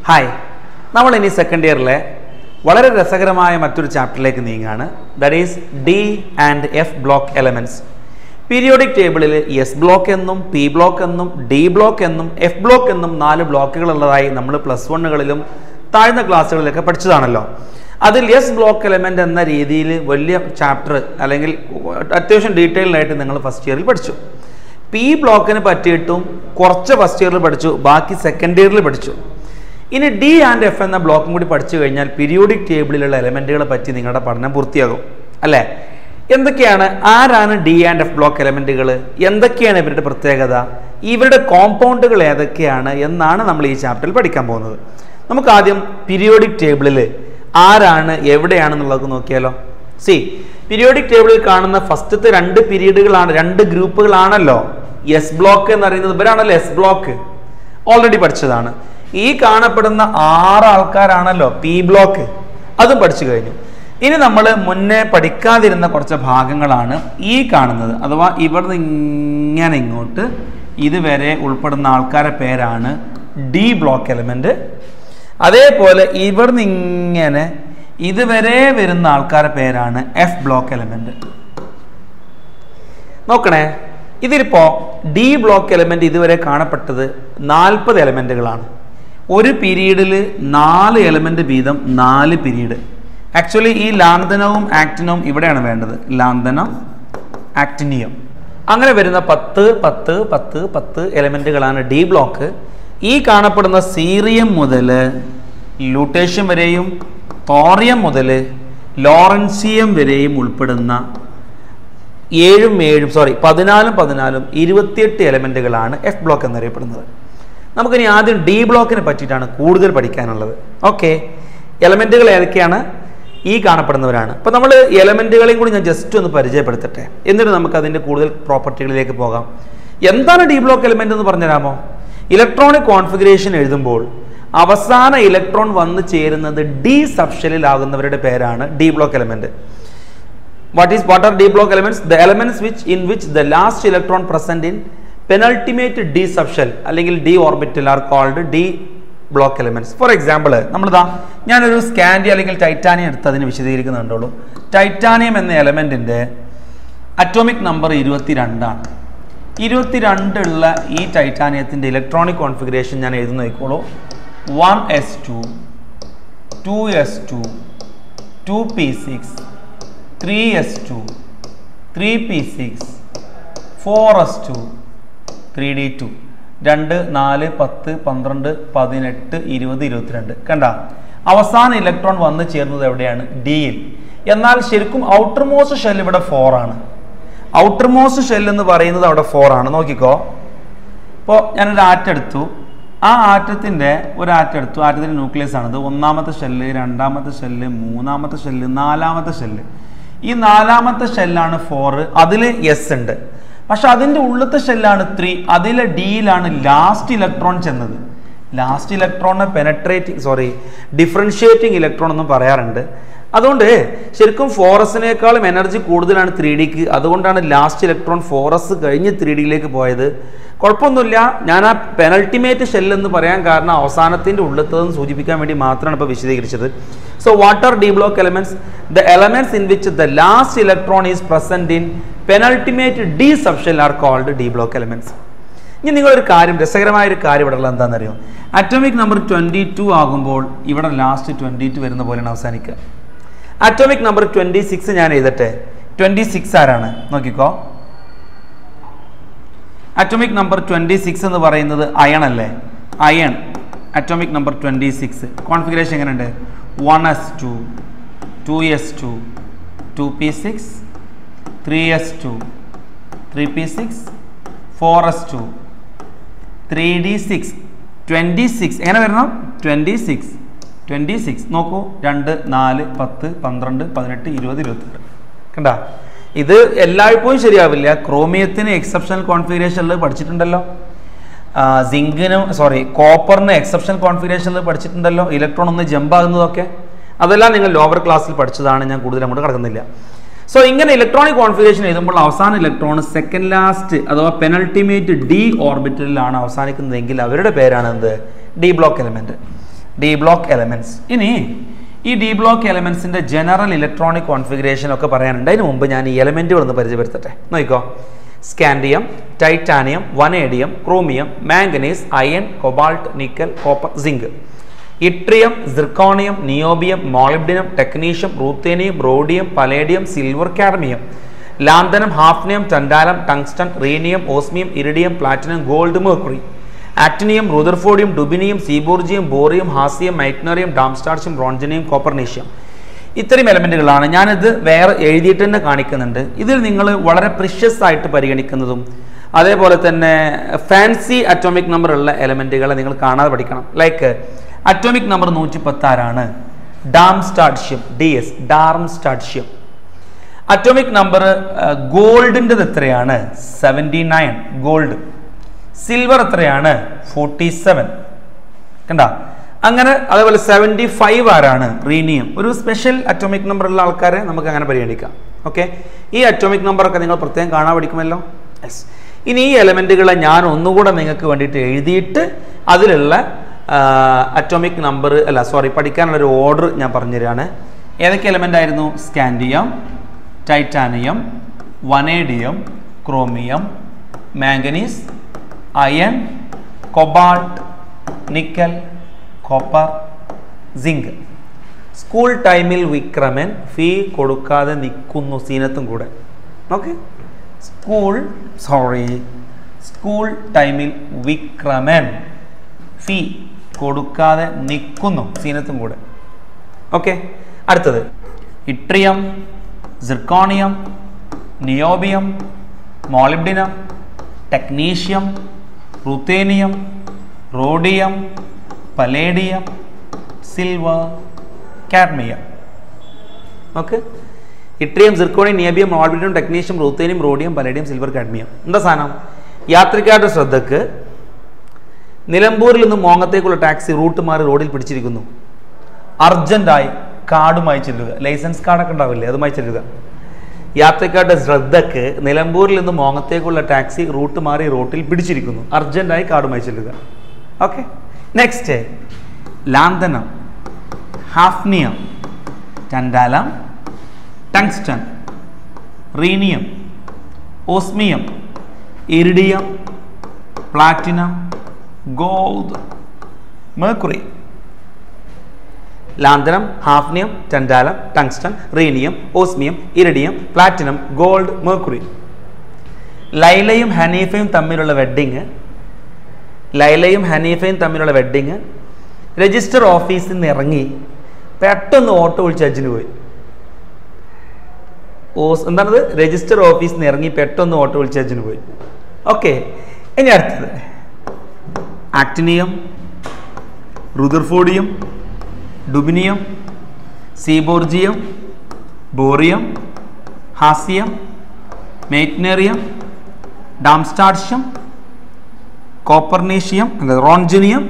Hi നമ്മൾ ഇനി second ഇയറിലെ വളരെ രസകരമായ മറ്റൊരു ചാപ്റ്ററിലേക്ക് നീങ്ങാണ് that is D and F block elements periodic ടേബിളിൽ എസ് ബ്ലോക്ക് എന്നും പി ബ്ലോക്ക് എന്നും ഡി ബ്ലോക്ക് എന്നും എഫ് ബ്ലോക്ക് എന്നും നാല് ബ്ലോക്കുകൾ ഉള്ളതായി നമ്മൾ പ്ലസ് വണ്ണുകളിലും താഴ്ന്ന ക്ലാസ്സുകളിലൊക്കെ പഠിച്ചതാണല്ലോ അതിൽ എസ് ബ്ലോക്ക് എലമെൻ്റ് എന്ന രീതിയിൽ വലിയ ചാപ്റ്റർ അല്ലെങ്കിൽ അത്യാവശ്യം ഡീറ്റെയിൽഡ് ആയിട്ട് നിങ്ങൾ ഫസ്റ്റ് ഇയറിൽ പഠിച്ചു പി ബ്ലോക്കിന് പറ്റിയിട്ടും കുറച്ച് ഫസ്റ്റ് ഇയറിൽ പഠിച്ചു ബാക്കി സെക്കൻഡ് ഇയറിൽ പഠിച്ചു ഇനി ഡി ആൻഡ് എഫ് എന്ന ബ്ലോക്കും കൂടി പഠിച്ചു കഴിഞ്ഞാൽ പീരിയോഡിക് ടേബിളിലുള്ള എലമെൻറ്റുകളെ പറ്റി നിങ്ങളുടെ പഠനം പൂർത്തിയാകും അല്ലേ എന്തൊക്കെയാണ് ആരാണ് ഡി ആൻഡ് എഫ് ബ്ലോക്ക് എലമെൻറ്റുകൾ എന്തൊക്കെയാണ് ഇവരുടെ പ്രത്യേകത ഇവരുടെ കോമ്പൗണ്ടുകൾ ഏതൊക്കെയാണ് എന്നാണ് നമ്മൾ ഈ ചാപ്റ്ററിൽ പഠിക്കാൻ പോകുന്നത് നമുക്ക് ആദ്യം പീരിയോഡിക് ടേബിളിൽ ആരാണ് എവിടെയാണെന്നുള്ളത് നോക്കിയാലോ സി പീരിയോഡിക് ടേബിളിൽ കാണുന്ന ഫസ്റ്റത്തെ രണ്ട് പീരീഡുകളാണ് രണ്ട് ഗ്രൂപ്പുകളാണല്ലോ എസ് ബ്ലോക്ക് എന്ന് പറയുന്നത് ഇവരാണല്ലോ എസ് ബ്ലോക്ക് ഓൾറെഡി പഠിച്ചതാണ് ഈ കാണപ്പെടുന്ന ആറ് ആൾക്കാരാണല്ലോ പി ബ്ലോക്ക് അതും പഠിച്ചു കഴിഞ്ഞു ഇനി നമ്മൾ മുന്നേ പഠിക്കാതിരുന്ന കുറച്ച് ഭാഗങ്ങളാണ് ഈ കാണുന്നത് അഥവാ ഇവിടുന്ന് ഇങ്ങനെ ഇങ്ങോട്ട് ഇതുവരെ ഉൾപ്പെടുന്ന ആൾക്കാരുടെ പേരാണ് ഡി ബ്ലോക്ക് എലമെന്റ് അതേപോലെ ഇവിടുന്ന് ഇങ്ങനെ ഇതുവരെ വരുന്ന ആൾക്കാരുടെ പേരാണ് എഫ് ബ്ലോക്ക് എലമെന്റ് നോക്കണേ ഇതിലിപ്പോ ഡി ബ്ലോക്ക് എലമെന്റ് ഇതുവരെ കാണപ്പെട്ടത് നാൽപ്പത് എലമെന്റുകളാണ് ഒരു പീരീഡിൽ നാല് എലമെന്റ് വീതം നാല് പീരീഡ് ആക്ച്വലി ഈ ലാന്തനവും ആക്ടിനവും ഇവിടെയാണ് വേണ്ടത് ലാന്തനം ആക്ടിനിയം അങ്ങനെ വരുന്ന പത്ത് പത്ത് പത്ത് പത്ത് എലമെന്റുകളാണ് ഡി ബ്ലോക്ക് ഈ കാണപ്പെടുന്ന സീറിയം മുതൽ ലൂട്ടേഷ്യം വരെയും തോറിയം മുതൽ ലോറൻസിയം വരെയും ഉൾപ്പെടുന്ന ഏഴും ഏഴും സോറി പതിനാലും പതിനാലും ഇരുപത്തിയെട്ട് എലമെന്റുകളാണ് എഫ് ബ്ലോക്ക് എന്നറിയപ്പെടുന്നത് നമുക്കിനി ആദ്യം ഡി ബ്ലോക്കിനെ പറ്റിയിട്ടാണ് കൂടുതൽ പഠിക്കാനുള്ളത് ഓക്കെ എലമെന്റുകൾ ഏതൊക്കെയാണ് ഈ കാണപ്പെടുന്നവരാണ് അപ്പോൾ നമ്മൾ എലമെന്റുകളെയും കൂടി ഞാൻ ജസ്റ്റ് ഒന്ന് പരിചയപ്പെടുത്തട്ടെ എന്നിട്ട് നമുക്ക് അതിൻ്റെ കൂടുതൽ പ്രോപ്പർട്ടികളിലേക്ക് പോകാം എന്താണ് ഡി ബ്ലോക്ക് എലമെന്റ് എന്ന് പറഞ്ഞുതരാമോ ഇലക്ട്രോണിക് കോൺഫിഗറേഷൻ എഴുതുമ്പോൾ അവസാന ഇലക്ട്രോൺ വന്നു ചേരുന്നത് ഡി സബ്ഷെല്ലിലാകുന്നവരുടെ പേരാണ് D block element what is what are d block elements the elements which in which the last electron present in penultimate d subshell അല്ലെങ്കിൽ d orbital are called d block elements for example നമ്മളിതാ ഞാനൊരു scanty അല്ലെങ്കിൽ titanium എടുത്ത് അതിന് വിശദീകരിക്കുന്നുണ്ടുള്ളൂ titanium എന്ന എലമെന്റിന്റെ atomic number ഇരുപത്തി രണ്ടാണ് ഇരുപത്തിരണ്ടുള്ള ഈ ടൈറ്റാനിയത്തിന്റെ ഇലക്ട്രോണിക് കോൺഫിഗറേഷൻ ഞാൻ എഴുതി നോക്കിക്കോളൂ one S two two S two two P six three S two three P six four S two three D two രണ്ട് നാല് പത്ത് പന്ത്രണ്ട് പതിനെട്ട് ഇരുപത് ഇരുപത്തിരണ്ട് കണ്ട അവസാന ഇലക്ട്രോൺ വന്നു ചേർന്നത് എവിടെയാണ് ഡിയിൽ എന്നാൽ ശരിക്കും ഔട്ടർ മോസ്റ്റ് ഷെൽ ഇവിടെ ഫോർ ആണ് ഔട്ടർ മോസ്റ്റ് ഷെൽ എന്ന് പറയുന്നത് അവിടെ ഫോർ ആണ് നോക്കിക്കോ ഇപ്പോൾ ഞാനൊരു ആറ്റം എടുത്തു ആ ആറ്റത്തിൻ്റെ ഒരു ആറ്റം എടുത്തു ആറ്റത്തിൻ്റെ ന്യൂക്ലിയസ് ആണിത് ഒന്നാമത്തെ ഷെല്ല് രണ്ടാമത്തെ ഷെല്ല് മൂന്നാമത്തെ ഷെല്ല് നാലാമത്തെ ഷെല്ല് ഈ നാലാമത്തെ ഷെല്ലാണ് ഫോർ അതിൽ എസ് ഉണ്ട് പക്ഷെ അതിൻ്റെ ഉള്ളത്തെ ഷെല്ലാണ് ത്രീ അതിലെ ഡിയിലാണ് ലാസ്റ്റ് ഇലക്ട്രോൺ ചെന്നത് ലാസ്റ്റ് ഇലക്ട്രോണിനെ പെനട്രേറ്റിംഗ് സോറി ഡിഫറൻഷിയേറ്റിംഗ് ഇലക്ട്രോൺ എന്നും പറയാറുണ്ട് അതുകൊണ്ട് ശരിക്കും ഫോറസിനേക്കാളും എനർജി കൂടുതലാണ് ത്രീ ഡിക്ക് അതുകൊണ്ടാണ് ലാസ്റ്റ് ഇലക്ട്രോൺ ഫോറസ് കഴിഞ്ഞ് ത്രീ ഡിയിലേക്ക് പോയത് കുഴപ്പമൊന്നുമില്ല ഞാൻ ആ പെനൾട്ടിമേറ്റ് ഷെൽ എന്ന് പറയാൻ കാരണം അവസാനത്തിൻ്റെ ഉള്ളത്തതെന്ന് സൂചിപ്പിക്കാൻ വേണ്ടി മാത്രമാണ് ഇപ്പോൾ വിശദീകരിച്ചത് so what are D block elements the elements in which the last electron is present in penultimate D subshell are called D block elements ഇനി നിങ്ങളൊരു കാര്യം രസകരമായ ഒരു കാര്യം ഇവിടെ ഉള്ളത് എന്താണെന്നറിയോ അറ്റോമിക് നമ്പർ ട്വൻറ്റി ടു ആകുമ്പോൾ ഇവിടെ ലാസ്റ്റ് ട്വൻറ്റി ടു വരുന്ന പോലെയാണ് അവസാനിക്കുക അറ്റോമിക് നമ്പർ ട്വൻറ്റി സിക്സ് ഞാൻ എഴുതട്ടെ ട്വൻറ്റി സിക്സ് ആരാണ് നോക്കിക്കോ അറ്റോമിക് നമ്പർ ട്വൻറ്റി സിക്സ് എന്ന് പറയുന്നത് അയൺ അല്ലേ iron atomic number twenty six configuration എങ്ങനെയുണ്ട് one S two two S two two P six three S two three P six four S two three d six twenty six എങ്ങനെ വരണം twenty six twenty six നോക്കൂ രണ്ട് നാല് പത്ത് പന്ത്രണ്ട് പതിനെട്ട് ഇരുപത് ഇരുപത്തിരണ്ട് കണ്ട ഇത് എല്ലായ്പ്പോഴും ശരിയാവില്ല ക്രോമിയത്തിന് എക്സെപ്ഷണൽ കോൺഫിഗറേഷനിൽ പഠിച്ചിട്ടുണ്ടല്ലോ സിങ്കിനും സോറി കോപ്പറിന് എക്സെപ്ഷണൽ കോൺഫിഗറേഷനിൽ പഠിച്ചിട്ടുണ്ടല്ലോ ഇലക്ട്രോൺ ഒന്ന് ജമ്പ് ആകുന്നതൊക്കെ അതെല്ലാം നിങ്ങൾ ലോവർ ക്ലാസ്സിൽ പഠിച്ചതാണ് ഞാൻ കൂടുതൽ അങ്ങോട്ട് കിടക്കുന്നില്ല സോ ഇങ്ങനെ ഇലക്ട്രോണിക് കോൺഫിഗറേഷൻ എഴുതുമ്പോൾ അവസാന ഇലക്ട്രോൺ സെക്കൻഡ് ലാസ്റ്റ് അഥവാ പെനൾട്ടിമേറ്റ് ഡി ഓർബിറ്റലിലാണ് അവസാനിക്കുന്നതെങ്കിൽ അവരുടെ പേരാണ് എന്ത് d block element d block elements ഇനി ഈ ഡി ബ്ലോക്ക് എലമെന്റ്സിന്റെ ജനറൽ ഇലക്ട്രോണിക് കോൺഫിഗറേഷൻ ഒക്കെ പറയാനുണ്ട് അതിന് മുമ്പ് ഞാൻ ഈ എലമെന്റുകൾ ഒന്ന് പരിചയപ്പെടുത്തട്ടെ നോക്കിക്കോ scandium titanium vanadium chromium manganese iron cobalt nickel copper zinc yttrium zirconium niobium molybdenum technetium ruthenium rhodium palladium silver cadmium lanthanum hafnium tantalum tungsten rhenium osmium iridium platinum gold mercury actinium rutherfordium dubnium seaborgium bohrium hassium meitnerium darmstadtium roentgenium copernicium ഇത്രയും എലമെന്റുകളാണ് ഞാനിത് വേറെ എഴുതിയിട്ട് തന്നെ കാണിക്കുന്നുണ്ട് ഇതിൽ നിങ്ങൾ വളരെ പ്രിഷ്യസ് ആയിട്ട് പരിഗണിക്കുന്നതും അതേപോലെ തന്നെ ഫാൻസി അറ്റോമിക് നമ്പർ ഉള്ള എലമെന്റുകളെ നിങ്ങൾ കാണാതെ പഠിക്കണം ലൈക്ക് അറ്റോമിക് നമ്പർ നൂറ്റി പത്താറാണ് darmstadtium D S darmstadtium atomic number ഗോൾഡിൻ്റെത് എത്രയാണ് സെവൻറ്റി നയൻ ഗോൾഡ് സിൽവർ എത്രയാണ് ഫോർട്ടി സെവൻ കണ്ട അങ്ങനെ അതേപോലെ സെവൻറ്റി ഫൈവ് ആരാണ് റീനിയം ഒരു സ്പെഷ്യൽ അറ്റോമിക് നമ്പർ ഉള്ള ആൾക്കാരെ നമുക്ക് അങ്ങനെ പരിഗണിക്കാം ഓക്കെ ഈ അറ്റോമിക് നമ്പറൊക്കെ നിങ്ങൾ പ്രത്യേകം കാണാൻ പഠിക്കുമല്ലോ യെസ് ഇനി ഈ എലമെൻറ്റുകളെ ഞാൻ ഒന്നുകൂടെ നിങ്ങൾക്ക് വേണ്ടിയിട്ട് എഴുതിയിട്ട് അതിലുള്ള അറ്റോമിക് നമ്പർ അല്ല സോറി പഠിക്കാനുള്ള ഒരു ഓർഡർ ഞാൻ പറഞ്ഞുതരാണ് ഏതൊക്കെ എലമെൻ്റ് ആയിരുന്നു scandium titanium vanadium chromium manganese iron cobalt nickel copper zinc school ടൈമിൽ വിക്രമൻ ഫീ കൊടുക്കാതെ നിൽക്കുന്നു സീനത്തും കൂടെ ഓക്കെ സ്കൂൾ സോറി സ്കൂൾ ടൈമിൽ വിക്രമൻ ഫീ കൊടുക്കാതെ നിൽക്കുന്നു സീനത്തും കൂടെ ഓക്കെ അടുത്തത് yttrium zirconium niobium molybdenum technetium ruthenium rhodium palladium silver cadmium okay yttrium zirconium niobium molybdenum technetium ruthenium rhodium palladium silver cadmium എന്താ സാധനം യാത്രികരുടെ ശ്രദ്ധക്ക് നിലമ്പൂരിൽ നിന്ന് മോങ്ങത്തേക്കുള്ള ടാക്സി റൂട്ട് മാറി റോഡിൽ പിടിച്ചിരിക്കുന്നു അർജന്റായി കാർഡുമായി ചെല്ലുക ലൈസൻസ് കാർഡൊക്കെ ഉണ്ടാവില്ലേ അതുമായി ചെല്ലുക യാത്രക്കാരുടെ ശ്രദ്ധക്ക് നിലമ്പൂരിൽ നിന്ന് മോങ്ങത്തേക്കുള്ള ടാക്സി റൂട്ട് മാറി റോട്ടിൽ പിടിച്ചിരിക്കുന്നു അർജന്റായി കാർഡുമായി ചെല്ലുക okay next lanthanum hafnium tantalum tungsten rhenium osmium iridium platinum gold mercury lanthanum hafnium tantalum tungsten rhenium osmium iridium platinum gold mercury ലൈലയും ഹനീഫയും തമ്മിലുള്ള വെഡ്ഡിങ് ലൈലയും ഹനീഫയും തമ്മിലുള്ള വെഡ്ഡിങ് രജിസ്റ്റർ ഓഫീസിൽ നിന്ന് ഇറങ്ങി പെട്ടെന്ന് ഓട്ടോ വിളിച്ച് അജിന് പോയി ഓസ് എന്താണത് രജിസ്റ്റർ ഓഫീസിൽ നിന്ന് ഇറങ്ങി പെട്ടെന്ന് ഓട്ടോ വിളിച്ച് അജിന് പോയി ഓക്കെ ഇനി അടുത്തത് actinium rutherfordium dubnium seaborgium bohrium ഹാസിയം മെയ്റ്റ്നേറിയം ഡാംസ്റ്റാർഷ്യം കോപ്പർനീഷ്യം അല്ല റോൺജനിയം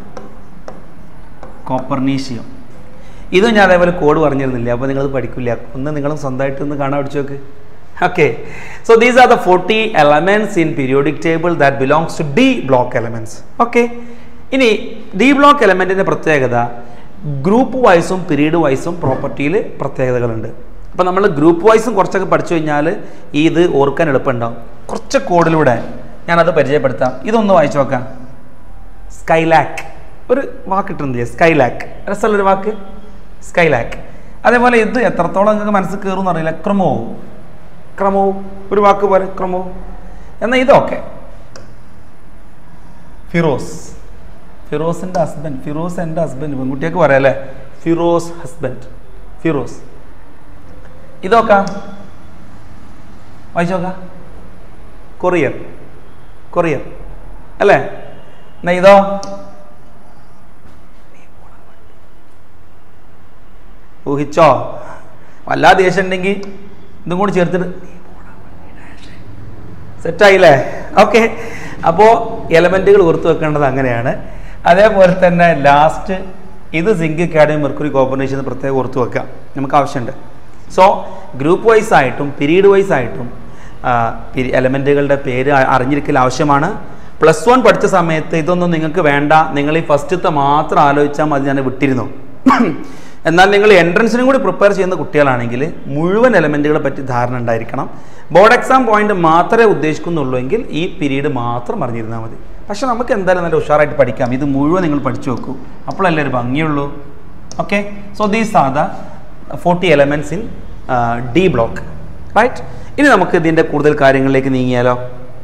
കോപ്പർനീഷ്യം ഇത് ഞാൻ അതേപോലെ കോഡ് പറഞ്ഞിരുന്നില്ല അപ്പോൾ നിങ്ങളത് പഠിക്കില്ല ഒന്ന് നിങ്ങളും സ്വന്തമായിട്ട് ഒന്ന് കാണാൻ പഠിച്ചു നോക്ക് okay so these are the forty elements in periodic table that belongs to d block elements okay ഇനി ഡി ബ്ലോക്ക് എലമെന്റിന്റെ പ്രത്യേകത ഗ്രൂപ്പ് വൈസും പീരീഡ് വൈസും പ്രോപ്പർട്ടിയിൽ പ്രത്യേകതകളുണ്ട് അപ്പോൾ നമ്മൾ ഗ്രൂപ്പ് വൈസും കുറച്ചൊക്കെ പഠിച്ചു കഴിഞ്ഞാൽ ഇത് ഓർക്കാൻ എളുപ്പമുണ്ടാവും കുറച്ച് കോഡിലൂടെ ഞാനത് പരിചയപ്പെടുത്താം ഇതൊന്ന് വായിച്ചു നോക്കാം സ്കൈലാക്ക് ഒരു വാക്ക് കിട്ടുന്നില്ലേ സ്കൈലാക്ക് രസമുള്ളൊരു വാക്ക് സ്കൈലാക്ക് അതേപോലെ ഇത് എത്രത്തോളം നിങ്ങൾക്ക് മനസ്സിൽ കയറും അറിയില്ല ക്രമോ ക്രമോ ഒരു വാക്ക് പോലെ ക്രമോ എന്നാൽ ഇതൊക്കെ ഫിറോസ് ഫിറോസിൻ്റെ ഹസ്ബൻഡ് ഫിറോസ് എൻ്റെ ഹസ്ബൻഡ് പെൺകുട്ടിയൊക്കെ പറയാം അല്ലേ ഫിറോസ് ഹസ്ബൻഡ് ഫിറോസ് ഇതൊക്കെ വായിച്ചോക്ക കൊറിയർ കൊറിയർ അല്ലേ എന്നാ ഇതോ ഊഹിച്ചോ വല്ലാ ദേഷ്യം ഉണ്ടെങ്കിൽ ഇതും കൂടി ചേർത്തിട്ട് സെറ്റായില്ലേ ഓക്കെ അപ്പോൾ എലമെൻറ്റുകൾ ഓർത്ത് വെക്കേണ്ടത് അങ്ങനെയാണ് അതേപോലെ തന്നെ ലാസ്റ്റ് ഇത് സിങ്ക് കാഡമിയം മെർക്കുറി കോമ്പനേഷൻ പ്രത്യേകം ഓർത്ത് വെക്കാം നമുക്ക് ആവശ്യമുണ്ട് സോ ഗ്രൂപ്പ് വൈസ് ആയിട്ടും പീരീഡ് വൈസ് ആയിട്ടും എലമെൻറ്റുകളുടെ പേര് അ- അറിഞ്ഞിരിക്കൽ ആവശ്യമാണ് പ്ലസ് വൺ പഠിച്ച സമയത്ത് ഇതൊന്നും നിങ്ങൾക്ക് വേണ്ട നിങ്ങൾ ഈ ഫസ്റ്റത്തെ മാത്രം ആലോചിച്ചാൽ മതി ഞാൻ വിട്ടിരുന്നു എന്നാൽ നിങ്ങൾ എൻട്രൻസിനും കൂടി പ്രിപ്പയർ ചെയ്യുന്ന കുട്ടികളാണെങ്കിൽ മുഴുവൻ എലമെൻറ്റുകളെ പറ്റി ധാരണ ഉണ്ടായിരിക്കണം ബോർഡ് എക്സാം പോയിന്റ് മാത്രമേ ഉദ്ദേശിക്കുന്നുള്ളൂ എങ്കിൽ ഈ പീരീഡ് മാത്രം അറിഞ്ഞിരുന്നാൽ മതി പക്ഷെ നമുക്ക് എന്തായാലും നല്ല ഉഷാറായിട്ട് പഠിക്കാം ഇത് മുഴുവൻ നിങ്ങൾ പഠിച്ചു വെക്കൂ അപ്പോഴല്ലേ ഒരു ഭംഗിയുള്ളൂ okay so these are the forty elements in d block right ഇനി നമുക്ക് ഇതിൻ്റെ കൂടുതൽ കാര്യങ്ങളിലേക്ക് നീങ്ങിയാലോ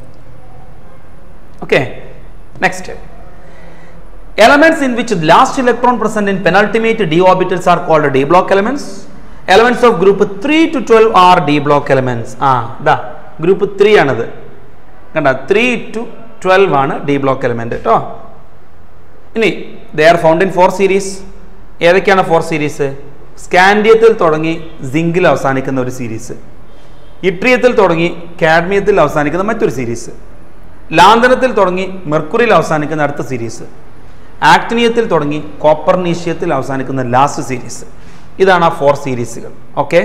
okay next Elements in which the last electron present in penultimate d orbitals are called d block elements. Elements of group 3 to 12 are d block elements. ആ ഇതാ group three ആണിത് കണ്ട ത്രീ ടു ട്വൽവ് ആണ് d block element കേട്ടോ ഇനി they are found in four series ഏതൊക്കെയാണ് four series സ്കാൻഡിയത്തിൽ തുടങ്ങി സിങ്കിൽ അവസാനിക്കുന്ന ഒരു സീരീസ് ഇട്രിയത്തിൽ തുടങ്ങി കാഡ്മിയത്തിൽ അവസാനിക്കുന്ന മറ്റൊരു സീരീസ് ലാന്തനത്തിൽ തുടങ്ങി മെർക്കുറിയിൽ അവസാനിക്കുന്ന അടുത്ത സീരീസ് ആക്ടിനിയത്തിൽ തുടങ്ങി കോപ്പർനീഷ്യത്തിൽ അവസാനിക്കുന്ന ലാസ്റ്റ് സീരീസ് ഇതാണ് ആ ഫോർ സീരീസുകൾ okay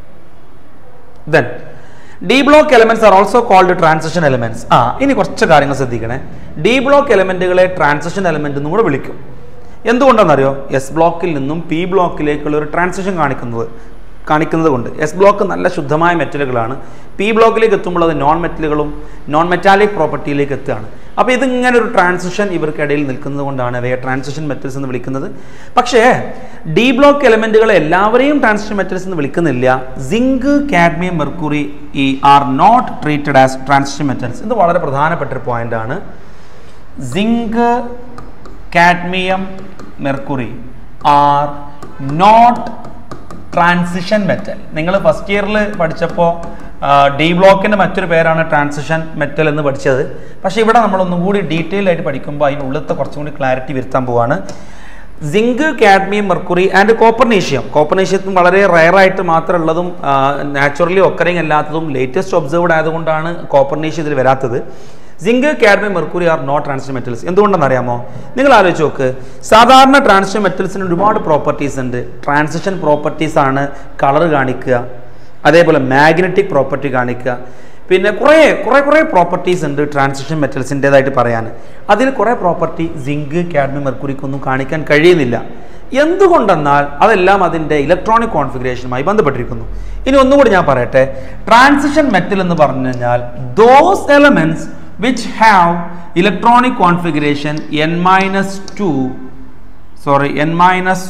then d block elements are also called transition elements ആ ഇനി കുറച്ച് കാര്യങ്ങൾ ശ്രദ്ധിക്കണേ ഡി ബ്ലോക്ക് എലമെന്റുകളെ ട്രാൻസിഷൻ എലമെന്റ് എന്നും കൂടെ വിളിക്കും എന്തുകൊണ്ടാണെന്നറിയോ എസ് ബ്ലോക്കിൽ നിന്നും പി ബ്ലോക്കിലേക്കുള്ള ഒരു ട്രാൻസിഷൻ കാണിക്കുന്നത് കാണിക്കുന്നത് കൊണ്ട് എസ് ബ്ലോക്ക് നല്ല ശുദ്ധമായ മെറ്റലുകളാണ് പി ബ്ലോക്കിലേക്ക് എത്തുമ്പോൾ അത് നോൺ മെറ്റലുകളും നോൺ മെറ്റാലിക് പ്രോപ്പർട്ടിയിലേക്ക് എത്തുകയാണ് അപ്പോൾ ഇതിങ്ങനെ ഒരു ട്രാൻസിഷൻ ഇവർക്കിടയിൽ നിൽക്കുന്നത് കൊണ്ടാണ് അവയെ ട്രാൻസിഷൻ മെറ്റൽസ് എന്ന് വിളിക്കുന്നത് പക്ഷേ ഡി ബ്ലോക്ക് എലമെന്റുകളെ എല്ലാവരെയും ട്രാൻസിഷൻ മെറ്റൽസ് എന്ന് വിളിക്കുന്നില്ല സിങ്ക് കാഡ്മിയം മെർക്കുറി ഈ are not treated as transition metals ഇത് വളരെ പ്രധാനപ്പെട്ട ഒരു പോയിന്റ് ആണ് zinc cadmium mercury are not transition metal നിങ്ങൾ ഫസ്റ്റ് ഇയറിൽ പഠിച്ചപ്പോൾ ഡി ബ്ലോക്കിൻ്റെ മറ്റൊരു പേരാണ് ട്രാൻസിഷൻ മെറ്റൽ എന്ന് പഠിച്ചത് പക്ഷേ ഇവിടെ നമ്മൾ ഒന്നും കൂടി ഡീറ്റെയിൽ ആയിട്ട് പഠിക്കുമ്പോൾ അതിനുള്ളിലത്തെ കുറച്ചും കൂടി ക്ലാരിറ്റി വരുത്താൻ പോവാണ് zinc cadmium mercury and copernicium കോപ്പർനീഷ്യത്തും വളരെ റയറായിട്ട് മാത്രമുള്ളതും നാച്ചുറലി ഒക്കറിങ് അല്ലാത്തതും ലേറ്റസ്റ്റ് ഒബ്സർവ്ഡ് ആയതുകൊണ്ടാണ് കോപ്പർനീഷ്യം ഇതിൽ വരാത്തത് zinc cadmium mercury are not transition metals എന്തുകൊണ്ടെന്ന് അറിയാമോ നിങ്ങൾ ആലോചിച്ച് നോക്ക് സാധാരണ ട്രാൻസിഷൻ മെറ്റൽസിന് ഒരുപാട് പ്രോപ്പർട്ടീസ് ഉണ്ട് ട്രാൻസിഷൻ പ്രോപ്പർട്ടീസ് ആണ് കളർ കാണിക്കുക അതേപോലെ മാഗ്നറ്റിക് പ്രോപ്പർട്ടി കാണിക്കുക പിന്നെ കുറേ കുറേ കുറേ പ്രോപ്പർട്ടീസ് ഉണ്ട് ട്രാൻസിഷൻ മെറ്റൽസിൻ്റെതായിട്ട് പറയാൻ അതിൽ കുറേ പ്രോപ്പർട്ടി സിങ്ക് കാഡ്മിയം മെർക്കുറിക്കൊന്നും കാണിക്കാൻ കഴിയുന്നില്ല എന്തുകൊണ്ടെന്നാൽ അതെല്ലാം അതിൻ്റെ ഇലക്ട്രോണിക് കോൺഫിഗറേഷനുമായി ബന്ധപ്പെട്ടിരിക്കുന്നു ഇനി ഒന്നുകൂടി ഞാൻ പറയട്ടെ ട്രാൻസിഷൻ മെറ്റൽ എന്ന് പറഞ്ഞു കഴിഞ്ഞാൽ those elements which have electronic configuration n minus 2 sorry n minus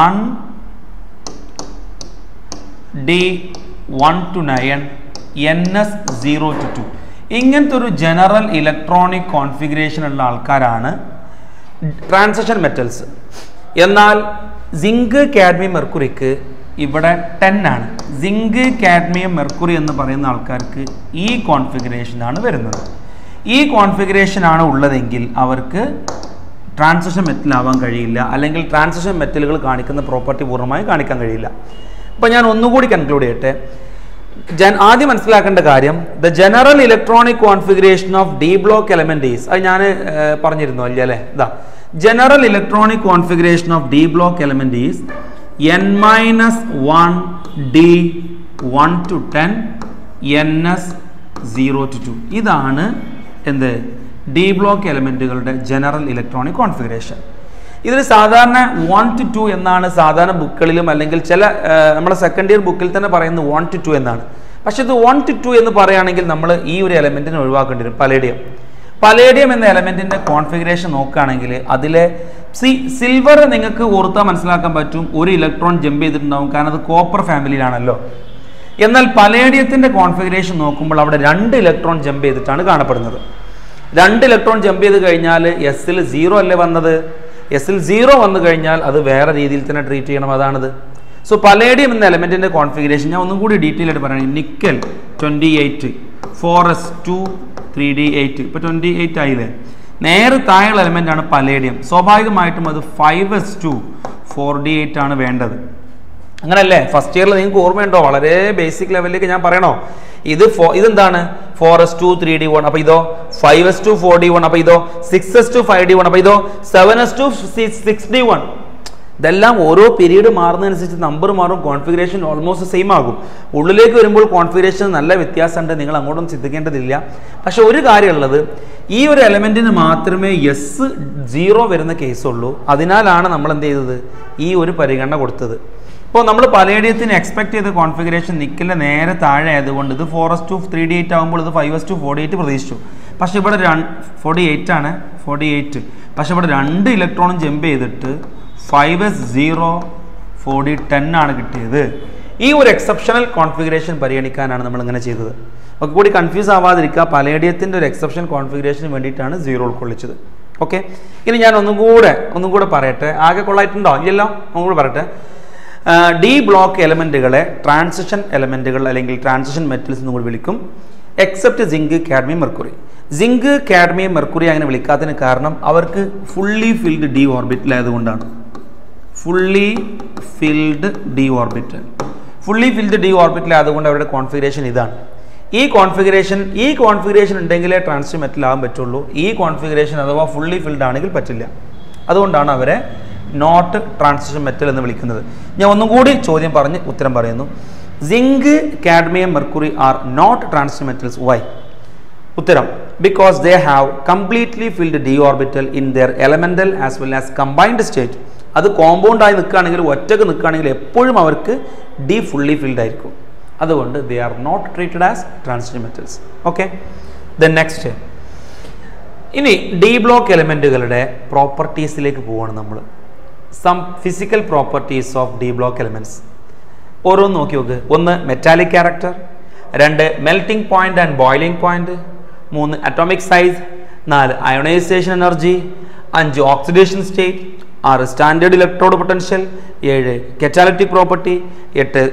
1 d 1 to 9 ns 0 to 2 ഇങ്ങനത്തെ ഒരു ജനറൽ ഇലക്ട്രോണിക് കോൺഫിഗറേഷൻ ഉള്ള ആൾക്കാരാണ് ട്രാൻസിഷൻ മെറ്റൽസ് എന്നാൽ സിങ്ക് കാഡ്മിയം മെർക്കുറിക്ക് ഇവിടെ ടെൻ ആണ് സിങ്ക് കാഡ്മിയം മെർക്കുറി എന്ന് പറയുന്ന ആൾക്കാർക്ക് ഈ കോൺഫിഗറേഷനാണ് വരുന്നത് ഈ കോൺഫിഗറേഷൻ ആണ് ഉള്ളതെങ്കിൽ അവർക്ക് ട്രാൻസിഷൻ മെറ്റൽ ആവാൻ കഴിയില്ല അല്ലെങ്കിൽ ട്രാൻസിഷൻ മെറ്റലുകൾ കാണിക്കുന്ന പ്രോപ്പർട്ടി പൂർണ്ണമായും കാണിക്കാൻ കഴിയില്ല അപ്പോൾ ഞാൻ ഒന്നുകൂടി കൺക്ലൂഡ് ചെയ്യട്ടെ ജൻ ആദ്യം മനസ്സിലാക്കേണ്ട കാര്യം the general electronic configuration of D block element is അത് ഞാൻ പറഞ്ഞിരുന്നു അല്ലേ അല്ലേ ഇതാ general electronic configuration of D block element is n minus one d one to ten n s zero to two ഇതാണ് എന്ത് ഡി ബ്ലോക്ക് എലമെൻറ്റുകളുടെ general electronic configuration ഇതിൽ സാധാരണ വൺ ടു ടു എന്നാണ് സാധാരണ ബുക്കുകളിലും അല്ലെങ്കിൽ ചില നമ്മുടെ സെക്കൻഡ് ഇയർ ബുക്കിൽ തന്നെ പറയുന്നത് വൺ ടു ടു എന്നാണ് പക്ഷേ ഇത് വൺ ടു ടു എന്ന് പറയുകയാണെങ്കിൽ നമ്മൾ ഈ ഒരു എലമെൻറ്റിനെ ഒഴിവാക്കേണ്ടി വരും പലേഡിയം പലേഡിയം എന്ന എലമെൻറ്റിൻ്റെ കോൺഫിഗറേഷൻ നോക്കുകയാണെങ്കിൽ അതിലെ സി സിൽവർ നിങ്ങൾക്ക് ഓർത്താൽ മനസ്സിലാക്കാൻ പറ്റും ഒരു ഇലക്ട്രോൺ ജമ്പ് ചെയ്തിട്ടുണ്ടാവും കാരണം അത് കോപ്പർ ഫാമിലിയിലാണല്ലോ എന്നാൽ പലേഡിയത്തിൻ്റെ കോൺഫിഗറേഷൻ നോക്കുമ്പോൾ അവിടെ രണ്ട് ഇലക്ട്രോൺ ജമ്പ് ചെയ്തിട്ടാണ് കാണപ്പെടുന്നത് രണ്ട് ഇലക്ട്രോൺ ജമ്പ് ചെയ്ത് കഴിഞ്ഞാൽ എസ്സിൽ സീറോ അല്ലേ വന്നത് എസ്സിൽ സീറോ വന്നു കഴിഞ്ഞാൽ അത് വേറെ രീതിയിൽ തന്നെ ട്രീറ്റ് ചെയ്യണം അതാണിത് സോ പലേഡിയം എന്ന എലമെൻറ്റിൻ്റെ കോൺഫിഗറേഷൻ ഞാൻ ഒന്നും കൂടി ഡീറ്റെയിൽ ആയിട്ട് പറയുകയാണെങ്കിൽ nickel twenty eight four S two three d eight ഇപ്പോൾ ട്വൻറ്റി എയ്റ്റ് ആയില്ലേ നേരെ താഴെയുള്ള എലമെൻ്റ് ആണ് പലേഡിയം സ്വാഭാവികമായിട്ടും അത് five s two four d eight ആണ് വേണ്ടത് അങ്ങനല്ലേ ഫസ്റ്റ് ഇയറിൽ നിങ്ങൾക്ക് ഓർമ്മയുണ്ടോ വളരെ ബേസിക് ലെവലിലേക്ക് ഞാൻ പറയണോ ഇത് ഫോ ഇതെന്താണ് four S two three d one അപ്പോൾ ഇതോ five s two four d one അപ്പോൾ ഇതോ six s two five d one അപ്പോൾ ഇതോ seven s two six d one ഇതെല്ലാം ഓരോ പീരീഡ് മാറുന്നതനുസരിച്ച് നമ്പർ മാറും കോൺഫിഗറേഷൻ ഓൾമോസ്റ്റ് സെയിം ആകും ഉള്ളിലേക്ക് വരുമ്പോൾ കോൺഫിഗറേഷൻ നല്ല വ്യത്യാസമുണ്ട് നിങ്ങൾ അങ്ങോട്ടും ചിന്തിക്കേണ്ടതില്ല പക്ഷെ ഒരു കാര്യമുള്ളത് ഈ ഒരു എലമെൻറ്റിന് മാത്രമേ യെസ് സീറോ വരുന്ന കേസുള്ളൂ അതിനാലാണ് നമ്മൾ എന്ത് ചെയ്തത് ഈ ഒരു പരിഗണന കൊടുത്തത് ഇപ്പോൾ നമ്മൾ പലയിടത്തിന് എക്സ്പെക്ട് ചെയ്ത കോൺഫിഗറേഷൻ നിക്കില്ല നേരെ താഴെ ആയതുകൊണ്ട് ഇത് four S two three d eight ആകുമ്പോൾ ഇത് five s two forty eight പ്രതീക്ഷിച്ചു പക്ഷേ ഇവിടെ രണ്ട് ഫോർട്ടി എയ്റ്റ് ആണ് ഫോർട്ടി എയ്റ്റ് പക്ഷേ ഇവിടെ രണ്ട് ഇലക്ട്രോണും ജമ്പ് ചെയ്തിട്ട് five s zero forty ten ആണ് കിട്ടിയത് ഈ ഒരു എക്സെപ്ഷണൽ കോൺഫിഗറേഷൻ പരിഗണിക്കാനാണ് നമ്മൾ ഇങ്ങനെ ചെയ്തത് ഒക്കെ കൂടി കൺഫ്യൂസ് ആവാതിരിക്കുക പലേഡിയത്തിൻ്റെ ഒരു എക്സെപ്ഷൻ കോൺഫിഗറേഷന് വേണ്ടിയിട്ടാണ് സീറോ ഉൾക്കൊള്ളിച്ചത് ഓക്കെ ഇനി ഞാൻ ഒന്നും കൂടെ ഒന്നും കൂടെ പറയട്ടെ ആകെ കൊള്ളായിട്ടുണ്ടോ ഇല്ലല്ലോ ഒന്നും കൂടെ പറയട്ടെ ഡി ബ്ലോക്ക് എലമെൻറ്റുകളെ ട്രാൻസിഷൻ എലമെൻറ്റുകൾ അല്ലെങ്കിൽ ട്രാൻസിഷൻ മെറ്റൽസ് എന്ന് കൂടി വിളിക്കും except zinc cadmium mercury zinc cadmium mercury അങ്ങനെ വിളിക്കാത്തതിന് കാരണം അവർക്ക് ഫുള്ളി ഫിൽഡ് ഡി ഓർബിറ്റിലായതുകൊണ്ടാണ് fully filled d orbital fully filled d ഓർബിറ്റിലായതുകൊണ്ട് അവരുടെ കോൺഫിഗറേഷൻ ഇതാണ് ഈ കോൺഫിഗറേഷൻ ഈ കോൺഫിഗറേഷൻ ഉണ്ടെങ്കിലേ ട്രാൻസ്ഫർ മെറ്റൽ ആകാൻ പറ്റുള്ളൂ ഈ കോൺഫിഗറേഷൻ അഥവാ ഫുള്ളി ഫിൽഡ് ആണെങ്കിൽ പറ്റില്ല അതുകൊണ്ടാണ് അവരെ നോട്ട് ട്രാൻസിഷൻ മെറ്റൽ എന്ന് വിളിക്കുന്നത് ഞാൻ ഒന്നും കൂടി ചോദ്യം പറഞ്ഞ് ഉത്തരം പറയുന്നു zinc cadmium mercury are not transition metals why ഉത്തരം because they have completely filled d orbital in their elemental as well as combined state അത് കോമ്പൗണ്ട് ആയി നിൽക്കുകയാണെങ്കിൽ ഒറ്റക്ക് നിൽക്കുകയാണെങ്കിൽ എപ്പോഴും അവർക്ക് ഡി ഫുള്ളി ഫിൽഡ് ആയിരിക്കും അതുകൊണ്ട് they are not treated as transition metals okay then next ഇനി ഡി ബ്ലോക്ക് എലമെൻറ്റുകളുടെ പ്രോപ്പർട്ടീസിലേക്ക് പോവാണ് നമ്മൾ some physical properties of D block elements ഓരോന്ന് നോക്കി നോക്ക് ഒന്ന് മെറ്റാലിക് ക്യാരക്ടർ രണ്ട് melting point and boiling point മൂന്ന് അറ്റോമിക് സൈസ് നാല് അയോണൈസേഷൻ എനർജി അഞ്ച് ഓക്സിഡേഷൻ സ്റ്റേറ്റ് ആറ് സ്റ്റാൻഡേർഡ് ഇലക്ട്രോഡ് പൊട്ടൻഷ്യൽ ഏഴ് കെറ്റാലിറ്റിക് പ്രോപ്പർട്ടി എട്ട്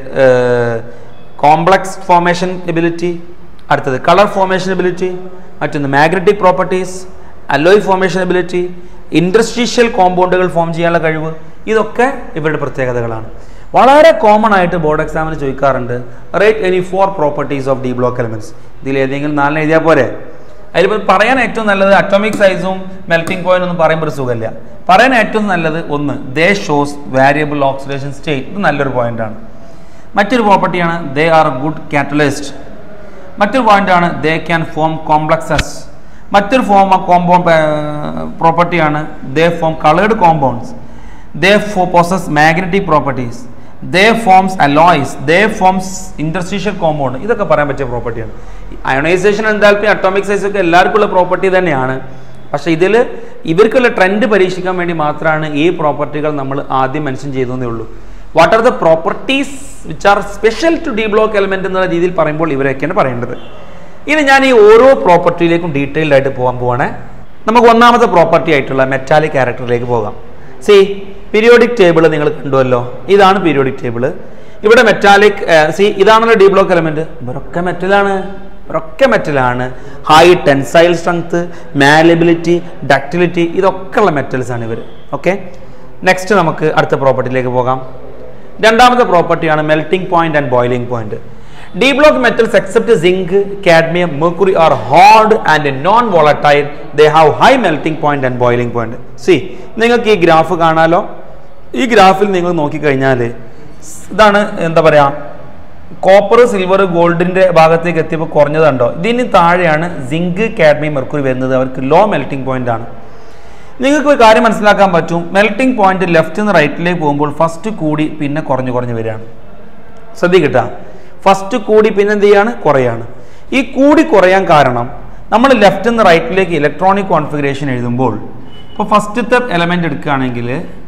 കോംപ്ലക്സ് ഫോർമേഷൻ എബിലിറ്റി അടുത്തത് കളർ ഫോർമേഷൻ എബിലിറ്റി മറ്റൊന്ന് magnetic properties alloy formation ability ഇൻഡസ്ട്രീഷ്യൽ കോമ്പൗണ്ടുകൾ ഫോം ചെയ്യാനുള്ള കഴിവ് ഇതൊക്കെ ഇവരുടെ പ്രത്യേകതകളാണ് വളരെ കോമൺ ആയിട്ട് ബോർഡ് എക്സാമിന് ചോദിക്കാറുണ്ട് write any four properties of D block elements ഇതിൽ ഏതെങ്കിലും നാലിന് എഴുതിയാൽ പോരെ അതിലിപ്പോൾ പറയാൻ ഏറ്റവും നല്ലത് അറ്റോമിക് സൈസും മെൽറ്റിംഗ് പോയിന്റ് ഒന്നും പറയുമ്പോൾ ഒരു സുഖമില്ല പറയാൻ ഏറ്റവും നല്ലത് ഒന്ന് they shows variable oxidation state ഇത് നല്ലൊരു പോയിന്റാണ് മറ്റൊരു പ്രോപ്പർട്ടിയാണ് ദേ ആർ ഗുഡ് കാറ്റലിസ്റ്റ് മറ്റൊരു പോയിന്റാണ് ദേ ക്യാൻ ഫോം കോംപ്ലക്സസ് മറ്റൊരു ഫോം കോമ്പൗണ്ട് പ്രോപ്പർട്ടിയാണ് they form coloured compounds they for possess magnetic properties they forms alloys they forms interstitial compound ഇതൊക്കെ പറയാൻ പറ്റിയ പ്രോപ്പർട്ടിയാണ് അയോണൈസേഷൻ എന്താൽപ്പി അറ്റോമിക് സൈസ് ഒക്കെ എല്ലാവർക്കും ഉള്ള പ്രോപ്പർട്ടി തന്നെയാണ് പക്ഷേ ഇതിൽ ഇവർക്കുള്ള ട്രെൻഡ് പരീക്ഷിക്കാൻ വേണ്ടി മാത്രമാണ് ഈ പ്രോപ്പർട്ടികൾ നമ്മൾ ആദ്യം മെൻഷൻ ചെയ്തതേ ഉള്ളൂ what are the properties which are special to d block element എന്നുള്ള രീതിയിൽ പറയുമ്പോൾ ഇവരൊക്കെയാണ് പറയേണ്ടത് ഇനി ഞാൻ ഈ ഓരോ പ്രോപ്പർട്ടിയിലേക്കും ഡീറ്റെയിൽഡ് ആയിട്ട് പോകാൻ പോവാണ് നമുക്ക് ഒന്നാമത്തെ പ്രോപ്പർട്ടി ആയിട്ടുള്ള മെറ്റാലിക് ക്യാരക്ടറിലേക്ക് പോകാം സി പീരിയോഡിക് ടേബിൾ നിങ്ങൾ കണ്ടുവല്ലോ ഇതാണ് പീരിയോഡിക് ടേബിൾ ഇവിടെ മെറ്റാലിക് സി ഇതാണല്ലോ ഡി ബ്ലോക്ക് എലമെന്റ് ഇവരൊക്കെ മെറ്റലാണ് ഇവരൊക്കെ മെറ്റലാണ് high tensile strength malleability ductility ഇതൊക്കെ ഉള്ള മെറ്റൽസ് ആണ് ഇവർ ഓക്കെ നെക്സ്റ്റ് നമുക്ക് അടുത്ത പ്രോപ്പർട്ടിയിലേക്ക് പോകാം രണ്ടാമത്തെ പ്രോപ്പർട്ടിയാണ് melting point and boiling point d block metals except zinc cadmium mercury are hard and non volatile they have high melting point and boiling point see നിങ്ങൾക്ക് ഈ ഗ്രാഫ് കാണാലോ ഈ ഗ്രാഫിൽ നിങ്ങൾ നോക്കിക്കഴിഞ്ഞാൽ ഇതാണ് എന്താ പറയുക കോപ്പർ സിൽവർ ഗോൾഡിന്റെ ഭാഗത്തേക്ക് എത്തിയപ്പോൾ കുറഞ്ഞതുണ്ടോ ഇതിന് താഴെയാണ് സിങ്ക് കാഡ്മിയം മെർക്കുറി വരുന്നത് അവർക്ക് ലോ മെൽറ്റിംഗ് പോയിന്റ് ആണ് നിങ്ങൾക്ക് ഒരു കാര്യം മനസ്സിലാക്കാൻ പറ്റും മെൽറ്റിംഗ് പോയിന്റ് ലെഫ്റ്റ് നിന്ന് റൈറ്റിലേക്ക് പോകുമ്പോൾ ഫസ്റ്റ് കൂടി പിന്നെ കുറഞ്ഞു കുറഞ്ഞു വരികയാണ് ശ്രദ്ധിക്കട്ട ഫസ്റ്റ് കൂടി പിന്നെ എന്ത് ചെയ്യാണ് കുറയാണ് ഈ കൂടി കുറയാൻ കാരണം നമ്മൾ ലെഫ്റ്റ് നിന്ന് റൈറ്റിലേക്ക് ഇലക്ട്രോണിക് കോൺഫിഗറേഷൻ എഴുതുമ്പോൾ ഇപ്പോൾ ഫസ്റ്റത്തെ എലമെന്റ് എടുക്കുകയാണെങ്കിൽ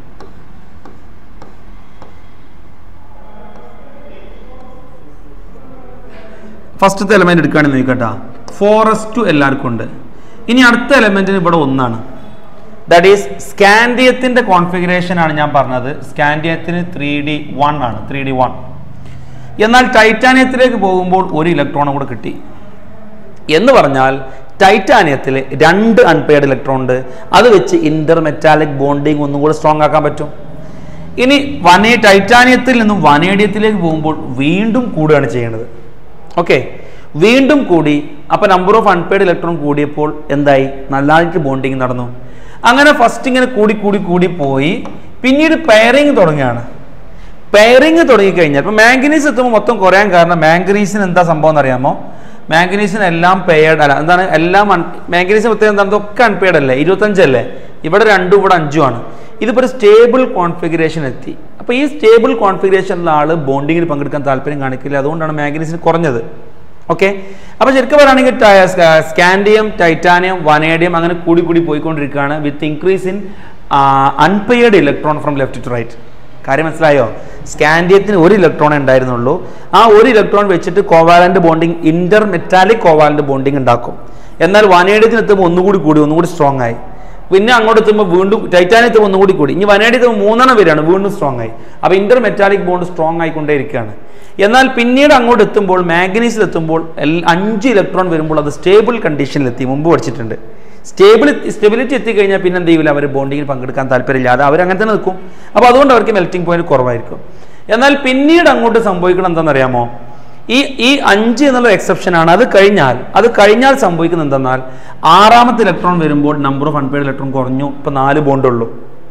ഫസ്റ്റത്തെ എലമെന്റ് എടുക്കുകയാണെന്ന് നോക്കട്ടാ ഫോറസ്റ്റ് എല്ലാവർക്കും ഉണ്ട് ഇനി അടുത്ത എലമെന്റിന് ഇവിടെ ഒന്നാണ് ദാറ്റ് ഈസ് സ്കാൻഡിയത്തിന്റെ കോൺഫിഗറേഷൻ ആണ് ഞാൻ പറഞ്ഞത് സ്കാൻഡിയത്തിന് ത്രീ ഡി വൺ ആണ് ത്രീ ഡി വൺ എന്നാൽ ടൈറ്റാനിയത്തിലേക്ക് പോകുമ്പോൾ ഒരു ഇലക്ട്രോൺ കൂടെ കിട്ടി എന്ന് പറഞ്ഞാൽ ടൈറ്റാനിയത്തിൽ രണ്ട് അൺപെയർഡ് ഇലക്ട്രോൺ ഉണ്ട് അത് വെച്ച് ഇന്റർ മെറ്റാലിക് ബോണ്ടിങ് ഒന്നും കൂടെ സ്ട്രോങ് ആക്കാൻ പറ്റും ഇനി വനേ ടൈറ്റാനിയത്തിൽ നിന്നും വനേഡിയത്തിലേക്ക് പോകുമ്പോൾ വീണ്ടും കൂടുകയാണ് ചെയ്യുന്നത് ഓക്കെ വീണ്ടും കൂടി അപ്പൊ നമ്പർ ഓഫ് അൺപെയ്ഡ് ഇലക്ട്രോൺ കൂടിയപ്പോൾ എന്തായി നല്ലതായിട്ട് ബോണ്ടിങ് നടന്നു അങ്ങനെ ഫസ്റ്റ് ഇങ്ങനെ കൂടി കൂടി കൂടി പോയി പിന്നീട് പെയറിങ് തുടങ്ങുകയാണ് പെയറിങ് തുടങ്ങിക്കഴിഞ്ഞാൽ ഇപ്പൊ മാംഗനീസ് എത്തുമ്പോൾ മൊത്തം കുറയാൻ കാരണം മാംഗനീസിന് എന്താ സംഭവം എന്നറിയാമോ മാംഗനീസിന് എല്ലാം പെയർഡ് അല്ല എന്താണ് എല്ലാം മാംഗനീസ് പ്രത്യേകം എന്താണ് ഇതൊക്കെ അൺപെയർഡ് അല്ലേ ഇരുപത്തഞ്ചല്ലേ ഇവിടെ രണ്ടും ഇവിടെ അഞ്ചും ആണ് ഇതിപ്പോൾ ഒരു സ്റ്റേബിൾ കോൺഫിഗറേഷൻ എത്തി അപ്പോൾ ഈ സ്റ്റേബിൾ കോൺഫിഗറേഷനിലുള്ള ആൾ ബോണ്ടിങ്ങിൽ പങ്കെടുക്കാൻ താല്പര്യം കാണിക്കില്ല അതുകൊണ്ടാണ് മാംഗനീസിന് കുറഞ്ഞത് ഓക്കെ അപ്പോൾ ശരിക്കും പറയുകയാണെങ്കിൽ സ്കാൻഡിയം ടൈറ്റാനിയം വനേഡിയം അങ്ങനെ കൂടി കൂടി പോയിക്കൊണ്ടിരിക്കുകയാണ് with increase in unpaired electron from left to right കാര്യം മനസ്സിലായോ സ്കാൻഡിയത്തിന് ഒരു ഇലക്ട്രോൺ ഉണ്ടായിരുന്നുള്ളൂ ആ ഒരു ഇലക്ട്രോൺ വെച്ചിട്ട് covalent bonding intermetallic covalent bonding ഉണ്ടാക്കും എന്നാൽ വനേഡിയത്തിന് എത്തുമ്പോൾ ഒന്നുകൂടി കൂടി ഒന്നുകൂടി സ്ട്രോങ് ആയി പിന്നെ അങ്ങോട്ട് എത്തുമ്പോൾ വീണ്ടും ടൈറ്റാനിയം എത്തുമ്പോൾ ഒന്നുകൂടി കൂടി ഇനി വനേഡിയം എത്തുമ്പോൾ മൂന്നെണ്ണം വരികയാണ് വീണ്ടും സ്ട്രോങ് ആയി അപ്പോൾ ഇന്റർ മെറ്റാലിക് ബോണ്ട് സ്ട്രോങ് ആയിക്കൊണ്ടേയിരിക്കുകയാണ് എന്നാൽ പിന്നീട് അങ്ങോട്ട് എത്തുമ്പോൾ മാഗ്നീസിൽ എത്തുമ്പോൾ എൽ- അഞ്ച് ഇലക്ട്രോൺ വരുമ്പോൾ അത് സ്റ്റേബിൾ കണ്ടീഷനിലെത്തി മുമ്പ് പഠിച്ചിട്ടുണ്ട് സ്റ്റേബിൾ സ്റ്റെബിലിറ്റി എത്തിക്കഴിഞ്ഞാൽ പിന്നെ എന്ത് ചെയ്യില്ല അവർ ബോണ്ടിങ്ങിൽ പങ്കെടുക്കാൻ താല്പര്യമില്ലാതെ അവർ അങ്ങനെ തന്നെ നിൽക്കും അപ്പോൾ അതുകൊണ്ട് അവർക്ക് മെൽറ്റിംഗ് പോയിന്റ് കുറവായിരിക്കും എന്നാൽ പിന്നീട് അങ്ങോട്ട് സംഭവിക്കണം എന്താണെന്നറിയാമോ ഈ ഈ അഞ്ച് എന്നുള്ള എക്സെപ്ഷൻ ആണ് അത് കഴിഞ്ഞാൽ അത് കഴിഞ്ഞാൽ സംഭവിക്കുന്നത് എന്തെന്നാൽ ആറാമത്തെ ഇലക്ട്രോൺ വരുമ്പോൾ നമ്പർ ഓഫ് അൺപെയ്ഡ് ഇലക്ട്രോൺ കുറഞ്ഞു ഇപ്പൊ നാല് ബോണ്ടുള്ളൂ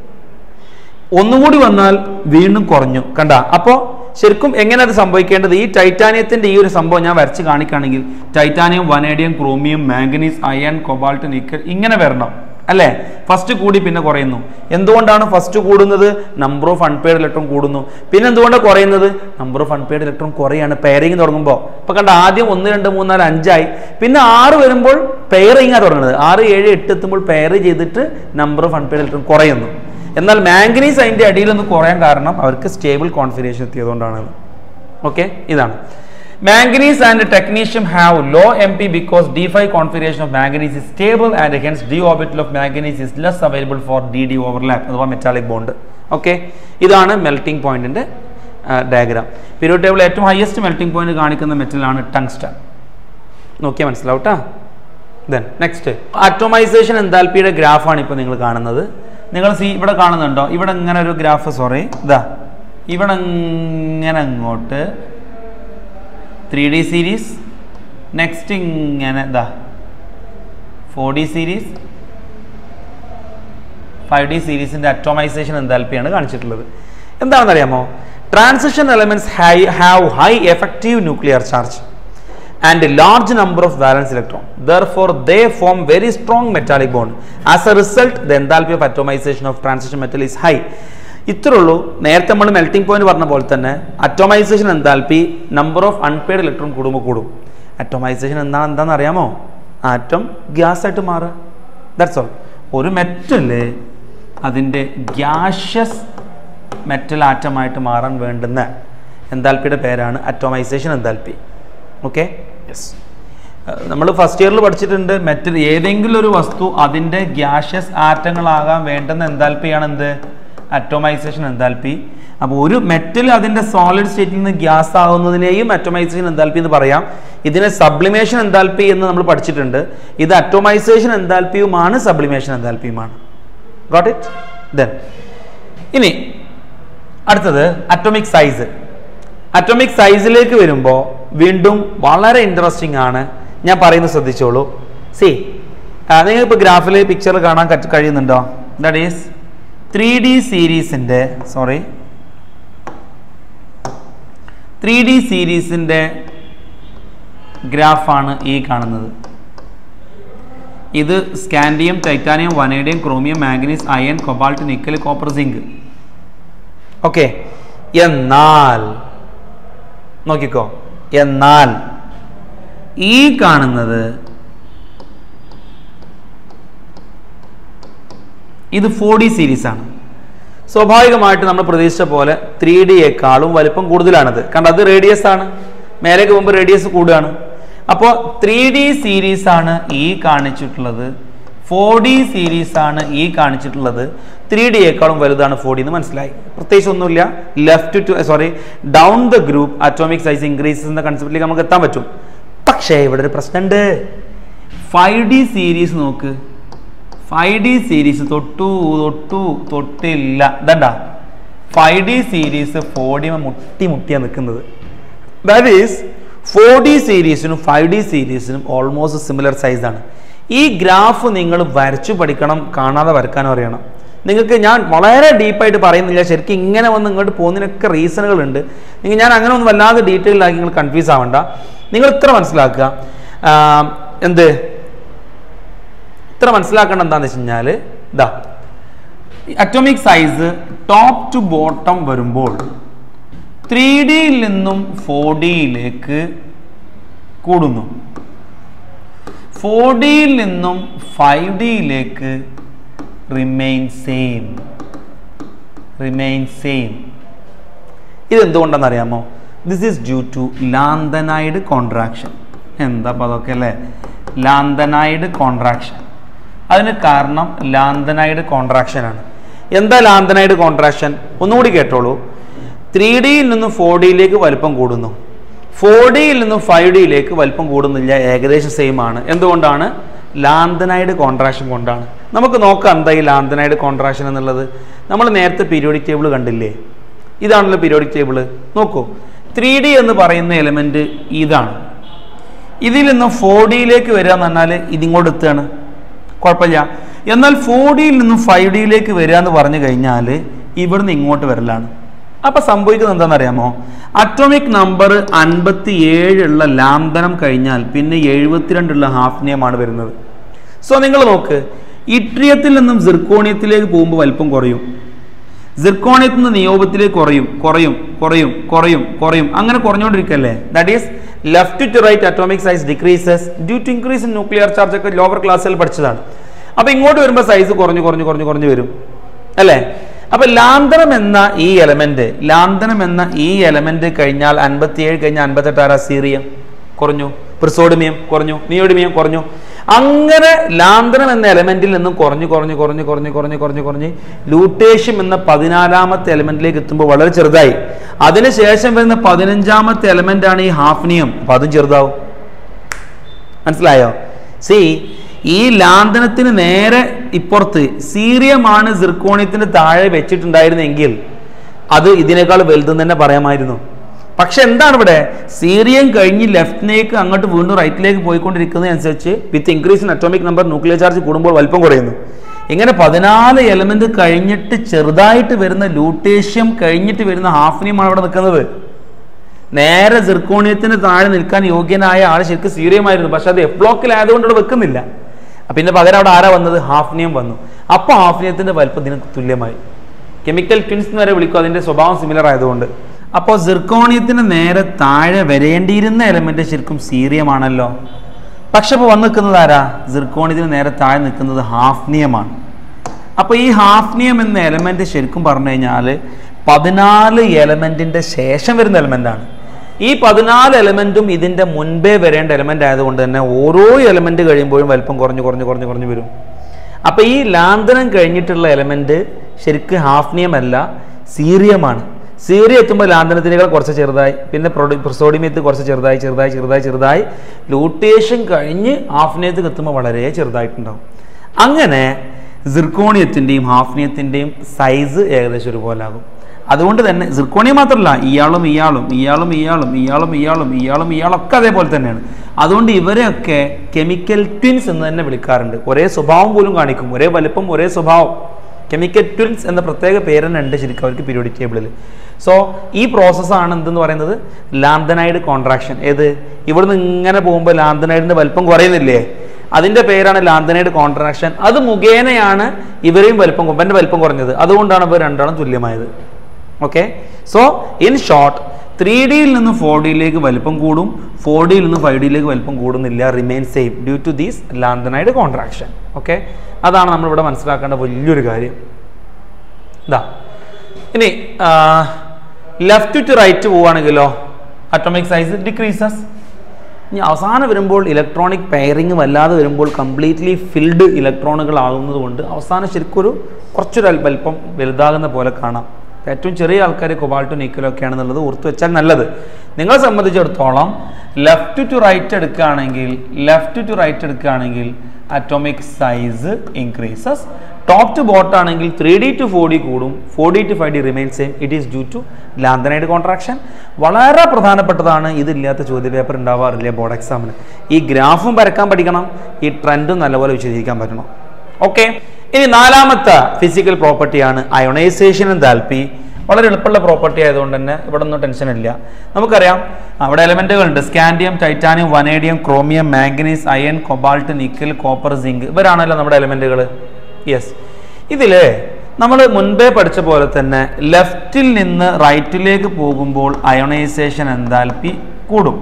ഒന്നുകൂടി വന്നാൽ വീണ്ടും കുറഞ്ഞു കണ്ട അപ്പോൾ ശരിക്കും എങ്ങനെ അത് സംഭവിക്കേണ്ടത് ഈ ടൈറ്റാനിയത്തിന്റെ ഈ ഒരു സംഭവം ഞാൻ വരച്ച് കാണിക്കുകയാണെങ്കിൽ titanium vanadium chromium manganese iron cobalt nickel ഇങ്ങനെ വരണം അല്ലേ ഫസ്റ്റ് കൂടി പിന്നെ കുറയുന്നു എന്തുകൊണ്ടാണ് ഫസ്റ്റ് കൂടുന്നത് നമ്പർ ഓഫ് അൺപെയ്ഡ് ഇലക്ട്രോൺ കൂടുന്നു പിന്നെ എന്തുകൊണ്ടാണ് കുറയുന്നത് നമ്പർ ഓഫ് അൺപെയ്ഡ് ഇലക്ട്രോൺ കുറയാണ് പെയറിങ് തുടങ്ങുമ്പോൾ ഇപ്പൊ കണ്ട ആദ്യം ഒന്ന് രണ്ട് മൂന്ന് നാല് അഞ്ചായി പിന്നെ ആറ് വരുമ്പോൾ പെയറിങ് ആണ് തുടങ്ങുന്നത് ആറ് ഏഴ് എട്ട് എത്തുമ്പോൾ പെയർ ചെയ്തിട്ട് നമ്പർ ഓഫ് അൺപെയ്ഡ് ഇലക്ട്രോൺ കുറയുന്നു എന്നാൽ മാംഗനീസ് അതിന്റെ അടിയിലൊന്ന് കുറയാൻ കാരണം അവർക്ക് സ്റ്റേബിൾ കോൺഫിഗറേഷൻ എത്തിയതുകൊണ്ടാണ് ഓക്കെ ഇതാണ് manganese and technetium have low M P because d five configuration of manganese is stable and hence d orbital of manganese is less available for d d overlap അഥവാ metallic bond okay ഇതാണ് melting പോയിന്റിന്റെ diagram periodic table ഏറ്റവും highest melting point കാണിക്കുന്ന മെറ്റലാണ് tungsten നോക്കിയാൽ മനസ്സിലാവും കേട്ടോ then next atomisation എൻതാൽപ്പിയുടെ ഗ്രാഫാണ് ഇപ്പോൾ നിങ്ങൾ കാണുന്നത് നിങ്ങൾ സി ഇവിടെ കാണുന്നുണ്ടോ ഇവിടെ ഇങ്ങനെ ഒരു ഗ്രാഫ് സോറി ഇതാ ഇവിടെ ഇങ്ങനെ അങ്ങോട്ട് ത്രീ ഡി സീരീസ് നെക്സ്റ്റ് ഇങ്ങനെ ഇതാ four d series five d സീരീസിന്റെ അറ്റോമൈസേഷൻ എൻതാൽപ്പിയാണ് കാണിച്ചിട്ടുള്ളത് എന്താണെന്നറിയാമോ transition elements have high effective nuclear charge and a large number of valence electron. Therefore, they form very strong metallic bond. As a result, the enthalpy of atomization of transition metal is high. ഇത്രേ ഉള്ളൂ നേരത്തെ നമ്മൾ melting point പറഞ്ഞ പോലെ തന്നെ atomisation enthalpy number of unpaired electron കൂടുമ്പോൾ കൂടും atomisation എന്താണ് എന്താണെന്ന് അറിയാമോ ആറ്റം ഗ്യാസ് ആയിട്ട് മാറുക ദാറ്റ്സ് ഓൾ ഒരു മെറ്റല് അതിൻ്റെ ഗ്യാഷ്യസ് മെറ്റൽ ആറ്റമായിട്ട് മാറാൻ വേണ്ടുന്ന എന്താൽപ്പിയുടെ പേരാണ് അറ്റോമൈസേഷൻ എന്താൽപ്പി ഓക്കെ യെസ് നമ്മൾ ഫസ്റ്റ് ഇയറിൽ പഠിച്ചിട്ടുണ്ട് മെറ്റൽ ഏതെങ്കിലും ഒരു വസ്തു അതിൻ്റെ ഗ്യാഷ്യസ് ആറ്റങ്ങളാകാൻ വേണ്ടുന്ന എന്താൽപ്പിയാണ് എന്ത് അറ്റോമൈസേഷൻ എന്താൽപ്പി അപ്പോൾ ഒരു മെറ്റൽ അതിൻ്റെ സോളിഡ് സ്റ്റേറ്റിൽ നിന്ന് ഗ്യാസ് ആകുന്നതിനെയും അറ്റോമൈസേഷൻ എന്താൽപ്പി എന്ന് പറയാം ഇതിനെ സബ്ലിമേഷൻ എന്താൽപ്പി എന്ന് നമ്മൾ പഠിച്ചിട്ടുണ്ട് ഇത് അറ്റോമൈസേഷൻ എന്താൽപ്പിയുമാണ് സബ്ലിമേഷൻ എന്താൽപ്പിയുമാണ് ഗോട്ട് ഇറ്റ് ദെൻ ഇനി അടുത്തത് അറ്റോമിക് സൈസ് അറ്റോമിക് സൈസിലേക്ക് വരുമ്പോൾ വീണ്ടും വളരെ ഇൻട്രസ്റ്റിംഗ് ആണ് ഞാൻ പറയുന്നത് ശ്രദ്ധിച്ചോളൂ സി നിങ്ങൾക്ക് ഇപ്പോൾ ഗ്രാഫിൽ പിക്ചർ കാണാൻ കറ്റ് കഴിയുന്നുണ്ടോ ദാറ്റ് ഈസ് ത്രീ ഡി സീരീസിൻ്റെ സോറി ത്രീ ഡി സീരീസിൻ്റെ ഗ്രാഫാണ് ഈ കാണുന്നത് ഇത് scandium titanium vanadium chromium manganese iron cobalt nickel copper zinc okay എന്നാൽ നോക്കിക്കോ എന്നാൽ ഈ കാണുന്നത് ഇത് ഫോർ ഡി സീരീസ് ആണ് സ്വാഭാവികമായിട്ട് നമ്മൾ പ്രതീക്ഷിച്ച പോലെ ത്രീ ഡിയേക്കാളും വലിപ്പം കൂടുതലാണത് കാരണം അത് റേഡിയസ് ആണ് മേലേക്ക് പോകുമ്പോൾ റേഡിയസ് കൂടുകയാണ് അപ്പോൾ ത്രീ ഡി സീരീസ് ആണ് ഈ കാണിച്ചിട്ടുള്ളത് ഫോർ ഡി സീരീസ് ആണ് ഈ കാണിച്ചിട്ടുള്ളത് ത്രീ ഡിയേക്കാളും വലുതാണ് ഫോർ ഡി എന്ന് മനസ്സിലായി പ്രത്യേകിച്ച് ഒന്നുമില്ല left to sorry down the group atomic size increases എന്ന കൺസെപ്റ്റിലേക്ക് നമുക്ക് എത്താൻ പറ്റും പക്ഷേ ഇവിടെ ഒരു പ്രശ്നമുണ്ട് ഫൈവ് ഡി സീരീസ് നോക്ക് ഫൈവ് ഡി സീരീസ് തൊട്ടു തൊട്ടു തൊട്ടില്ല ഇതണ്ട five D series four D മുട്ടി മുട്ടിയാണ് നിൽക്കുന്നത് ദാറ്റ് ഈസ് ഫോർ ഡി സീരീസിനും ഫൈവ് ഡി സീരീസിനും ഓൾമോസ്റ്റ് സിമിലർ സൈസാണ് ഈ ഗ്രാഫ് നിങ്ങൾ വരച്ചു പഠിക്കണം കാണാതെ വരക്കാനും അറിയണം നിങ്ങൾക്ക് ഞാൻ വളരെ ഡീപ്പായിട്ട് പറയുന്നില്ല ശരിക്കും ഇങ്ങനെ വന്ന് ഇങ്ങോട്ട് പോകുന്നതിനൊക്കെ റീസണുകളുണ്ട് നിങ്ങൾ ഞാൻ അങ്ങനെ ഒന്നും വല്ലാതെ ഡീറ്റെയിൽ ആക്കി നിങ്ങൾ കൺഫ്യൂസ് ആവണ്ട നിങ്ങൾ ഇത്ര മനസ്സിലാക്കുക ആ, എന്ത് ഇത്ര മനസ്സിലാക്കേണ്ട എന്താണെന്ന് വെച്ച് കഴിഞ്ഞാൽ ഇതാ atomic size top to bottom വരുമ്പോൾ ത്രീ ഡിയിൽ നിന്നും ഫോർ ഡിയിലേക്ക് കൂടുന്നു ഫോർ ഡിയിൽ നിന്നും ഫൈവ് ഡിയിലേക്ക് റിമെയിൻ സെയിം റിമെയിൻ സെയിം ഇതെന്തുകൊണ്ടെന്ന് അറിയാമോ this is due to lanthanide contraction എന്താ അപ്പോൾ അതൊക്കെ അല്ലേ ലാന്തനൈഡ് കോൺട്രാക്ഷൻ അതിന് കാരണം ലാന്തനൈഡ് കോൺട്രാക്ഷൻ ആണ് എന്താ ലാന്തനൈഡ് കോൺട്രാക്ഷൻ ഒന്നുകൂടി കേട്ടോളൂ ത്രീ ഡിയിൽ നിന്ന് ഫോർ ഡിയിലേക്ക് വലുപ്പം കൂടുന്നു ഫോർ ഡിയിൽ നിന്ന് ഫൈവ് ഡിയിലേക്ക് വലുപ്പം കൂടുന്നില്ല ഏകദേശം സെയിം ആണ് എന്തുകൊണ്ടാണ് ലാന്തനൈഡ് കോൺട്രാക്ഷൻ കൊണ്ടാണ് നമുക്ക് നോക്കാം എന്താ ഈ ലാന്തനൈഡ് കോൺട്രാക്ഷൻ എന്നുള്ളത് നമ്മൾ നേരത്തെ പീരിയോഡിക് ടേബിൾ കണ്ടില്ലേ ഇതാണല്ലോ പീരിയോഡിക് ടേബിൾ നോക്കൂ ത്രീ ഡി എന്ന് പറയുന്ന എലിമെന്റ് ഇതാണ് ഇതിൽ നിന്ന് ഫോർ ഡിയിലേക്ക് വരിക എന്ന് പറഞ്ഞാൽ ഇതിങ്ങോട്ട് എത്തുകയാണ് കുഴപ്പമില്ല എന്നാൽ ഫോർ ഡിയിൽ നിന്നും ഫൈവ് ഡിയിലേക്ക് വരിക എന്ന് പറഞ്ഞു കഴിഞ്ഞാൽ ഇവിടുന്ന് ഇങ്ങോട്ട് വരലാണ് അപ്പൊ സംഭവിക്കുന്നത് എന്താണെന്ന് അറിയാമോ അറ്റോമിക് നമ്പർ അൻപത്തി ഏഴുള്ള ലാംബനം കഴിഞ്ഞാൽ പിന്നെ എഴുപത്തിരണ്ടുള്ള ഹാഫ് നിയമാണ് വരുന്നത് സോ നിങ്ങൾ നോക്ക് ഇട്രിയത്തിൽ നിന്നും സിർക്കോണിയത്തിലേക്ക് പോകുമ്പോൾ വലിപ്പം കുറയും സിർക്കോണിയത്തിൽ നിന്ന് നിയോബത്തിലേക്ക് കുറയും കുറയും കുറയും കുറയും കുറയും അങ്ങനെ കുറഞ്ഞുകൊണ്ടിരിക്കല്ലേ that is left to right atomic size decreases due to increase in nuclear charge ഒക്കെ ലോവർ ക്ലാസ്സിൽ പഠിച്ചതാണ് അപ്പൊ ഇങ്ങോട്ട് വരുമ്പോൾ സൈസ് കുറഞ്ഞു കുറഞ്ഞു കുറഞ്ഞു കുറഞ്ഞു വരും അല്ലേ അപ്പൊ ലാന്തരം എന്ന ഈ എലമെന്റ് ലാന്തനം എന്ന ഈ എലമെന്റ് കഴിഞ്ഞാൽ അൻപത്തിയേഴ് കഴിഞ്ഞാൽ അൻപത്തെട്ട് ആരാ സീറിയം കുറഞ്ഞു പ്രിസോഡിമിയം കുറഞ്ഞു നിയോഡിമിയം കുറഞ്ഞു അങ്ങനെ ലാന്തനം എന്ന എലമെന്റിൽ നിന്നും കുറഞ്ഞു കുറഞ്ഞു കുറഞ്ഞു കുറഞ്ഞു കുറഞ്ഞു കുറഞ്ഞു കുറഞ്ഞ് ലൂട്ടേഷ്യം എന്ന പതിനാലാമത്തെ എലമെന്റിലേക്ക് എത്തുമ്പോൾ വളരെ ചെറുതായി അതിനുശേഷം വരുന്ന പതിനഞ്ചാമത്തെ എലമെന്റ് ആണ് ഈ ഹാഫ്നിയം അപ്പൊ അതും ചെറുതാവും മനസ്സിലായോ സി ഈ ലാന്തനത്തിന് നേരെ ഇപ്പുറത്ത് സീറിയമാണ് സിർക്കോണിയത്തിന് താഴെ വെച്ചിട്ടുണ്ടായിരുന്നെങ്കിൽ അത് ഇതിനേക്കാൾ വലുതെന്ന് തന്നെ പറയാമായിരുന്നു പക്ഷെ എന്താണ് ഇവിടെ സീറിയം കഴിഞ്ഞ് ലെഫ്റ്റിലേക്ക് അങ്ങോട്ട് വീണ്ടും റൈറ്റിലേക്ക് പോയിക്കൊണ്ടിരിക്കുന്നതനുസരിച്ച് with increase in atomic number nuclear charge കൂടുമ്പോൾ വലിപ്പം കുറയുന്നു ഇങ്ങനെ പതിനാല് എലമെന്റ് കഴിഞ്ഞിട്ട് ചെറുതായിട്ട് വരുന്ന ലൂട്ടേഷ്യം കഴിഞ്ഞിട്ട് വരുന്ന ഹാഫിനിയമാണ് അവിടെ നിൽക്കുന്നത് നേരെ സിർക്കോണിയത്തിന് താഴെ നിൽക്കാൻ യോഗ്യനായ ആൾ ശരിക്കും സീറിയമായിരുന്നു പക്ഷെ അത് എഫ് ബ്ലോക്കിലായതുകൊണ്ട് അവിടെ വെക്കുന്നില്ല അപ്പൊ പിന്നെ പകരം അവിടെ ആരാ വന്നത് ഹാഫ്നിയം വന്നു അപ്പൊ ഹാഫ്നിയത്തിന്റെ വലിപ്പം ഇതിന് തുല്യമായി കെമിക്കൽ ട്വിൻസ് എന്ന് വരെ വിളിക്കും അതിന്റെ സ്വഭാവം സിമിലർ ആയതുകൊണ്ട് അപ്പോൾ സിർക്കോണിയത്തിന് നേരെ താഴെ വരേണ്ടിയിരുന്ന എലമെന്റ് ശരിക്കും സീറിയമാണല്ലോ പക്ഷെ ഇപ്പോൾ വന്ന് നിൽക്കുന്നത് ആരാ സിർക്കോണിയത്തിന് നേരെ താഴെ നിൽക്കുന്നത് ഹാഫ്നിയമാണ് അപ്പോൾ ഈ ഹാഫ്നിയം എന്ന എലമെന്റ് ശരിക്കും പറഞ്ഞു കഴിഞ്ഞാൽ പതിനാല് എലമെന്റിന്റെ ശേഷം വരുന്ന എലമെന്റാണ് ഈ പതിനാല് എലമെന്റും ഇതിന്റെ മുൻപേ വരേണ്ട എലമെന്റ് ആയതുകൊണ്ട് തന്നെ ഓരോ എലമെന്റ് കഴിയുമ്പോഴും വലിപ്പം കുറഞ്ഞു കുറഞ്ഞു കുറഞ്ഞു കുറഞ്ഞു വരും അപ്പൊ ഈ ലാന്തനം കഴിഞ്ഞിട്ടുള്ള എലമെന്റ് ശരിക്കും ഹാഫ്നിയം അല്ല സീറിയമാണ് സീറിയ എത്തുമ്പോൾ ലാന്തനത്തിനേക്കാൾ കുറച്ച് ചെറുതായി പിന്നെ പ്രൊസോഡിയത്ത് കുറച്ച് ചെറുതായി ചെറുതായി ചെറുതായി ചെറുതായി ലൂട്ടേഷൻ കഴിഞ്ഞ് ഹാഫ്നിയത്തിൽ എത്തുമ്പോൾ വളരെ ചെറുതായിട്ടുണ്ടാവും അങ്ങനെ സിർക്കോണിയത്തിൻ്റെയും ഹാഫ്നിയത്തിൻ്റെയും സൈസ് ഏകദേശം ഒരുപോലെ ആകും അതുകൊണ്ട് തന്നെ സിർക്കോണിയം മാത്രമല്ല ഇയാളും ഇയാളും ഇയാളും ഇയാളും ഇയാളും ഇയാളും ഇയാളും ഇയാളും ഒക്കെ അതേപോലെ തന്നെയാണ് അതുകൊണ്ട് ഇവരെയൊക്കെ കെമിക്കൽ ട്വിൻസ് എന്ന് തന്നെ വിളിക്കാറുണ്ട് ഒരേ സ്വഭാവം പോലും കാണിക്കും ഒരേ വലുപ്പം ഒരേ സ്വഭാവം കെമിക്കൽ ട്വിൻസ് എന്ന പ്രത്യേക പേര് തന്നെ ഉണ്ട് ശരിക്കും അവർക്ക് പീരിയോഡിക് ടേബിളിൽ സോ ഈ പ്രോസസ്സാണ് എന്തെന്ന് പറയുന്നത് ലാന്തനൈഡ് കോൺട്രാക്ഷൻ ഏത് ഇവിടുന്ന് ഇങ്ങനെ പോകുമ്പോൾ ലാന്തനൈഡിന്റെ വലിപ്പം കുറയുന്നില്ലേ അതിന്റെ പേരാണ് ലാന്തനൈഡ് കോൺട്രാക്ഷൻ അത് മുഖേനയാണ് ഇവരെയും വലിപ്പം ഇവന്റെ വലിപ്പം കുറഞ്ഞത് അതുകൊണ്ടാണ് ഇവർ രണ്ടാളും തുല്യമായത് okay so in short three ഡിയിൽ നിന്ന് ഫോർ ഡിയിലേക്ക് വലിപ്പം കൂടും ഫോർ ഡിയിൽ നിന്ന് ഫൈവ് ഡിയിലേക്ക് വലിപ്പം കൂടുന്നില്ല remain same due to these lanthanide contraction okay അതാണ് നമ്മൾ ഇവിടെ മനസ്സിലാക്കേണ്ട വലിയൊരു കാര്യം ഇതാ ഇനി ലെഫ്റ്റ് ടു റൈറ്റ് പോവുകയാണെങ്കിലോ അറ്റോമിക് സൈസ് ഡിക്രീസസ് ഇനി അവസാനം വരുമ്പോൾ ഇലക്ട്രോണിക് പെയറിങ് വല്ലാതെ വരുമ്പോൾ കംപ്ലീറ്റ്ലി ഫിൽഡ് ഇലക്ട്രോണുകൾ ആകുന്നത് കൊണ്ട് അവസാനം ശരിക്കും ഒരു കുറച്ചൊരു അല്പ- അല്പം വലുതാകുന്ന പോലെ കാണാം ഏറ്റവും ചെറിയ ആൾക്കാർ കൊബാൾട്ടോ നിക്കലോ ഒക്കെ ആണെന്നുള്ളത് ഓർത്ത് വെച്ചാൽ നല്ലത് നിങ്ങളെ സംബന്ധിച്ചിടത്തോളം ലെഫ്റ്റ് ടു റൈറ്റ് എടുക്കുകയാണെങ്കിൽ ലെഫ്റ്റ് ടു റൈറ്റ് എടുക്കുകയാണെങ്കിൽ atomic size increases top to bottom ആണെങ്കിൽ three D to four D കൂടും four D to five D remain same it is due to lanthanide contraction വളരെ പ്രധാനപ്പെട്ടതാണ് ഇതില്ലാത്ത ചോദ്യ പേപ്പർ ഉണ്ടാവാറില്ല board എക്സാമിന് ഈ ഗ്രാഫും വരക്കാൻ പഠിക്കണം ഈ ട്രെൻഡും നല്ലപോലെ വിശദീകരിക്കാൻ പറ്റണം ഓക്കെ ഇനി നാലാമത്തെ ഫിസിക്കൽ പ്രോപ്പർട്ടിയാണ് അയോണൈസേഷൻ എന്താൽപ്പി വളരെ എളുപ്പമുള്ള പ്രോപ്പർട്ടി ആയതുകൊണ്ട് തന്നെ ഇവിടെ ഒന്നും ടെൻഷൻ ഇല്ല നമുക്കറിയാം അവിടെ എലമെന്റുകളുണ്ട് scandium titanium vanadium chromium manganese iron cobalt nickel copper zinc ഇവരാണല്ലോ നമ്മുടെ എലമെന്റുകൾ യെസ് ഇതില് നമ്മൾ മുൻപേ പഠിച്ച പോലെ തന്നെ ലെഫ്റ്റിൽ നിന്ന് റൈറ്റിലേക്ക് പോകുമ്പോൾ അയോണൈസേഷൻ എന്താൽപ്പി കൂടും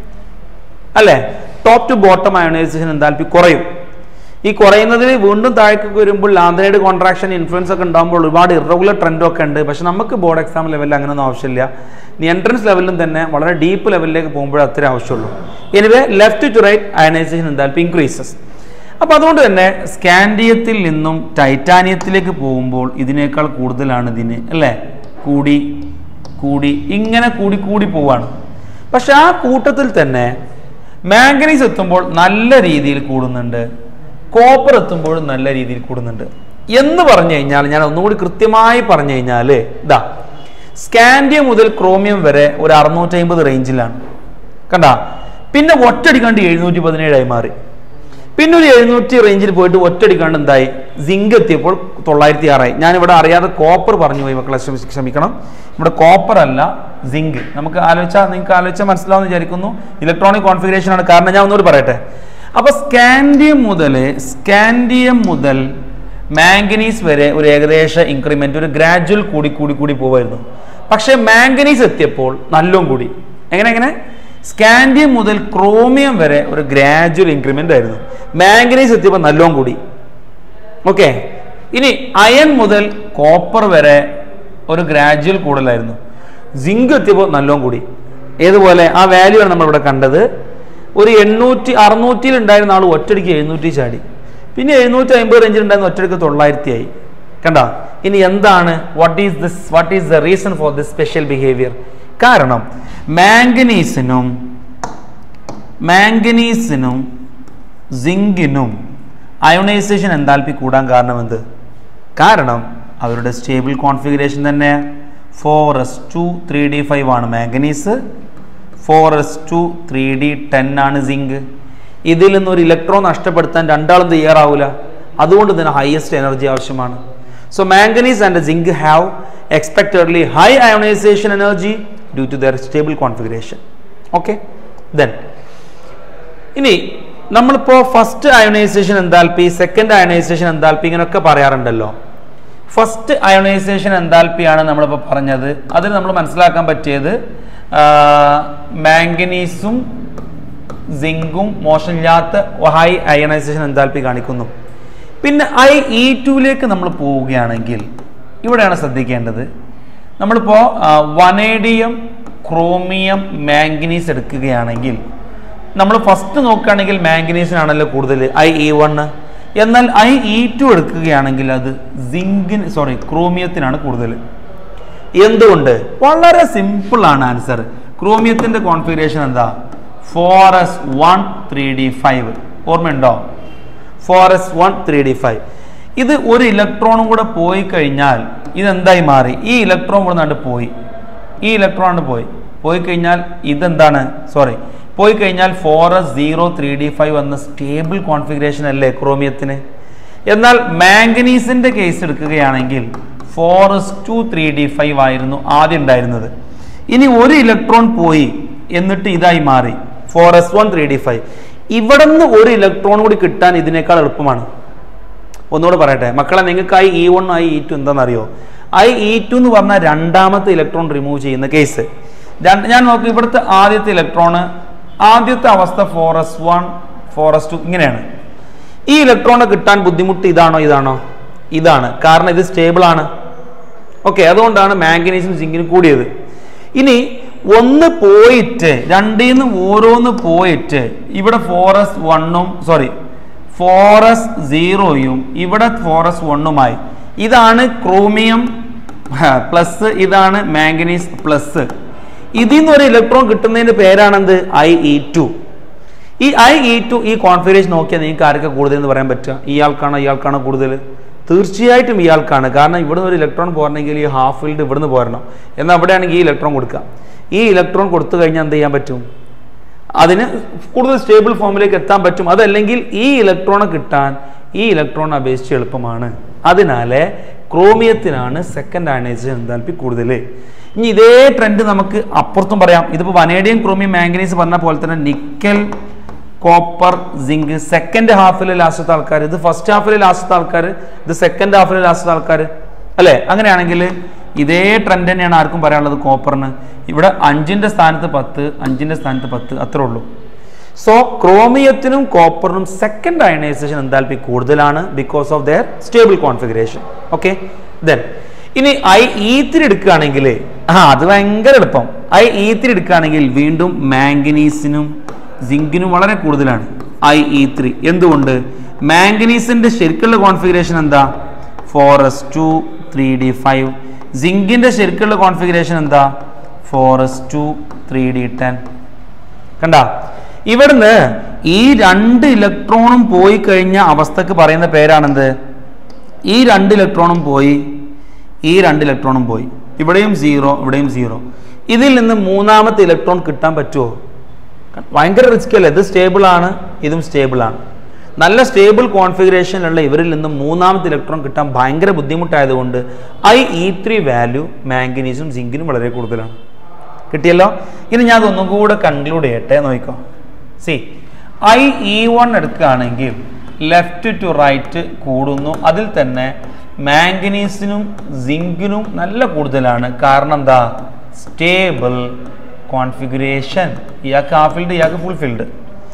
അല്ലേ top to bottom ionisation enthalpy കുറയും ഈ കുറയുന്നതിൽ വീണ്ടും താഴേക്ക് വരുമ്പോൾ ലാന്തനൈഡ് കോൺട്രാക്ഷൻ ഇൻഫ്ലുവൻസ് ഒക്കെ ഉണ്ടാകുമ്പോൾ ഒരുപാട് ഇറഗുലർ ട്രെൻഡും ഒക്കെ ഉണ്ട് പക്ഷെ നമുക്ക് ബോർഡ് എക്സാം ലെവലിൽ അങ്ങനെയൊന്നും ആവശ്യമില്ല ഇനി എൻട്രൻസ് ലെവലിലും തന്നെ വളരെ ഡീപ്പ് ലെവലിലേക്ക് പോകുമ്പോഴേ അത്രേ ആവശ്യമുള്ളൂ anyway left to right ionisation enthalpy increases അപ്പോൾ അതുകൊണ്ട് തന്നെ സ്കാൻഡിയത്തിൽ നിന്നും ടൈറ്റാനിയത്തിലേക്ക് പോകുമ്പോൾ ഇതിനേക്കാൾ കൂടുതലാണ് ഇതിന് അല്ലേ കൂടി കൂടി ഇങ്ങനെ കൂടി കൂടി പോവാണ് പക്ഷെ ആ കൂട്ടത്തിൽ തന്നെ മാംഗനീസ് എത്തുമ്പോൾ നല്ല രീതിയിൽ കൂടുന്നുണ്ട് കോപ്പർ എത്തുമ്പോൾ നല്ല രീതിയിൽ കൂടുന്നുണ്ട് എന്ന് പറഞ്ഞു കഴിഞ്ഞാൽ ഞാൻ ഒന്നുകൂടി കൃത്യമായി പറഞ്ഞു കഴിഞ്ഞാൽ ഇതാ സ്കാൻഡിയം മുതൽ ക്രോമിയം വരെ ഒരു അറുന്നൂറ്റി അമ്പത് റേഞ്ചിലാണ് കണ്ട പിന്നെ ഒറ്റടിക്കാണ്ട് എഴുന്നൂറ്റി പതിനേഴായി മാറി പിന്നെ ഒരു എഴുന്നൂറ്റി റേഞ്ചിൽ പോയിട്ട് ഒറ്റടിക്കാണ്ട് എന്തായി സിങ്ക് എത്തിയപ്പോൾ തൊള്ളായിരത്തി ആറായി ഞാൻ ഇവിടെ അറിയാതെ കോപ്പർ പറഞ്ഞു പോയി മക്കളെ ക്ഷമി- ക്ഷമിക്കണം ഇവിടെ കോപ്പർ അല്ല സിങ്ക് നമുക്ക് ആലോചിച്ചാൽ നിങ്ങൾക്ക് ആലോചിച്ചാൽ മനസ്സിലാവുമെന്ന് വിചാരിക്കുന്നു ഇലക്ട്രോണിക് കോൺഫിഗറേഷൻ ആണ് കാരണം ഞാൻ ഒന്നുകൂടി പറയട്ടെ അപ്പൊ സ്കാൻഡിയം മുതൽ സ്കാൻഡിയം മുതൽ മാംഗനീസ് വരെ ഒരു ഏകദേശ ഇൻക്രിമെന്റ് ഒരു ഗ്രാജുവൽ കൂടി കൂടി കൂടി പോവായിരുന്നു പക്ഷേ മാംഗനീസ് എത്തിയപ്പോൾ നല്ലോം കൂടി എങ്ങനെ എങ്ങനെ സ്കാൻഡിയം മുതൽ ക്രോമിയം വരെ ഒരു ഗ്രാജുവൽ ഇൻക്രിമെന്റ് ആയിരുന്നു മാംഗനീസ് എത്തിയപ്പോൾ നല്ലോം കൂടി ഓക്കെ ഇനി അയൺ മുതൽ കോപ്പർ വരെ ഒരു ഗ്രാജുവൽ കൂടുതലായിരുന്നു സിങ്ക് എത്തിയപ്പോൾ നല്ലോം കൂടി ഏതുപോലെ ആ വാല്യൂ ആണ് നമ്മളിവിടെ കണ്ടത് ഒരു എണ്ണൂറ്റി അറുന്നൂറ്റിയിൽ ഉണ്ടായിരുന്ന ആൾ ഒറ്റടിക്ക് എഴുന്നൂറ്റി ചാടി പിന്നെ എഴുന്നൂറ്റി അമ്പത് റേഞ്ചിൽ ഉണ്ടായിരുന്ന ഒറ്റടിക്ക് തൊള്ളായിരത്തി ആയി കണ്ട ഇനി എന്താണ് what is this what is the reason for this special behaviour കാരണം മാംഗനീസിനും മാംഗനീസിനും സിങ്കിനും അയോണൈസേഷൻ എന്താൽപ്പി കൂടാൻ കാരണം എന്ത് കാരണം അവരുടെ സ്റ്റേബിൾ കോൺഫിഗറേഷൻ തന്നെ four S two three D five ആണ് manganese four S two three D ten ആണ് സിങ്ക് ഇതിൽ നിന്ന് ഒരു ഇലക്ട്രോൺ നഷ്ടപ്പെടുത്താൻ രണ്ടാളും തയ്യാറാവില്ല അതുകൊണ്ട് തന്നെ ഹയസ്റ്റ് എനർജി ആവശ്യമാണ് so manganese and zinc have expectedly high ionisation energy due to their stable configuration okay then ഇനി നമ്മളിപ്പോൾ first ionisation enthalpy second ionisation enthalpy ഇങ്ങനെയൊക്കെ പറയാറുണ്ടല്ലോ ഫസ്റ്റ് അയോണൈസേഷൻ എന്താൽപ്പിയാണ് നമ്മളിപ്പോൾ പറഞ്ഞത് അതിൽ നമ്മൾ മനസ്സിലാക്കാൻ പറ്റിയത് മാംഗനീസും സിങ്കും മോശമില്ലാത്ത ഹൈ അയണൈസേഷൻ എന്താൽപ്പി കാണിക്കുന്നു പിന്നെ ഐ ഇ ടുവിലേക്ക് നമ്മൾ പോവുകയാണെങ്കിൽ ഇവിടെയാണ് ശ്രദ്ധിക്കേണ്ടത് നമ്മളിപ്പോൾ വനേഡിയം ക്രോമിയം മാംഗനീസ് എടുക്കുകയാണെങ്കിൽ നമ്മൾ ഫസ്റ്റ് നോക്കുകയാണെങ്കിൽ മാംഗനീസിനാണല്ലോ കൂടുതൽ ഐ ഇ വണ് എന്നാൽ ഐ ഇ ടു എടുക്കുകയാണെങ്കിൽ അത് സിങ്കിന് സോറി ക്രോമിയത്തിനാണ് കൂടുതൽ എന്തുകൊണ്ട് വളരെ സിമ്പിൾ ആണ് ആൻസർ ക്രോമിയത്തിന്റെ കോൺഫിഗറേഷൻ എന്താ four S one three D five ഓർമ്മയുണ്ടോ four S one three D five ഇത് ഒരു ഇലക്ട്രോണും കൂടെ പോയി കഴിഞ്ഞാൽ ഇതെന്തായി മാറി ഈ ഇലക്ട്രോൺ ഇവിടെ നിന്നാണ്ട് പോയി ഈ ഇലക്ട്രോൺ പോയി പോയി കഴിഞ്ഞാൽ ഇതെന്താണ് സോറി പോയി കഴിഞ്ഞാൽ four S zero three D five എന്ന സ്റ്റേബിൾ കോൺഫിഗറേഷൻ അല്ലേ ക്രോമിയത്തിന് എന്നാൽ മാംഗനീസിന്റെ കേസ് എടുക്കുകയാണെങ്കിൽ four S two three D five ആയിരുന്നു ആദ്യം ഉണ്ടായിരുന്നത് ഇനി ഒരു ഇലക്ട്രോൺ പോയി എന്നിട്ട് ഇതായി മാറി four S one three D five ഇവിടെ നിന്ന് ഒരു ഇലക്ട്രോൺ കൂടി കിട്ടാൻ ഇതിനേക്കാൾ എളുപ്പമാണ് ഒന്നുകൂടെ പറയട്ടെ മക്കളെ നിങ്ങൾക്ക് I E one I E two എന്താണെന്നറിയോ ഐ ഇ ടു എന്ന് പറഞ്ഞാൽ രണ്ടാമത്തെ ഇലക്ട്രോൺ റിമൂവ് ചെയ്യുന്ന കേസ് രണ്ട് ഞാൻ നോക്കി ഇവിടുത്തെ ആദ്യത്തെ ഇലക്ട്രോണ് ആദ്യത്തെ അവസ്ഥ four S one four S two ഇങ്ങനെയാണ് ഈ ഇലക്ട്രോണ് കിട്ടാൻ ബുദ്ധിമുട്ട് ഇതാണോ ഇതാണോ ഇതാണ് കാരണം ഇത് സ്റ്റേബിൾ ആണ് ഓക്കെ അതുകൊണ്ടാണ് മാംഗനീസും സിങ്കിനും കൂടിയത് ഇനി ഒന്ന് പോയിട്ട് രണ്ടിൽ നിന്ന് ഓരോന്ന് പോയിട്ട് ഇവിടെ ഫോറസ് വണ്ണും സോറി ഫോറസ് സീറോയും ഇവിടെ ഫോറസ് വണ്ണുമായി ഇതാണ് ക്രോമിയം പ്ലസ് ഇതാണ് മാംഗനീസ് പ്ലസ് ഇതിൽ നിന്ന് ഒരു ഇലക്ട്രോൺ കിട്ടുന്നതിന്റെ പേരാണെന്ത് ഐ ഇ ടു ഈ ഐ ഇ ടു ഈ കോൺഫിഗറേഷൻ നോക്കിയാൽ നിങ്ങൾക്ക് ആരൊക്കെ കൂടുതൽ എന്ന് പറയാൻ പറ്റുക ഇയാൾക്കാണോ ഇയാൾക്കാണോ കൂടുതൽ തീർച്ചയായിട്ടും ഇയാൾക്കാണ് കാരണം ഇവിടുന്ന് ഒരു ഇലക്ട്രോൺ പോരണമെങ്കിൽ ഈ ഹാഫ് ഫീൽഡ് ഇവിടുന്ന് പോരണം എന്നാൽ അവിടെയാണെങ്കിൽ ഈ ഇലക്ട്രോൺ കൊടുക്കുക ഈ ഇലക്ട്രോൺ കൊടുത്തു കഴിഞ്ഞാൽ എന്ത് ചെയ്യാൻ പറ്റും അതിന് കൂടുതൽ സ്റ്റേബിൾ ഫോമിലേക്ക് എത്താൻ പറ്റും അതല്ലെങ്കിൽ ഈ ഇലക്ട്രോണെ കിട്ടാൻ ഈ ഇലക്ട്രോൺ അപേക്ഷിച്ച് എളുപ്പമാണ് അതിനാൽ ക്രോമിയത്തിനാണ് സെക്കൻഡ് അയണൈസേഷൻ എന്താൽപ്പി കൂടുതൽ ഇനി ഇതേ ട്രെൻഡ് നമുക്ക് അപ്പുറത്തും പറയാം ഇതിപ്പോൾ വനേഡിയം ക്രോമിയം മാംഗനീസ് പറഞ്ഞ പോലെ തന്നെ നിക്കൽ കോപ്പർ സിങ്ക് സെക്കൻഡ് ഹാഫിൽ ലാസ്റ്റത്തെ ആൾക്കാർ ഇത് ഫസ്റ്റ് ഹാഫിൽ ലാസ്റ്റത്തെ ആൾക്കാർ ഇത് സെക്കൻഡ് ഹാഫിൽ ലാസ്റ്റത്തെ ആൾക്കാർ അല്ലേ അങ്ങനെയാണെങ്കിൽ ഇതേ ട്രെൻഡ് തന്നെയാണ് ആർക്കും പറയാനുള്ളത് കോപ്പറിന് ഇവിടെ അഞ്ചിന്റെ സ്ഥാനത്ത് പത്ത് അഞ്ചിന്റെ സ്ഥാനത്ത് പത്ത് അത്രേ ഉള്ളൂ സോ ക്രോമിയത്തിനും കോപ്പറിനും സെക്കൻഡ് അയണൈസേഷൻ എന്താൽപ്പി കൂടുതലാണ് because of their stable configuration okay then ഇനി ഐ ഇ ത്രീ എടുക്കുകയാണെങ്കിൽ ആ അത് ഭയങ്കര എളുപ്പം ഐ ഇ ത്രീ എടുക്കുകയാണെങ്കിൽ വീണ്ടും മാംഗനീസിനും സിങ്കിനും വളരെ കൂടുതലാണ് ഐ ഇ ത്രീ എന്തുകൊണ്ട് മാംഗനീസിന്റെ ശരിക്കുള്ള കോൺഫിഗറേഷൻ എന്താ four S two three D five സിങ്കിന്റെ ശരിക്കുള്ള കോൺഫിഗറേഷൻ എന്താ four S two three D ten കണ്ട ഇവിടുന്ന് ഈ രണ്ട് ഇലക്ട്രോണും പോയി കഴിഞ്ഞ അവസ്ഥക്ക് പറയുന്ന പേരാണെന്ത് ഈ രണ്ട് ഇലക്ട്രോണും പോയി ഈ രണ്ട് ഇലക്ട്രോണും പോയി ഇവിടെയും സീറോ ഇവിടെയും സീറോ ഇതിൽ നിന്ന് മൂന്നാമത്തെ ഇലക്ട്രോൺ കിട്ടാൻ പറ്റുമോ ഭയങ്കര റിസ്ക് അല്ലേ ഇത് സ്റ്റേബിൾ ആണ് ഇതും സ്റ്റേബിൾ ആണ് നല്ല സ്റ്റേബിൾ കോൺഫിഗറേഷനിലുള്ള ഇവരിൽ നിന്ന് മൂന്നാമത്തെ ഇലക്ട്രോൺ കിട്ടാൻ ഭയങ്കര ബുദ്ധിമുട്ടായതുകൊണ്ട് ഐ ഇ ത്രീ വാല്യൂ മാംഗനീസും സിങ്കിനും വളരെ കൂടുതലാണ് കിട്ടിയല്ലോ ഇനി ഞാൻ അതൊന്നും കൂടെ കൺക്ലൂഡ് ചെയ്യട്ടെ നോക്കിക്കോ സി ഐ ഇ വൺ എടുക്കുകയാണെങ്കിൽ ലെഫ്റ്റ് ടു റൈറ്റ് കൂടുന്നു അതിൽ തന്നെ മാംഗനീസിനും സിങ്കിനും നല്ല കൂടുതലാണ് കാരണം എന്താ സ്റ്റേബിൾ കോൺഫിഗറേഷൻ ഇയാൾക്ക് ഹാഫ് ഫീൽഡ് ഇയാൾക്ക് ഫുൾ ഫീൽഡ്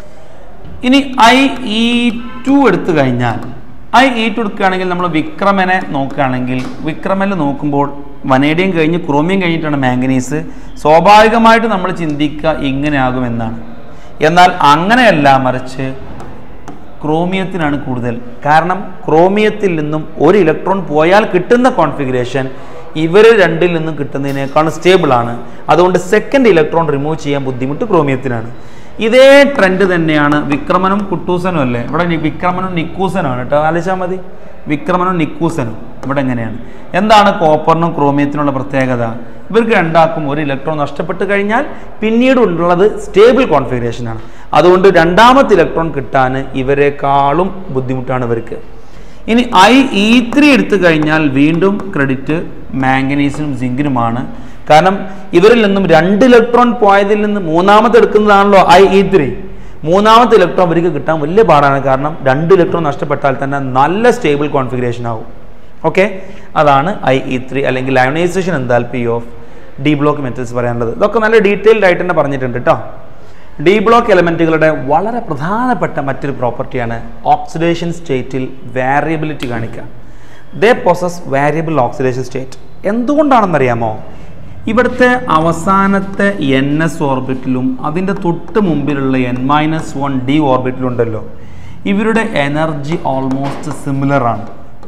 ഇനി ഐ ഇ ടു എടുത്തു കഴിഞ്ഞാൽ ഐ ഇ ടു എടുക്കുകയാണെങ്കിൽ നമ്മൾ വിക്രമനെ നോക്കുകയാണെങ്കിൽ വിക്രമനിൽ നോക്കുമ്പോൾ വനേഡിയം കഴിഞ്ഞ് ക്രോമിയം കഴിഞ്ഞിട്ടാണ് മാംഗനീസ് സ്വാഭാവികമായിട്ട് നമ്മൾ ചിന്തിക്കുക ഇങ്ങനെയാകുമെന്നാണ് എന്നാൽ അങ്ങനെയല്ല മറിച്ച് ക്രോമിയത്തിനാണ് കൂടുതൽ കാരണം ക്രോമിയത്തിൽ നിന്നും ഒരു ഇലക്ട്രോൺ പോയാൽ കിട്ടുന്ന കോൺഫിഗറേഷൻ ഇവർ രണ്ടിൽ നിന്നും കിട്ടുന്നതിനേക്കാളും സ്റ്റേബിൾ ആണ് അതുകൊണ്ട് സെക്കൻഡ് ഇലക്ട്രോൺ റിമൂവ് ചെയ്യാൻ ബുദ്ധിമുട്ട് ക്രോമിയത്തിനാണ് ഇതേ ട്രെൻഡ് തന്നെയാണ് വിക്രമനും കുട്ടൂസനും അല്ലേ ഇവിടെ നി- വിക്രമനും നിക്കൂസനുമാണ് കേട്ടോ ആലോചിച്ചാൽ മതി വിക്രമനും നിക്കൂസനും ഇവിടെ എങ്ങനെയാണ് എന്താണ് കോപ്പറിനും ക്രോമിയത്തിനുള്ള പ്രത്യേകത ഇവർക്ക് രണ്ടാക്കും ഒരു ഇലക്ട്രോൺ നഷ്ടപ്പെട്ട് കഴിഞ്ഞാൽ പിന്നീട് ഉള്ളത് സ്റ്റേബിൾ കോൺഫിഗറേഷനാണ് അതുകൊണ്ട് രണ്ടാമത്തെ ഇലക്ട്രോൺ കിട്ടാൻ ഇവരെക്കാളും ബുദ്ധിമുട്ടാണ് ഇവർക്ക് ഇനി ഐ ഇ ത്രീ എടുത്തു കഴിഞ്ഞാൽ വീണ്ടും ക്രെഡിറ്റ് മാംഗനീസിനും സിങ്കിനുമാണ് കാരണം ഇവരിൽ നിന്നും രണ്ട് ഇലക്ട്രോൺ പോയതിൽ നിന്ന് മൂന്നാമത്തെ എടുക്കുന്നതാണല്ലോ ഐ ഇ ത്രീ മൂന്നാമത്തെ ഇലക്ട്രോൺ അവർക്ക് കിട്ടാൻ വലിയ പാടാണ് കാരണം രണ്ട് ഇലക്ട്രോൺ നഷ്ടപ്പെട്ടാൽ തന്നെ നല്ല സ്റ്റേബിൾ കോൺഫിഗറേഷൻ ആവും ഓക്കെ അതാണ് ഐ ഇ ത്രീ അല്ലെങ്കിൽ ionisation enthalpy of D block metals പറയാനുള്ളത് ഇതൊക്കെ നല്ല ഡീറ്റെയിൽഡ് ആയിട്ട് തന്നെ പറഞ്ഞിട്ടുണ്ട് കേട്ടോ ഡി ബ്ലോക്ക് എലമെൻറ്റുകളുടെ വളരെ പ്രധാനപ്പെട്ട മറ്റൊരു പ്രോപ്പർട്ടിയാണ് ഓക്സിഡേഷൻ സ്റ്റേറ്റിൽ വാരിയബിലിറ്റി കാണിക്കുക they possess variable oxidation state എന്തുകൊണ്ടാണെന്നറിയാമോ ഇവിടുത്തെ അവസാനത്തെ എൻ എസ് ഓർബിറ്റിലും അതിൻ്റെ തൊട്ട് മുമ്പിലുള്ള എൻ മൈനസ് വൺ ഡി ഓർബിറ്റിലും ഉണ്ടല്ലോ ഇവരുടെ എനർജി ഓൾമോസ്റ്റ് സിമിലർ ആണ്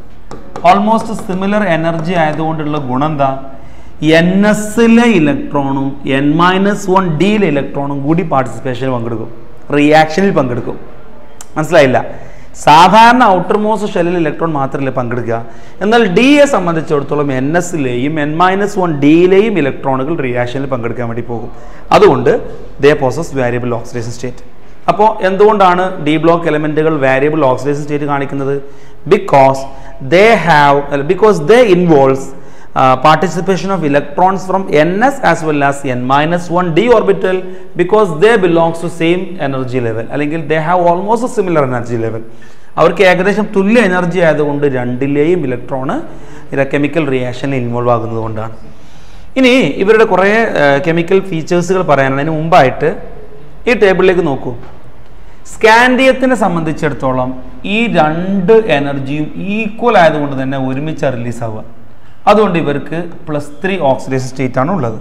ഓൾമോസ്റ്റ് സിമിലർ എനർജി ആയതുകൊണ്ടുള്ള ഗുണം എന്താ എൻ എസിലെ ഇലക്ട്രോണും എൻ മൈനസ് വൺ ഡിയിലെ ഇലക്ട്രോണും കൂടി പാർട്ടിസിപ്പേഷനിൽ പങ്കെടുക്കും റിയാക്ഷനിൽ പങ്കെടുക്കും മനസ്സിലായില്ല സാധാരണ ഔട്ടർ മോസ്റ്റ് ഷെല്ലിൽ ഇലക്ട്രോൺ മാത്രമല്ലേ പങ്കെടുക്കുക എന്നാൽ ഡിയെ സംബന്ധിച്ചിടത്തോളം എൻ എസിലെയും എൻ മൈനസ് വൺ ഡിയിലെയും ഇലക്ട്രോണുകൾ റിയാക്ഷനിൽ പങ്കെടുക്കാൻ വേണ്ടി പോകും അതുകൊണ്ട് they process variable oxidation state അപ്പോൾ എന്തുകൊണ്ടാണ് ഡി ബ്ലോക്ക് എലമെൻറ്റുകൾ വാരിയബിൾ ഓക്സിഡേഷൻ സ്റ്റേറ്റ് കാണിക്കുന്നത് because they have because they involves participation of electrons from ns as well as n minus 1 d orbital because they belongs to same energy level അല്ലെങ്കിൽ they have almost a similar energy level അവർക്ക് ഏകദേശം തുല്യ energy ആയതുകൊണ്ട് രണ്ടിലെയും electron chemical റിയാക്ഷനിൽ involve ആകുന്നത് കൊണ്ടാണ് ഇനി ഇവരുടെ കുറേ കെമിക്കൽ ഫീച്ചേഴ്സുകൾ പറയാനാണ് അതിന് മുമ്പായിട്ട് ഈ ടേബിളിലേക്ക് നോക്കൂ സ്കാൻഡിയത്തിനെ സംബന്ധിച്ചിടത്തോളം ഈ രണ്ട് എനർജിയും ഈക്വൽ ആയതുകൊണ്ട് തന്നെ ഒരുമിച്ച് റിലീസ് ആവുക അതുകൊണ്ട് ഇവർക്ക് പ്ലസ് ത്രീ ഓക്സിഡേഷൻ സ്റ്റേറ്റ് ആണ് ഉള്ളത്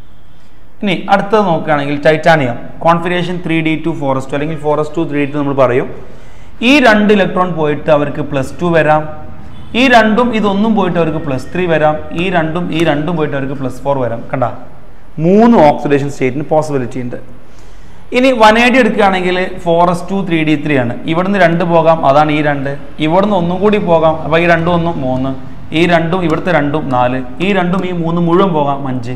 ഇനി അടുത്തത് നോക്കുകയാണെങ്കിൽ titanium configuration three D two four S അല്ലെങ്കിൽ ഫോറസ്റ്റ് ടു ത്രീ ടു നമ്മൾ പറയും ഈ രണ്ട് ഇലക്ട്രോൺ പോയിട്ട് അവർക്ക് പ്ലസ് ടു വരാം ഈ രണ്ടും ഇതൊന്നും പോയിട്ട് അവർക്ക് പ്ലസ് ത്രീ വരാം ഈ രണ്ടും ഈ രണ്ടും പോയിട്ട് അവർക്ക് പ്ലസ് ഫോർ വരാം കണ്ട മൂന്ന് ഓക്സിഡേഷൻ സ്റ്റേറ്റിന് പോസിബിലിറ്റി ഉണ്ട് ഇനി വനേഡി എടുക്കുകയാണെങ്കിൽ four S two three D three ആണ് ഇവിടുന്ന് രണ്ട് പോകാം അതാണ് ഈ രണ്ട് ഇവിടുന്ന് ഒന്നും കൂടി പോകാം അപ്പോൾ ഈ രണ്ടും ഒന്നും മൂന്ന് ഈ രണ്ടും ഇവിടുത്തെ രണ്ടും നാല് ഈ രണ്ടും ഈ മൂന്ന് മുഴുവൻ പോകാം അഞ്ച്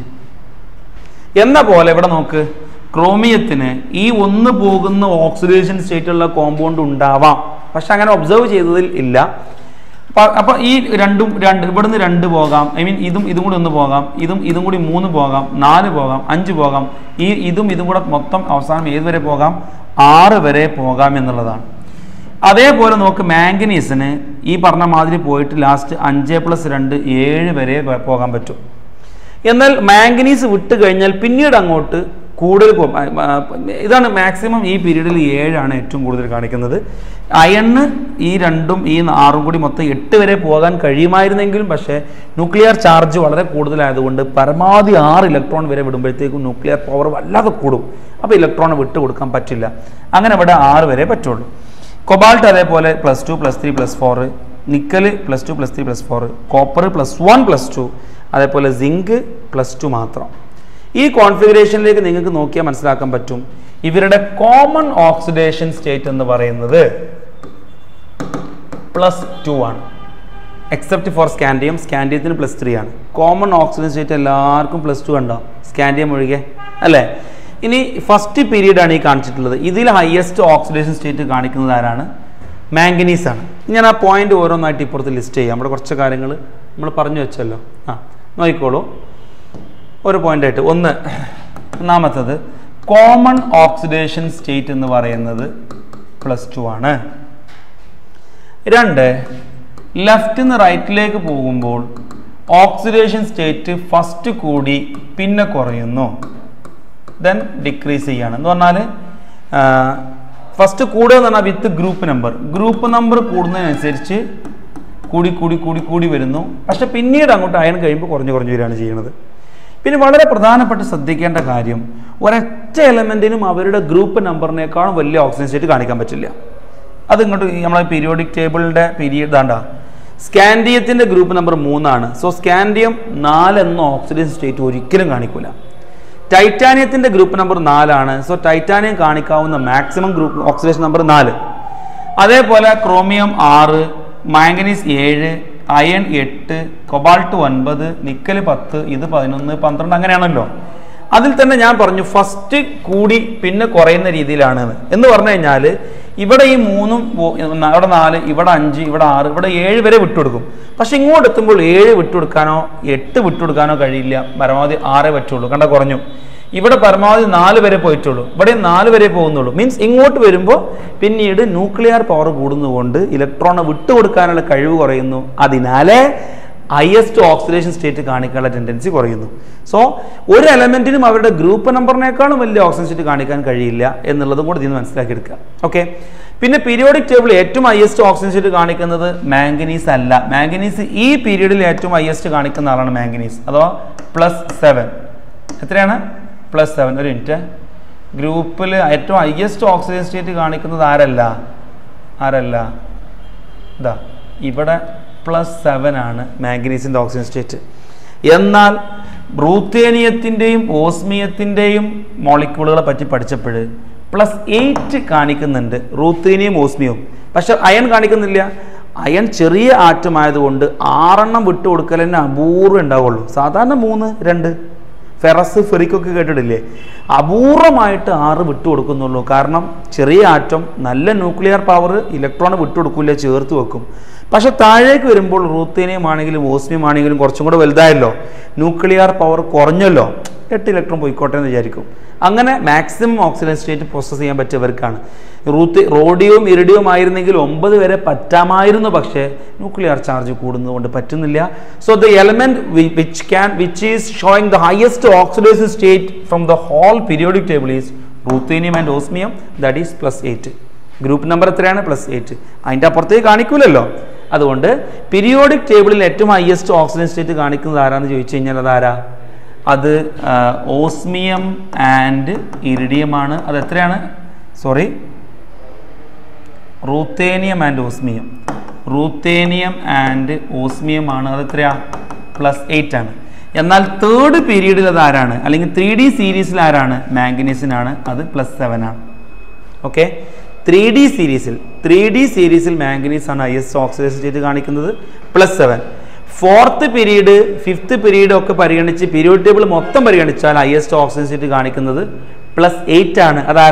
എന്ന പോലെ ഇവിടെ നോക്ക് ക്രോമിയത്തിന് ഈ ഒന്ന് പോകുന്ന ഓക്സിഡേഷൻ സ്റ്റേറ്റുള്ള കോമ്പൗണ്ട് ഉണ്ടാവാം പക്ഷെ അങ്ങനെ ഒബ്സർവ് ചെയ്തതിൽ ഇല്ല അപ്പൊ- അപ്പൊ ഈ രണ്ടും രണ്ട് ഇവിടുന്ന് രണ്ട് പോകാം ഐ മീൻ ഇതും ഇതും കൂടി ഒന്ന് പോകാം ഇതും ഇതും കൂടി മൂന്ന് പോകാം നാല് പോകാം അഞ്ച് പോകാം ഈ ഇതും ഇതും കൂടെ മൊത്തം അവസാനം ഏത് വരെ പോകാം ആറ് വരെ പോകാം എന്നുള്ളതാണ് അതേപോലെ നോക്ക് മാംഗനീസിന് ഈ പറഞ്ഞ മാതിരി പോയിട്ട് ലാസ്റ്റ് അഞ്ച് പ്ലസ് രണ്ട് ഏഴ് വരെ പോ- പോകാൻ പറ്റും എന്നാൽ മാംഗനീസ് വിട്ട് കഴിഞ്ഞാൽ പിന്നീട് അങ്ങോട്ട് കൂടുതൽ പോ- ആ, ആ, ഇതാണ് മാക്സിമം ഈ പീരീഡിൽ ഏഴാണ് ഏറ്റവും കൂടുതൽ കാണിക്കുന്നത് അയണ് ഈ രണ്ടും ഈ ആറും കൂടി മൊത്തം എട്ട് വരെ പോകാൻ കഴിയുമായിരുന്നെങ്കിലും പക്ഷേ ന്യൂക്ലിയർ ചാർജ് വളരെ കൂടുതലായതുകൊണ്ട് പരമാവധി ആറ് ഇലക്ട്രോൺ വരെ വിടുമ്പോഴത്തേക്കും ന്യൂക്ലിയർ പവർ വല്ലാതെ കൂടും അപ്പോൾ ഇലക്ട്രോൺ വിട്ട് കൊടുക്കാൻ പറ്റില്ല അങ്ങനെ ഇവിടെ ആറ് വരെ പറ്റുള്ളൂ കൊബാൾട്ട് അതേപോലെ plus two plus three plus four nickel plus two plus three plus four copper plus one plus two അതേപോലെ സിങ്ക് പ്ലസ് ടു മാത്രം ഈ കോൺഫിഗറേഷനിലേക്ക് നിങ്ങൾക്ക് നോക്കിയാൽ മനസ്സിലാക്കാൻ പറ്റും ഇവരുടെ കോമൺ ഓക്സിഡേഷൻ സ്റ്റേറ്റ് എന്ന് പറയുന്നത് പ്ലസ് ടു ആണ് എക്സെപ്റ്റ് ഫോർ സ്കാൻഡിയം സ്കാൻഡിയത്തിന് പ്ലസ് ത്രീ ആണ് കോമൺ ഓക്സിജൻ സ്റ്റേറ്റ് എല്ലാവർക്കും പ്ലസ് ടു ഉണ്ടോ സ്കാൻഡിയം ഒഴികെ അല്ലേ ഇനി ഫസ്റ്റ് പീരീഡ് ആണ് ഈ കാണിച്ചിട്ടുള്ളത് ഇതിൽ ഹയസ്റ്റ് ഓക്സിഡേഷൻ സ്റ്റേറ്റ് കാണിക്കുന്നത് ആരാണ് മാംഗനീസ് ആണ് ഞാൻ ആ പോയിന്റ് ഓരോന്നായിട്ട് ഇപ്പുറത്ത് ലിസ്റ്റ് ചെയ്യാം നമ്മുടെ കുറച്ച് കാര്യങ്ങൾ നമ്മൾ പറഞ്ഞു വെച്ചല്ലോ ആ നോക്കിക്കോളൂ ഒരു point ആയിട്ട് ഒന്ന് ഒന്നാമത്തത് കോമൺ ഓക്സിഡേഷൻ സ്റ്റേറ്റ് എന്ന് പറയുന്നത് പ്ലസ് ടു ആണ് രണ്ട് ലെഫ്റ്റ് നിന്ന് റൈറ്റിലേക്ക് പോകുമ്പോൾ ഓക്സിഡേഷൻ സ്റ്റേറ്റ് ഫസ്റ്റ് കൂടി പിന്നെ കുറയുന്നു ദെൻ ഡിക്രീസ് ചെയ്യാണ് എന്ന് പറഞ്ഞാൽ ഫസ്റ്റ് കൂടുക എന്ന് പറഞ്ഞാൽ with group number group number കൂടുന്നതിനനുസരിച്ച് കൂടി കൂടി കൂടി കൂടി വരുന്നു പക്ഷെ പിന്നീട് അങ്ങോട്ട് അയൺ കഴിയുമ്പോൾ കുറഞ്ഞു കുറഞ്ഞു വരികയാണ് ചെയ്യുന്നത് പിന്നെ വളരെ പ്രധാനപ്പെട്ട് ശ്രദ്ധിക്കേണ്ട കാര്യം ഒരൊറ്റ എലമെൻറ്റിനും അവരുടെ ഗ്രൂപ്പ് നമ്പറിനേക്കാളും വലിയ ഓക്സിജൻ സ്റ്റേറ്റ് കാണിക്കാൻ പറ്റില്ല അത് ഇങ്ങോട്ട് ഈ നമ്മളെ പീരിയോഡിക് ടേബിളിൻ്റെ പീരീഡ് ദാണ്ട സ്കാൻഡിയത്തിൻ്റെ ഗ്രൂപ്പ് നമ്പർ മൂന്നാണ് സോ സ്കാൻഡിയം നാലെന്ന ഓക്സിഡേഷൻ സ്റ്റേറ്റ് ഒരിക്കലും കാണിക്കില്ല ടൈറ്റാനിയത്തിൻ്റെ ഗ്രൂപ്പ് നമ്പർ നാലാണ് സോ ടൈറ്റാനിയം കാണിക്കാവുന്ന മാക്സിമം ഗ്രൂപ്പ് ഓക്സിഡേഷൻ നമ്പർ നാല് അതേപോലെ ക്രോമിയം ആറ് മാംഗനീസ് ഏഴ് അയൺ എട്ട് കൊബാൾട്ട് ഒൻപത് നിക്കൽ പത്ത് ഇത് പതിനൊന്ന് പന്ത്രണ്ട് അങ്ങനെയാണല്ലോ അതിൽ തന്നെ ഞാൻ പറഞ്ഞു ഫസ്റ്റ് കൂടി പിന്നെ കുറയുന്ന രീതിയിലാണ് എന്ന്. എന്ന് പറഞ്ഞു കഴിഞ്ഞാൽ ഇവിടെ ഈ മൂന്നും പോ- ഇവിടെ നാല് ഇവിടെ അഞ്ച് ഇവിടെ ആറ് ഇവിടെ ഏഴ് വരെ വിട്ടുകൊടുക്കും പക്ഷെ ഇങ്ങോട്ട് എത്തുമ്പോൾ ഏഴ് വിട്ടുകൊടുക്കാനോ എട്ട് വിട്ടുകൊടുക്കാനോ കഴിയില്ല പരമാവധി ആറേ പറ്റുള്ളൂ കണ്ട കുറഞ്ഞു ഇവിടെ പരമാവധി നാല് വരെ പോയിട്ടുള്ളൂ ഇവിടെ നാല് വരെ പോകുന്നുള്ളൂ മീൻസ് ഇങ്ങോട്ട് വരുമ്പോൾ പിന്നീട് ന്യൂക്ലിയർ പവർ കൂടുന്നതുകൊണ്ട് ഇലക്ട്രോണെ വിട്ടുകൊടുക്കാനുള്ള കഴിവ് കുറയുന്നു അതിനാലേ ഹയസ്റ്റ് ഓക്സിഡേഷൻ സ്റ്റേറ്റ് കാണിക്കാനുള്ള ടെൻഡൻസി കുറയുന്നു സോ ഒരു എലമെന്റിനും അവരുടെ ഗ്രൂപ്പ് നമ്പറിനേക്കാളും വലിയ ഓക്സിജൻ സ്റ്റേറ്റ് കാണിക്കാൻ കഴിയില്ല എന്നുള്ളതും കൂടി ഇതിന് മനസ്സിലാക്കിയെടുക്കുക ഓക്കെ പിന്നെ പീരിയോഡിക് ടേബിൾ ഏറ്റവും ഹയസ്റ്റ് ഓക്സിജൻ സ്റ്റേറ്റ് കാണിക്കുന്നത് മാംഗനീസ് അല്ല മാംഗനീസ് ഈ പീരീഡിൽ ഏറ്റവും ഹയസ്റ്റ് കാണിക്കുന്ന ആളാണ് മാംഗനീസ് അഥവാ പ്ലസ് സെവൻ എത്രയാണ് പ്ലസ് സെവൻ ഒരു മിനിറ്റ് ഗ്രൂപ്പിൽ ഏറ്റവും ഹയസ്റ്റ് ഓക്സിജൻ സ്റ്റേറ്റ് കാണിക്കുന്നത് ആരല്ല ആരല്ല ഇതാ ഇവിടെ പ്ലസ് സെവൻ ആണ് മാംഗനീസിൻ്റെ ഓക്സിജൻ സ്റ്റേറ്റ് എന്നാൽ ബ്രൂത്തേനിയത്തിൻ്റെയും ഓസ്മിയത്തിൻ്റെയും മോളിക്യൂളുകളെ പറ്റി പഠിച്ചപ്പോൾ പ്ലസ് എയ്റ്റ് കാണിക്കുന്നുണ്ട് റൂത്തേനിയം ഓസ്മിയവും പക്ഷെ അയൺ കാണിക്കുന്നില്ല അയൺ ചെറിയ ആറ്റം ആയതുകൊണ്ട് ആറെണ്ണം വിട്ടു കൊടുക്കൽ തന്നെ അപൂർവം ഉണ്ടാവുള്ളൂ സാധാരണ മൂന്ന് രണ്ട് ഫെറസ് ഫെറിക്കൊക്കെ കേട്ടിട്ടില്ലേ അപൂർവമായിട്ട് ആറ് വിട്ടു കൊടുക്കുന്നുള്ളൂ കാരണം ചെറിയ ആറ്റം നല്ല ന്യൂക്ലിയർ പവർ ഇലക്ട്രോൺ വിട്ടുകൊടുക്കില്ല ചേർത്ത് വെക്കും പക്ഷെ താഴേക്ക് വരുമ്പോൾ റൂത്തേനിയം ആണെങ്കിലും ഓസ്മിയം ആണെങ്കിലും കുറച്ചും കൂടെ വലുതായല്ലോ ന്യൂക്ലിയർ പവർ കുറഞ്ഞല്ലോ എട്ട് ഇലക്ട്രോൺ പോയിക്കോട്ടെ എന്ന് വിചാരിക്കും അങ്ങനെ മാക്സിമം ഓക്സിജൻ സ്റ്റേറ്റ് പ്രോസസ്സ് ചെയ്യാൻ പറ്റിയവർക്കാണ് റൂത്ത് റോഡിയവും ഇറിഡിയവും ആയിരുന്നെങ്കിൽ ഒമ്പത് വരെ പറ്റാമായിരുന്നു പക്ഷേ ന്യൂക്ലിയർ ചാർജ് കൂടുന്നതുകൊണ്ട് പറ്റുന്നില്ല so the element which can which is showing the highest oxidation state from the whole periodic table is ruthenium and osmium that is plus eight group number എത്രയാണ് plus eight അതിൻ്റെ അപ്പുറത്തേക്ക് കാണിക്കൂലല്ലോ അതുകൊണ്ട് periodic ടേബിളിൽ ഏറ്റവും highest oxygen state കാണിക്കുന്നത് ആരാന്ന് ചോദിച്ചു കഴിഞ്ഞാൽ അതാരാ അത് ഓസ്മിയം ആൻഡ് ഇറിഡിയം ആണ് അത് എത്രയാണ് sorry ruthenium and osmium ruthenium and osmium ആണ് അത് എത്രയാ പ്ലസ് എയ്റ്റ് ആണ് എന്നാൽ തേർഡ് പീരീഡിൽ അത് ആരാണ് അല്ലെങ്കിൽ ത്രീ ഡി സീരീസിൽ ആരാണ് മാംഗനീസിനാണ് അത് പ്ലസ് സെവൻ ആണ് ഓക്കെ ത്രീ ഡി സീരീസിൽ ത്രീ ഡി സീരീസിൽ മാംഗനീസ് ആണ് ഹയസ്റ്റ് ഓക്സിഡേഷൻ സ്റ്റേറ്റ് കാണിക്കുന്നത് plus seven fourth period fifth period ഒക്കെ പരിഗണിച്ച് പീരിയോഡ് ടേബിൾ മൊത്തം പരിഗണിച്ചാൽ ഹയസ്റ്റ് ഓക്സിജൻ സ്റ്റേറ്റ് കാണിക്കുന്നത് പ്ലസ് എയ്റ്റ് ആണ് അതാരാ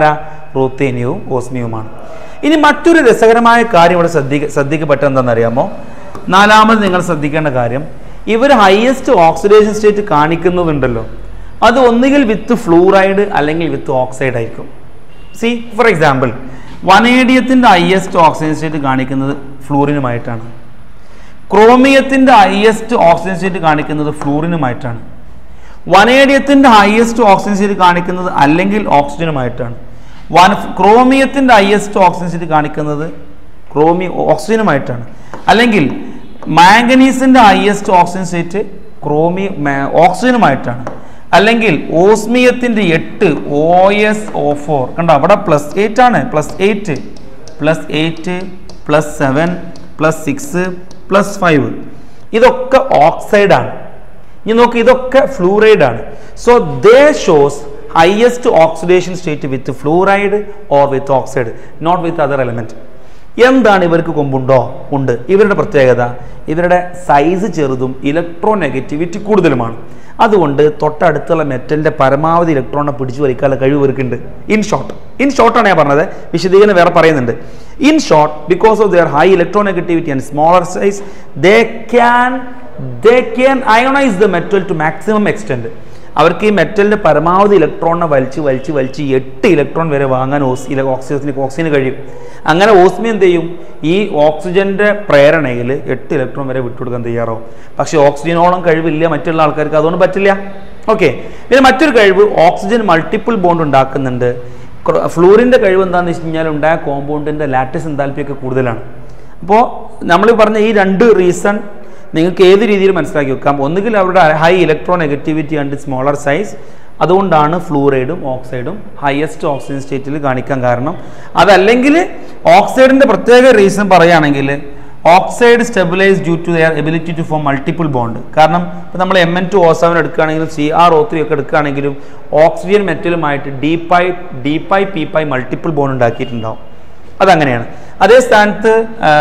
റൂത്തേനിയവും ഓസ്മിയവുമാണ് ഇനി മറ്റൊരു രസകരമായ കാര്യം ഇവിടെ ശ്രദ്ധിക്ക ശ്രദ്ധിക്കപ്പെട്ടത് എന്താണെന്നറിയാമോ നാലാമത് നിങ്ങൾ ശ്രദ്ധിക്കേണ്ട കാര്യം ഇവർ ഹയസ്റ്റ് ഓക്സിഡേഷൻ സ്റ്റേറ്റ് കാണിക്കുന്നതുണ്ടല്ലോ അത് ഒന്നുകിൽ വിത്ത് ഫ്ലൂറൈഡ് അല്ലെങ്കിൽ വിത്ത് ഓക്സൈഡ് ആയിരിക്കും സി ഫോർ എക്സാമ്പിൾ വനേഡിയത്തിൻ്റെ ഹയസ്റ്റ് ഓക്സിജൻ സ്റ്റേറ്റ് കാണിക്കുന്നത് ഫ്ലൂറിനുമായിട്ടാണ് ക്രോമിയത്തിൻ്റെ ഹയസ്റ്റ് ഓക്സിജൻ സ്റ്റേറ്റ് കാണിക്കുന്നത് ഫ്ലൂറിനുമായിട്ടാണ് വനേഡിയത്തിൻ്റെ ഹയസ്റ്റ് ഓക്സിജൻ സ്റ്റേറ്റ് കാണിക്കുന്നത് അല്ലെങ്കിൽ ഓക്സിജനുമായിട്ടാണ് വന ക്രോമിയത്തിൻ്റെ ഹയസ്റ്റ് ഓക്സിജൻ സ്റ്റേറ്റ് കാണിക്കുന്നത് ക്രോമി ഓക്സിജനുമായിട്ടാണ് അല്ലെങ്കിൽ മാംഗനീസിൻ്റെ ഹയസ്റ്റ് ഓക്സിജൻ സ്റ്റേറ്റ് ക്രോമി ഓക്സിജനുമായിട്ടാണ് അല്ലെങ്കിൽ ഓസ്മിയത്തിൻ്റെ എട്ട് ഒ എസ് ഒ ഫോർ കണ്ടോ അവിടെ പ്ലസ് എയ്റ്റ് ആണ് plus eight plus eight plus seven plus six plus five ഇതൊക്കെ ഓക്സൈഡ് ആണ് ഇനി നോക്ക് ഇതൊക്കെ ഫ്ലൂറൈഡ് ആണ് so they shows highest oxidation state with fluoride or with oxide not with other element എന്താണ് ഇവർക്ക് കൊമ്പുണ്ടോ ഉണ്ട് ഇവരുടെ പ്രത്യേകത ഇവരുടെ സൈസ് ചെറുതും ഇലക്ട്രോ നെഗറ്റിവിറ്റി കൂടുതലുമാണ് അതുകൊണ്ട് തൊട്ടടുത്തുള്ള മെറ്റലിന്റെ പരമാവധി ഇലക്ട്രോണെ പിടിച്ചു വലിക്കാനുള്ള കഴിവ് ഇവർക്കുണ്ട് ഇൻ ഷോർട്ട് ഇൻ ഷോർട്ടാണ് ഞാൻ പറഞ്ഞത് വിശദീകരണം വേറെ പറയുന്നുണ്ട് in short because of their high electronegativity and smaller size they can they can ionise the metal to maximum extend അവർക്ക് ഈ മെറ്റലിന്റെ പരമാവധി ഇലക്ട്രോണിനെ വലിച്ച് വലിച്ച് വലിച്ച് എട്ട് ഇലക്ട്രോൺ വരെ വാങ്ങാൻ ഓക്സി ഓക്സിജന് ഓക്സിജന് കഴിയും അങ്ങനെ ഓസ്മി എന്ത് ചെയ്യും ഈ ഓക്സിജന്റെ പ്രേരണയിൽ എട്ട് ഇലക്ട്രോൺ വരെ വിട്ടുകൊടുക്കാൻ തയ്യാറാവും പക്ഷെ ഓക്സിജനോളം കഴിവില്ല മറ്റുള്ള ആൾക്കാർക്ക് അതുകൊണ്ട് പറ്റില്ല ഓക്കെ പിന്നെ മറ്റൊരു കഴിവ് ഓക്സിജൻ മൾട്ടിപ്പിൾ ബോണ്ട് ഉണ്ടാക്കുന്നുണ്ട് ഫ്ലൂറിന്റെ കഴിവ് എന്താണെന്ന് വെച്ച് കഴിഞ്ഞാൽ ഉണ്ടായ കോമ്പൗണ്ടിന്റെ ലാറ്റിസ് എന്താൽപ്പി ഒക്കെ കൂടുതലാണ് അപ്പോൾ നമ്മൾ പറഞ്ഞ ഈ രണ്ട് റീസൺ നിങ്ങൾക്ക് ഏത് രീതിയിൽ മനസ്സിലാക്കി വെക്കാം ഒന്നുകിൽ അവരുടെ high electronegativity and smaller size അതുകൊണ്ടാണ് ഫ്ലൂറൈഡും ഓക്സൈഡും ഹയസ്റ്റ് ഓക്സിജൻ സ്റ്റേറ്റിൽ കാണിക്കാൻ കാരണം അതല്ലെങ്കിൽ ഓക്സൈഡിന്റെ പ്രത്യേക റീസൺ പറയുകയാണെങ്കിൽ oxide stabilise due to their ability to form multiple bond കാരണം ഇപ്പോൾ നമ്മൾ M N two O seven എടുക്കുകയാണെങ്കിലും സി ആർ ഒ ത്രീ ഒക്കെ എടുക്കുകയാണെങ്കിലും ഓക്സിജൻ മെറ്റലുമായിട്ട് ഡീപ്പായി ഡീപ്പായി പീപ്പായി മൾട്ടിപ്പിൾ ബോണ്ട് ഉണ്ടാക്കിയിട്ടുണ്ടാവും അതങ്ങനെയാണ് അതേ സ്ഥാനത്ത്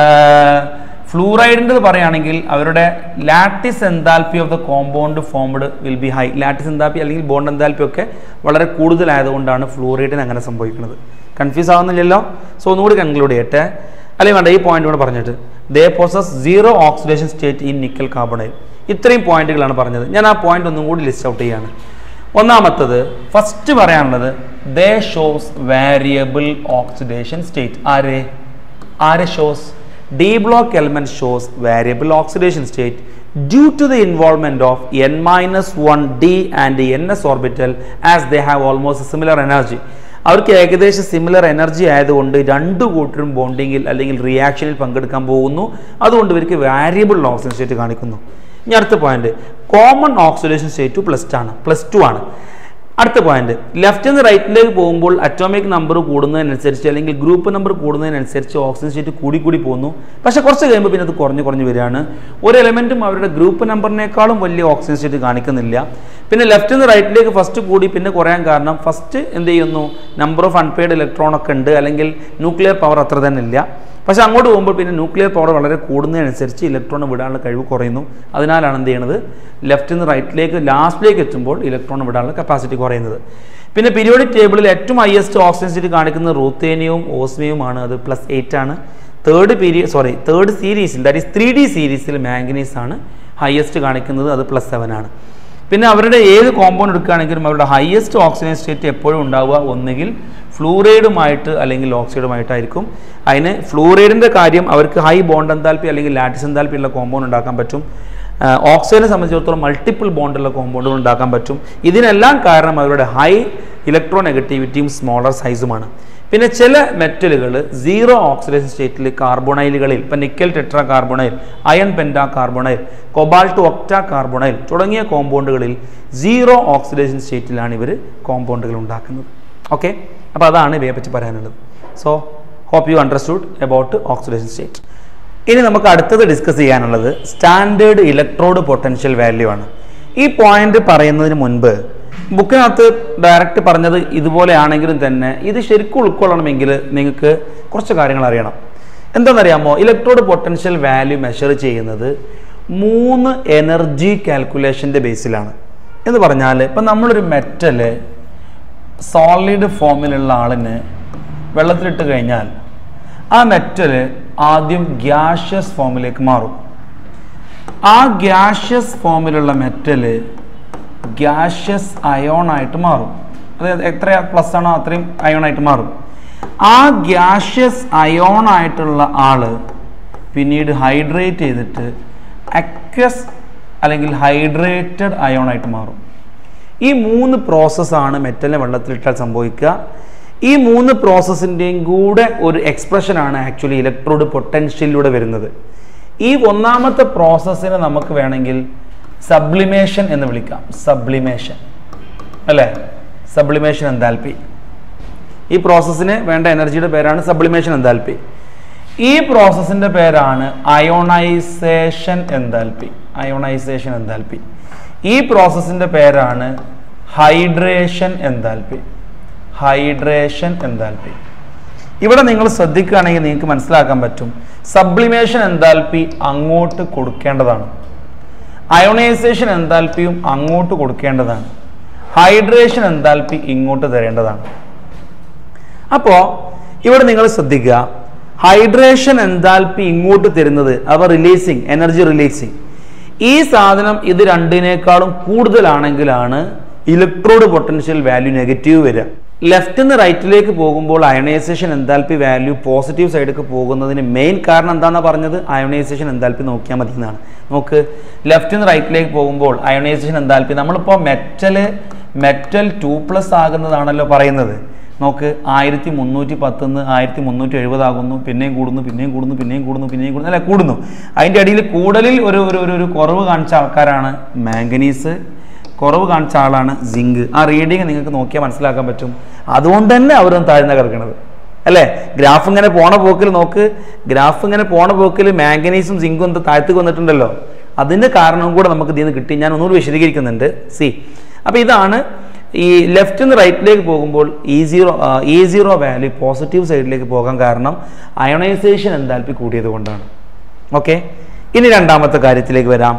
ഫ്ലൂറൈഡിൻ്റെ പറയുകയാണെങ്കിൽ അവരുടെ lattice enthalpy of the compound formed will be high lattice enthalpy അല്ലെങ്കിൽ ബോണ്ട് എൻതാൽപ്പി ഒക്കെ വളരെ കൂടുതലായതുകൊണ്ടാണ് ഫ്ലൂറൈഡിന് അങ്ങനെ സംഭവിക്കുന്നത് കൺഫ്യൂസ് ആവുന്നില്ലല്ലോ സോ ഒന്നുകൂടി കൺക്ലൂഡ് ചെയ്യട്ടെ അല്ലെങ്കിൽ വേണ്ട ഈ പോയിന്റ് കൂടെ പറഞ്ഞിട്ട് they possess zero oxidation state in nickel carbonyl ഇത്രയും പോയിന്റുകളാണ് പറഞ്ഞത് ഞാൻ ആ പോയിന്റ് ഒന്നും കൂടി ലിസ്റ്റ് ഔട്ട് ചെയ്യാണ് ഒന്നാമത്തത് ഫസ്റ്റ് പറയാനുള്ളത് they shows variable oxidation state ആര് ആര് shows d block element shows variable oxidation state due to the involvement of n minus one d and n s orbital as they have almost similar energy അവർക്ക് ഏകദേശം similar energy ആയതുകൊണ്ട് രണ്ട് കൂട്ടരും ബോണ്ടിങ്ങിൽ അല്ലെങ്കിൽ റിയാക്ഷനിൽ പങ്കെടുക്കാൻ പോകുന്നു അതുകൊണ്ട് ഇവർക്ക് വാരിയബിൾ ഓക്സിജൻ സ്റ്റേറ്റ് കാണിക്കുന്നു ഇനി അടുത്ത point common oxidation state plus ആണ് പ്ലസ് ടു ആണ് അടുത്ത പോയിന്റ് ലെഫ്റ്റ് നിന്ന് റൈറ്റിലേക്ക് പോകുമ്പോൾ അറ്റോമിക് നമ്പർ കൂടുന്നതിനനുസരിച്ച് അല്ലെങ്കിൽ ഗ്രൂപ്പ് നമ്പർ കൂടുന്നതിനനുസരിച്ച് ഓക്സിജൻ സ്റ്റേറ്റ് കൂടി കൂടി പോകുന്നു പക്ഷേ കുറച്ച് കഴിയുമ്പോൾ പിന്നെ അത് കുറഞ്ഞു കുറഞ്ഞു വരികയാണ് ഒരു എലമെന്റും അവരുടെ ഗ്രൂപ്പ് നമ്പറിനേക്കാളും വലിയ ഓക്സിജൻ സ്റ്റേറ്റ് കാണിക്കുന്നില്ല പിന്നെ ലെഫ്റ്റ് നിന്ന് റൈറ്റിലേക്ക് ഫസ്റ്റ് കൂടി പിന്നെ കുറയാൻ കാരണം ഫസ്റ്റ് എന്ത് ചെയ്യുന്നു നമ്പർ ഓഫ് അൺപെയ്ഡ് ഇലക്ട്രോൺ ഒക്കെ ഉണ്ട് അല്ലെങ്കിൽ ന്യൂക്ലിയർ പവർ അത്ര തന്നെ ഇല്ല പക്ഷെ അങ്ങോട്ട് പോകുമ്പോൾ പിന്നെ ന്യൂക്ലിയർ പവർ വളരെ കൂടുന്നതിനനുസരിച്ച് ഇലക്ട്രോൺ വിടാനുള്ള കഴിവ് കുറയുന്നു അതിനാലാണ് എന്ത് ചെയ്യുന്നത് ലെഫ്റ്റിൽ നിന്ന് റൈറ്റിലേക്ക് ലാസ്റ്റിലേക്ക് എത്തുമ്പോൾ ഇലക്ട്രോൺ വിടാനുള്ള കപ്പാസിറ്റി കുറയുന്നത് പിന്നെ പീരിയോഡിക് ടേബിളിൽ ഏറ്റവും ഹയസ്റ്റ് ഓക്സിജൻ സ്റ്റേറ്റ് കാണിക്കുന്നത് റൂത്തേനിയവും ഓസ്മിയവുമാണ് അത് പ്ലസ് എയ്റ്റ് ആണ് തേർഡ് പീരിയഡ് സോറി തേർഡ് സീരീസിൽ ദാറ്റ് ഈസ് ത്രീ ഡി സീരീസിൽ മാംഗനീസ് ആണ് ഹയസ്റ്റ് കാണിക്കുന്നത് അത് പ്ലസ് സെവൻ ആണ് പിന്നെ അവരുടെ ഏത് കോമ്പൗണ്ട് എടുക്കുകയാണെങ്കിലും അവരുടെ ഹയസ്റ്റ് ഓക്സിജൻ സ്റ്റേറ്റ് എപ്പോഴും ഉണ്ടാവുക ഒന്നുകിൽ ഫ്ലൂറൈഡുമായിട്ട് അല്ലെങ്കിൽ ഓക്സൈഡുമായിട്ടായിരിക്കും അതിന് ഫ്ലൂറൈഡിൻ്റെ കാര്യം അവർക്ക് ഹൈ ബോണ്ട് എന്താൽപ്പി അല്ലെങ്കിൽ ലാറ്റിസ് എന്താൽപ്പി ഉള്ള കോമ്പൗണ്ട് ഉണ്ടാക്കാൻ പറ്റും ഓക്സിജനെ സംബന്ധിച്ചിടത്തോളം മൾട്ടിപ്പിൾ ബോണ്ടുള്ള കോമ്പൗണ്ടുകൾ ഉണ്ടാക്കാൻ പറ്റും ഇതിനെല്ലാം കാരണം അവരുടെ ഹൈ ഇലക്ട്രോ നെഗറ്റിവിറ്റിയും സ്മോളർ സൈസുമാണ് പിന്നെ ചില മെറ്റലുകൾ സീറോ ഓക്സിഡേഷൻ സ്റ്റേറ്റിൽ കാർബണൈലുകളിൽ ഇപ്പം nickel tetra carbonyl iron penta carbonyl cobalt octa carbonyl തുടങ്ങിയ കോമ്പൗണ്ടുകളിൽ സീറോ ഓക്സിഡേഷൻ സ്റ്റേറ്റിലാണ് ഇവർ കോമ്പൗണ്ടുകൾ ഉണ്ടാക്കുന്നത് ഓക്കെ അപ്പോൾ അതാണ് ഇവയെ പറ്റി പറയാനുള്ളത് so hope you understood about oxidation state ഇനി നമുക്ക് അടുത്തത് ഡിസ്കസ് ചെയ്യാനുള്ളത് സ്റ്റാൻഡേർഡ് ഇലക്ട്രോഡ് പൊട്ടൻഷ്യൽ വാല്യൂ ആണ് ഈ പോയിന്റ് പറയുന്നതിന് മുൻപ് ബുക്കിനകത്ത് ഡയറക്റ്റ് പറഞ്ഞത് ഇതുപോലെയാണെങ്കിലും തന്നെ ഇത് ശരിക്കും ഉൾക്കൊള്ളണമെങ്കിൽ നിങ്ങൾക്ക് കുറച്ച് കാര്യങ്ങൾ അറിയണം എന്താണെന്നറിയാമോ ഇലക്ട്രോഡ് പൊട്ടൻഷ്യൽ വാല്യൂ മെഷർ ചെയ്യുന്നത് മൂന്ന് എനർജി കാൽക്കുലേഷൻ്റെ ബേസിലാണ് എന്ന് പറഞ്ഞാൽ ഇപ്പം നമ്മളൊരു മെറ്റല് സോളിഡ് ഫോമിലുള്ള ആളിന് വെള്ളത്തിലിട്ട് കഴിഞ്ഞാൽ ആ മെറ്റൽ ആദ്യം ഗ്യാഷ്യസ് ഫോമിലേക്ക് മാറും ആ ഗ്യാഷ്യസ് ഫോമിലുള്ള മെറ്റല് ഗ്യാഷ്യസ് അയോൺ ആയിട്ട് മാറും അതായത് എത്ര പ്ലസ് ആണോ അത്രയും അയോൺ ആയിട്ട് മാറും ആ ഗ്യാഷ്യസ് അയോൺ ആയിട്ടുള്ള ആള് പിന്നീട് ഹൈഡ്രേറ്റ് ചെയ്തിട്ട് അക്വസ് അല്ലെങ്കിൽ ഹൈഡ്രേറ്റഡ് അയോൺ ആയിട്ട് മാറും ഈ മൂന്ന് പ്രോസസ്സാണ് മെറ്റലിനെ വെള്ളത്തിലിട്ടാൽ സംഭവിക്കുക ഈ മൂന്ന് പ്രോസസ്സിൻ്റെയും കൂടെ ഒരു എക്സ്പ്രഷനാണ് ആക്ച്വലി ഇലക്ട്രോഡ് പൊട്ടൻഷ്യലിലൂടെ വരുന്നത് ഈ ഒന്നാമത്തെ പ്രോസസ്സിനെ നമുക്ക് വേണമെങ്കിൽ സബ്ലിമേഷൻ എന്ന് വിളിക്കാം സബ്ലിമേഷൻ അല്ലേ സബ്ലിമേഷൻ എന്താൽപ്പി ഈ പ്രോസസ്സിന് വേണ്ട എനർജിയുടെ പേരാണ് സബ്ലിമേഷൻ എന്താൽപ്പി ഈ പ്രോസസ്സിന്റെ പേരാണ് അയോണൈസേഷൻ എന്താൽപ്പി അയോണൈസേഷൻ എന്താൽപ്പി ഈ പ്രോസസ്സിന്റെ പേരാണ് ഹൈഡ്രേഷൻ എന്താൽപ്പി ഹൈഡ്രേഷൻ എന്താൽപ്പി ഇവിടെ നിങ്ങൾ ശ്രദ്ധിക്കുകയാണെങ്കിൽ നിങ്ങൾക്ക് മനസ്സിലാക്കാൻ പറ്റും സബ്ലിമേഷൻ എന്താൽപ്പി അങ്ങോട്ട് കൊടുക്കേണ്ടതാണ് അയോണൈസേഷൻ എന്താൽപ്പിയും അങ്ങോട്ട് കൊടുക്കേണ്ടതാണ് ഹൈഡ്രേഷൻ എന്താൽപ്പി ഇങ്ങോട്ട് തരേണ്ടതാണ് അപ്പോൾ ഇവിടെ നിങ്ങൾ ശ്രദ്ധിക്കുക ഹൈഡ്രേഷൻ എന്താൽപ്പി ഇങ്ങോട്ട് തരുന്നത് അവ റിലീസിങ് എനർജി റിലീസിങ് ഈ സാധനം ഇത് രണ്ടിനേക്കാളും കൂടുതലാണെങ്കിലാണ് ഇലക്ട്രോഡ് പൊട്ടൻഷ്യൽ വാല്യൂ നെഗറ്റീവ് വരിക ലെഫ്റ്റ് നിന്ന് റൈറ്റിലേക്ക് പോകുമ്പോൾ അയണൈസേഷൻ എന്താൽപ്പി വാല്യൂ പോസിറ്റീവ് സൈഡിലേക്ക് പോകുന്നതിന് മെയിൻ കാരണം എന്താണെന്ന് പറഞ്ഞത് അയണൈസേഷൻ എന്താൽപ്പി നോക്കിയാൽ മതി എന്നാണ് നോക്ക് ലെഫ്റ്റ് നിന്ന് റൈറ്റിലേക്ക് പോകുമ്പോൾ അയണൈസേഷൻ എന്താൽപ്പി നമ്മളിപ്പോൾ മെറ്റൽ മെറ്റൽ ടു പ്ലസ് ആകുന്നതാണല്ലോ പറയുന്നത് നോക്ക് ആയിരത്തി മുന്നൂറ്റി പത്തുനിന്ന് ആയിരത്തി മുന്നൂറ്റി എഴുപതാകുന്നു പിന്നെയും കൂടുന്നു പിന്നെയും കൂടുന്നു പിന്നെയും കൂടുന്നു പിന്നെയും കൂടുന്നു അല്ല കൂടുന്നു അതിൻ്റെ അടിയിൽ കൂടുതലിൽ ഒരു ഒരു ഒരു- ഒരു കുറവ് കാണിച്ച ആൾക്കാരാണ് മാംഗനീസ് കുറവ് കാണിച്ച ആളാണ് സിങ്ക് ആ റീഡിങ് നിങ്ങൾക്ക് നോക്കിയാൽ മനസ്സിലാക്കാൻ പറ്റും അതുകൊണ്ട് തന്നെ അവരൊന്ന് താഴ്ന്ന കിടക്കുന്നത് അല്ലേ ഗ്രാഫ് ഇങ്ങനെ പോണ പോക്കിൽ നോക്ക് ഗ്രാഫ് ഇങ്ങനെ പോണ പോക്കിൽ മാംഗനീസും സിങ്കും എന്താ താഴ്ത്തേക്ക് വന്നിട്ടുണ്ടല്ലോ അതിൻ്റെ കാരണവും കൂടെ നമുക്ക് ഇതിൽ നിന്ന് കിട്ടി ഞാൻ ഒന്നുകൂടി വിശദീകരിക്കുന്നുണ്ട് സി അപ്പോൾ ഇതാണ് ഈ ലെഫ്റ്റ് നിന്ന് റൈറ്റിലേക്ക് പോകുമ്പോൾ E zero E zero value positive സൈഡിലേക്ക് പോകാൻ കാരണം അയണൈസേഷൻ എന്താൽപ്പി കൂടിയത് കൊണ്ടാണ് ഓക്കെ ഇനി രണ്ടാമത്തെ കാര്യത്തിലേക്ക് വരാം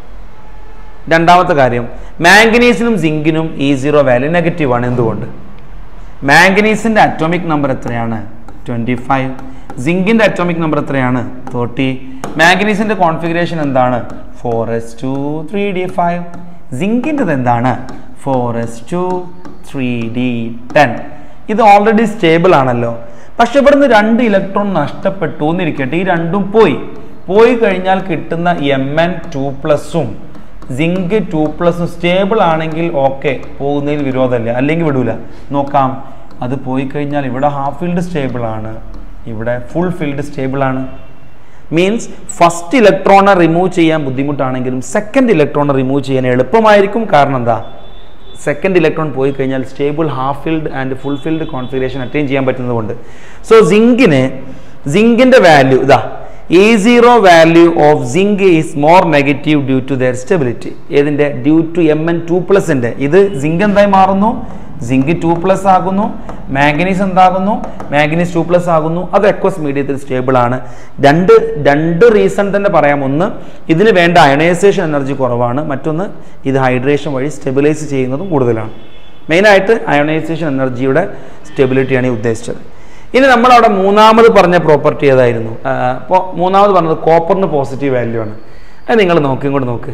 രണ്ടാമത്തെ കാര്യം മാംഗനീസിനും സിങ്കിനും ഇ സീറോ വാല്യൂ നെഗറ്റീവ് ആണ് എന്തുകൊണ്ട് മാംഗനീസിന്റെ അറ്റോമിക് നമ്പർ എത്രയാണ് ട്വന്റി ഫൈവ് സിങ്കിന്റെ അറ്റോമിക് നമ്പർ എത്രയാണ് തേർട്ടി മാംഗനീസിന്റെ കോൺഫിഗറേഷൻ എന്താണ് four S two three D five സിങ്കിൻ്റെത് എന്താണ് four S two three D ten ഇത് ഓൾറെഡി സ്റ്റേബിൾ ആണല്ലോ പക്ഷെ ഇവിടുന്ന് രണ്ട് ഇലക്ട്രോൺ നഷ്ടപ്പെട്ടു എന്നിരിക്കട്ടെ ഈ രണ്ടും പോയി പോയി കഴിഞ്ഞാൽ കിട്ടുന്ന എം എൻ ടു പ്ലസും സിങ്ക് ടു പ്ലസും സ്റ്റേബിൾ ആണെങ്കിൽ ഓക്കെ പോകുന്നതിൽ വിരോധമല്ല അല്ലെങ്കിൽ വിടൂല നോക്കാം അത് പോയി കഴിഞ്ഞാൽ ഇവിടെ ഹാഫ് ഫീൽഡ് സ്റ്റേബിൾ ആണ് ഇവിടെ ഫുൾ ഫീൽഡ് സ്റ്റേബിൾ ആണ് മീൻസ് ഫസ്റ്റ് ഇലക്ട്രോണെ റിമൂവ് ചെയ്യാൻ ബുദ്ധിമുട്ടാണെങ്കിലും സെക്കൻഡ് ഇലക്ട്രോണെ റിമൂവ് ചെയ്യാൻ എളുപ്പമായിരിക്കും കാരണം എന്താ സെക്കൻഡ് ഇലക്ട്രോൺ പോയി കഴിഞ്ഞാൽ stable half filled and full filled configuration attain ചെയ്യാൻ പറ്റുന്നതുകൊണ്ട് സോ സിങ്കിന് സിങ്കിന്റെ വാല്യൂ ഇതാ E zero value of zinc is more negative due to their stability ഏതിന്റെ due to M N two പ്ലസിന്റെ ഇത് സിങ്ക് എന്തായി മാറുന്നു സിങ്ക് ടു പ്ലസ് ആകുന്നു മാംഗനീസ് എന്താകുന്നു മാംഗനീസ് ടു പ്ലസ് ആകുന്നു അത് എക്വസ് മീഡിയത്തിൽ സ്റ്റേബിൾ ആണ് രണ്ട് രണ്ട് റീസൺ തന്നെ പറയാം ഒന്ന് ഇതിന് വേണ്ട അയണൈസേഷൻ എനർജി കുറവാണ് മറ്റൊന്ന് ഇത് ഹൈഡ്രേഷൻ വഴി സ്റ്റെബിലൈസ് ചെയ്യുന്നതും കൂടുതലാണ് മെയിനായിട്ട് അയണൈസേഷൻ എനർജിയുടെ സ്റ്റെബിലിറ്റിയാണ് ഈ ഉദ്ദേശിച്ചത് ഇനി നമ്മൾ അവിടെ മൂന്നാമത് പറഞ്ഞ പ്രോപ്പർട്ടി ഏതായിരുന്നു അപ്പോൾ മൂന്നാമത് പറഞ്ഞത് കോപ്പറിന് പോസിറ്റീവ് വാല്യൂ ആണ് അത് നിങ്ങൾ നോക്കി ഇങ്ങോട്ട് നോക്ക്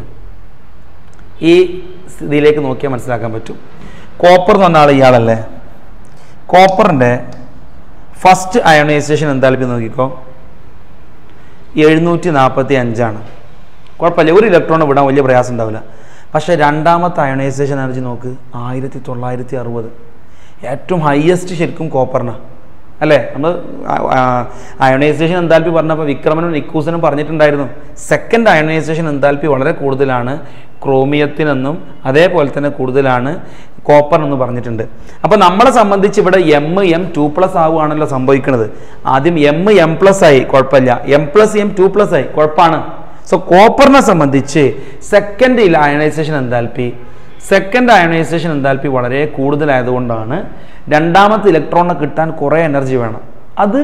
ഈ ഇതിലേക്ക് നോക്കിയാൽ മനസ്സിലാക്കാൻ പറ്റും കോപ്പർ എന്ന് പറഞ്ഞ ആൾ ഇയാളല്ലേ കോപ്പറിൻ്റെ ഫസ്റ്റ് അയണൈസേഷൻ എന്തായാലും നോക്കിക്കോ എഴുന്നൂറ്റി നാൽപ്പത്തി അഞ്ചാണ് കുഴപ്പമില്ല ഒരു ഇലക്ട്രോൺ വിടാൻ വലിയ പ്രയാസം ഉണ്ടാവില്ല പക്ഷേ രണ്ടാമത്തെ അയണൈസേഷൻ എനർജി നോക്ക് ആയിരത്തി തൊള്ളായിരത്തി അറുപത് ഏറ്റവും ഹയസ്റ്റ് ശരിക്കും കോപ്പറിനാണ് അല്ലേ നമ്മൾ അയണൈസേഷൻ എന്താൽപ്പി പറഞ്ഞപ്പോൾ വിക്രമനും നിക്കൂസനും പറഞ്ഞിട്ടുണ്ടായിരുന്നു സെക്കൻഡ് അയണൈസേഷൻ എന്താൽപ്പി വളരെ കൂടുതലാണ് ക്രോമിയത്തിനെന്നും അതേപോലെ തന്നെ കൂടുതലാണ് കോപ്പർ എന്ന് പറഞ്ഞിട്ടുണ്ട് അപ്പോൾ നമ്മളെ സംബന്ധിച്ച് ഇവിടെ എം എം ടു പ്ലസ് ആവുകയാണല്ലോ സംഭവിക്കുന്നത് ആദ്യം എം എം പ്ലസ് ആയി കുഴപ്പമില്ല M plus M two plus ആയി കുഴപ്പമാണ് സോ കോപ്പറിനെ സംബന്ധിച്ച് second ionisation enthalpy second ionisation enthalpy വളരെ കൂടുതലായതുകൊണ്ടാണ് രണ്ടാമത്തെ ഇലക്ട്രോണിനെ കിട്ടാൻ കുറേ എനർജി വേണം അത്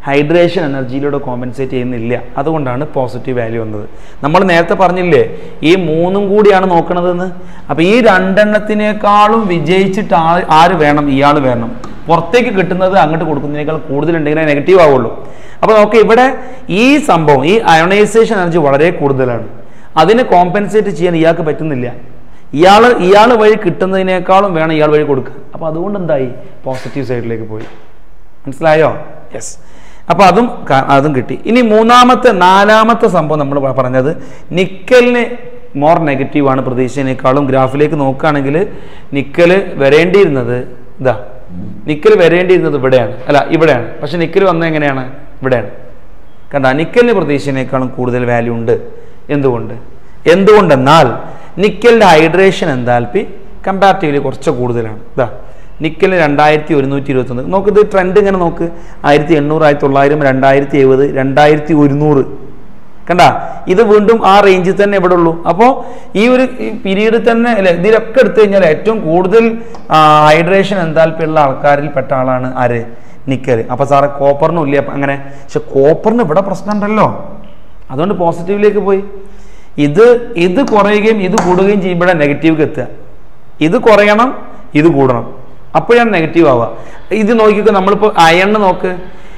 ഹൈഡ്രേഷൻ എനർജിയിലൂടെ കോമ്പൻസേറ്റ് ചെയ്യുന്നില്ല അതുകൊണ്ടാണ് പോസിറ്റീവ് വാല്യൂ വന്നത് നമ്മൾ നേരത്തെ പറഞ്ഞില്ലേ ഈ മൂന്നും കൂടിയാണ് നോക്കണതെന്ന് അപ്പോൾ ഈ രണ്ടെണ്ണത്തിനേക്കാളും വിജയിച്ചിട്ട് ആ ആര് വേണം ഇയാൾ വേണം പുറത്തേക്ക് കിട്ടുന്നത് അങ്ങോട്ട് കൊടുക്കുന്നതിനേക്കാൾ കൂടുതലുണ്ടെങ്കിലേ നെഗറ്റീവ് ആവുള്ളൂ അപ്പോൾ നോക്കുക ഇവിടെ ഈ സംഭവം ഈ അയോണൈസേഷൻ എനർജി വളരെ കൂടുതലാണ് അതിനെ കോമ്പൻസേറ്റ് ചെയ്യാൻ ഇയാൾക്ക് പറ്റുന്നില്ല ഇയാൾ ഇയാൾ വഴി കിട്ടുന്നതിനേക്കാളും വേണം ഇയാൾ വഴി കൊടുക്കുക അപ്പോൾ അതുകൊണ്ട് എന്തായി പോസിറ്റീവ് സൈഡിലേക്ക് പോയി മനസ്സിലായോ യെസ് അപ്പോൾ അതും ക- അതും കിട്ടി ഇനി മൂന്നാമത്തെ നാലാമത്തെ സംഭവം നമ്മൾ പ- പറഞ്ഞത് നിക്കലിന് മോർ നെഗറ്റീവാണ് പ്രതീക്ഷേനേക്കാളും ഗ്രാഫിലേക്ക് നോക്കുകയാണെങ്കിൽ നിക്കൽ വരേണ്ടിയിരുന്നത് ഇതാ നിക്കൽ വരേണ്ടിയിരുന്നത് ഇവിടെയാണ് അല്ല ഇവിടെയാണ് പക്ഷെ നിക്കൽ വന്നത് എങ്ങനെയാണ് ഇവിടെയാണ് കണ്ട നിക്കലിന് പ്രതീക്ഷേനേക്കാളും കൂടുതൽ വാല്യൂ ഉണ്ട് എന്തുകൊണ്ട് എന്തുകൊണ്ടെന്നാൽ നിക്കലിൻ്റെ ഹൈഡ്രേഷൻ എന്താൽപ്പി കമ്പാരിറ്റീവ്ലി കുറച്ച് കൂടുതലാണ് ഇതാ നിക്കലിന് രണ്ടായിരത്തി ഒരുന്നൂറ്റി ഇരുപത്തൊന്ന് നോക്ക് ഇത് ട്രെൻഡ് ഇങ്ങനെ നോക്ക് ആയിരത്തി എണ്ണൂറ് ആയിരത്തി തൊള്ളായിരം രണ്ടായിരത്തി എഴുപത് രണ്ടായിരത്തി ഒരുന്നൂറ് കണ്ട ഇത് വീണ്ടും ആ റേഞ്ചിൽ തന്നെ ഇവിടെ ഉള്ളൂ അപ്പോൾ ഈ ഒരു പീരീഡ് തന്നെ അല്ലെ ഇതിലൊക്കെ എടുത്തു കഴിഞ്ഞാൽ ഏറ്റവും കൂടുതൽ ഹൈഡ്രേഷൻ എന്താൽപ്പിയുള്ള ആൾക്കാരിൽ പെട്ട ആളാണ് ആര് നിക്കൽ അപ്പോൾ സാറേ കോപ്പറിനും ഇല്ല അപ്പൊ അങ്ങനെ പക്ഷെ കോപ്പറിന് ഇവിടെ പ്രശ്നം ഉണ്ടല്ലോ അതുകൊണ്ട് പോസിറ്റീവിലേക്ക് പോയി ഇത് ഇത് കുറയുകയും ഇത് കൂടുകയും ചെയ്യുമ്പോഴാണ് നെഗറ്റീവ് എത്തുക ഇത് കുറയണം ഇത് കൂടണം അപ്പോഴാണ് നെഗറ്റീവ് ആവുക ഇത് നോക്കിക്കോ നമ്മളിപ്പോൾ അയണ് നോക്ക്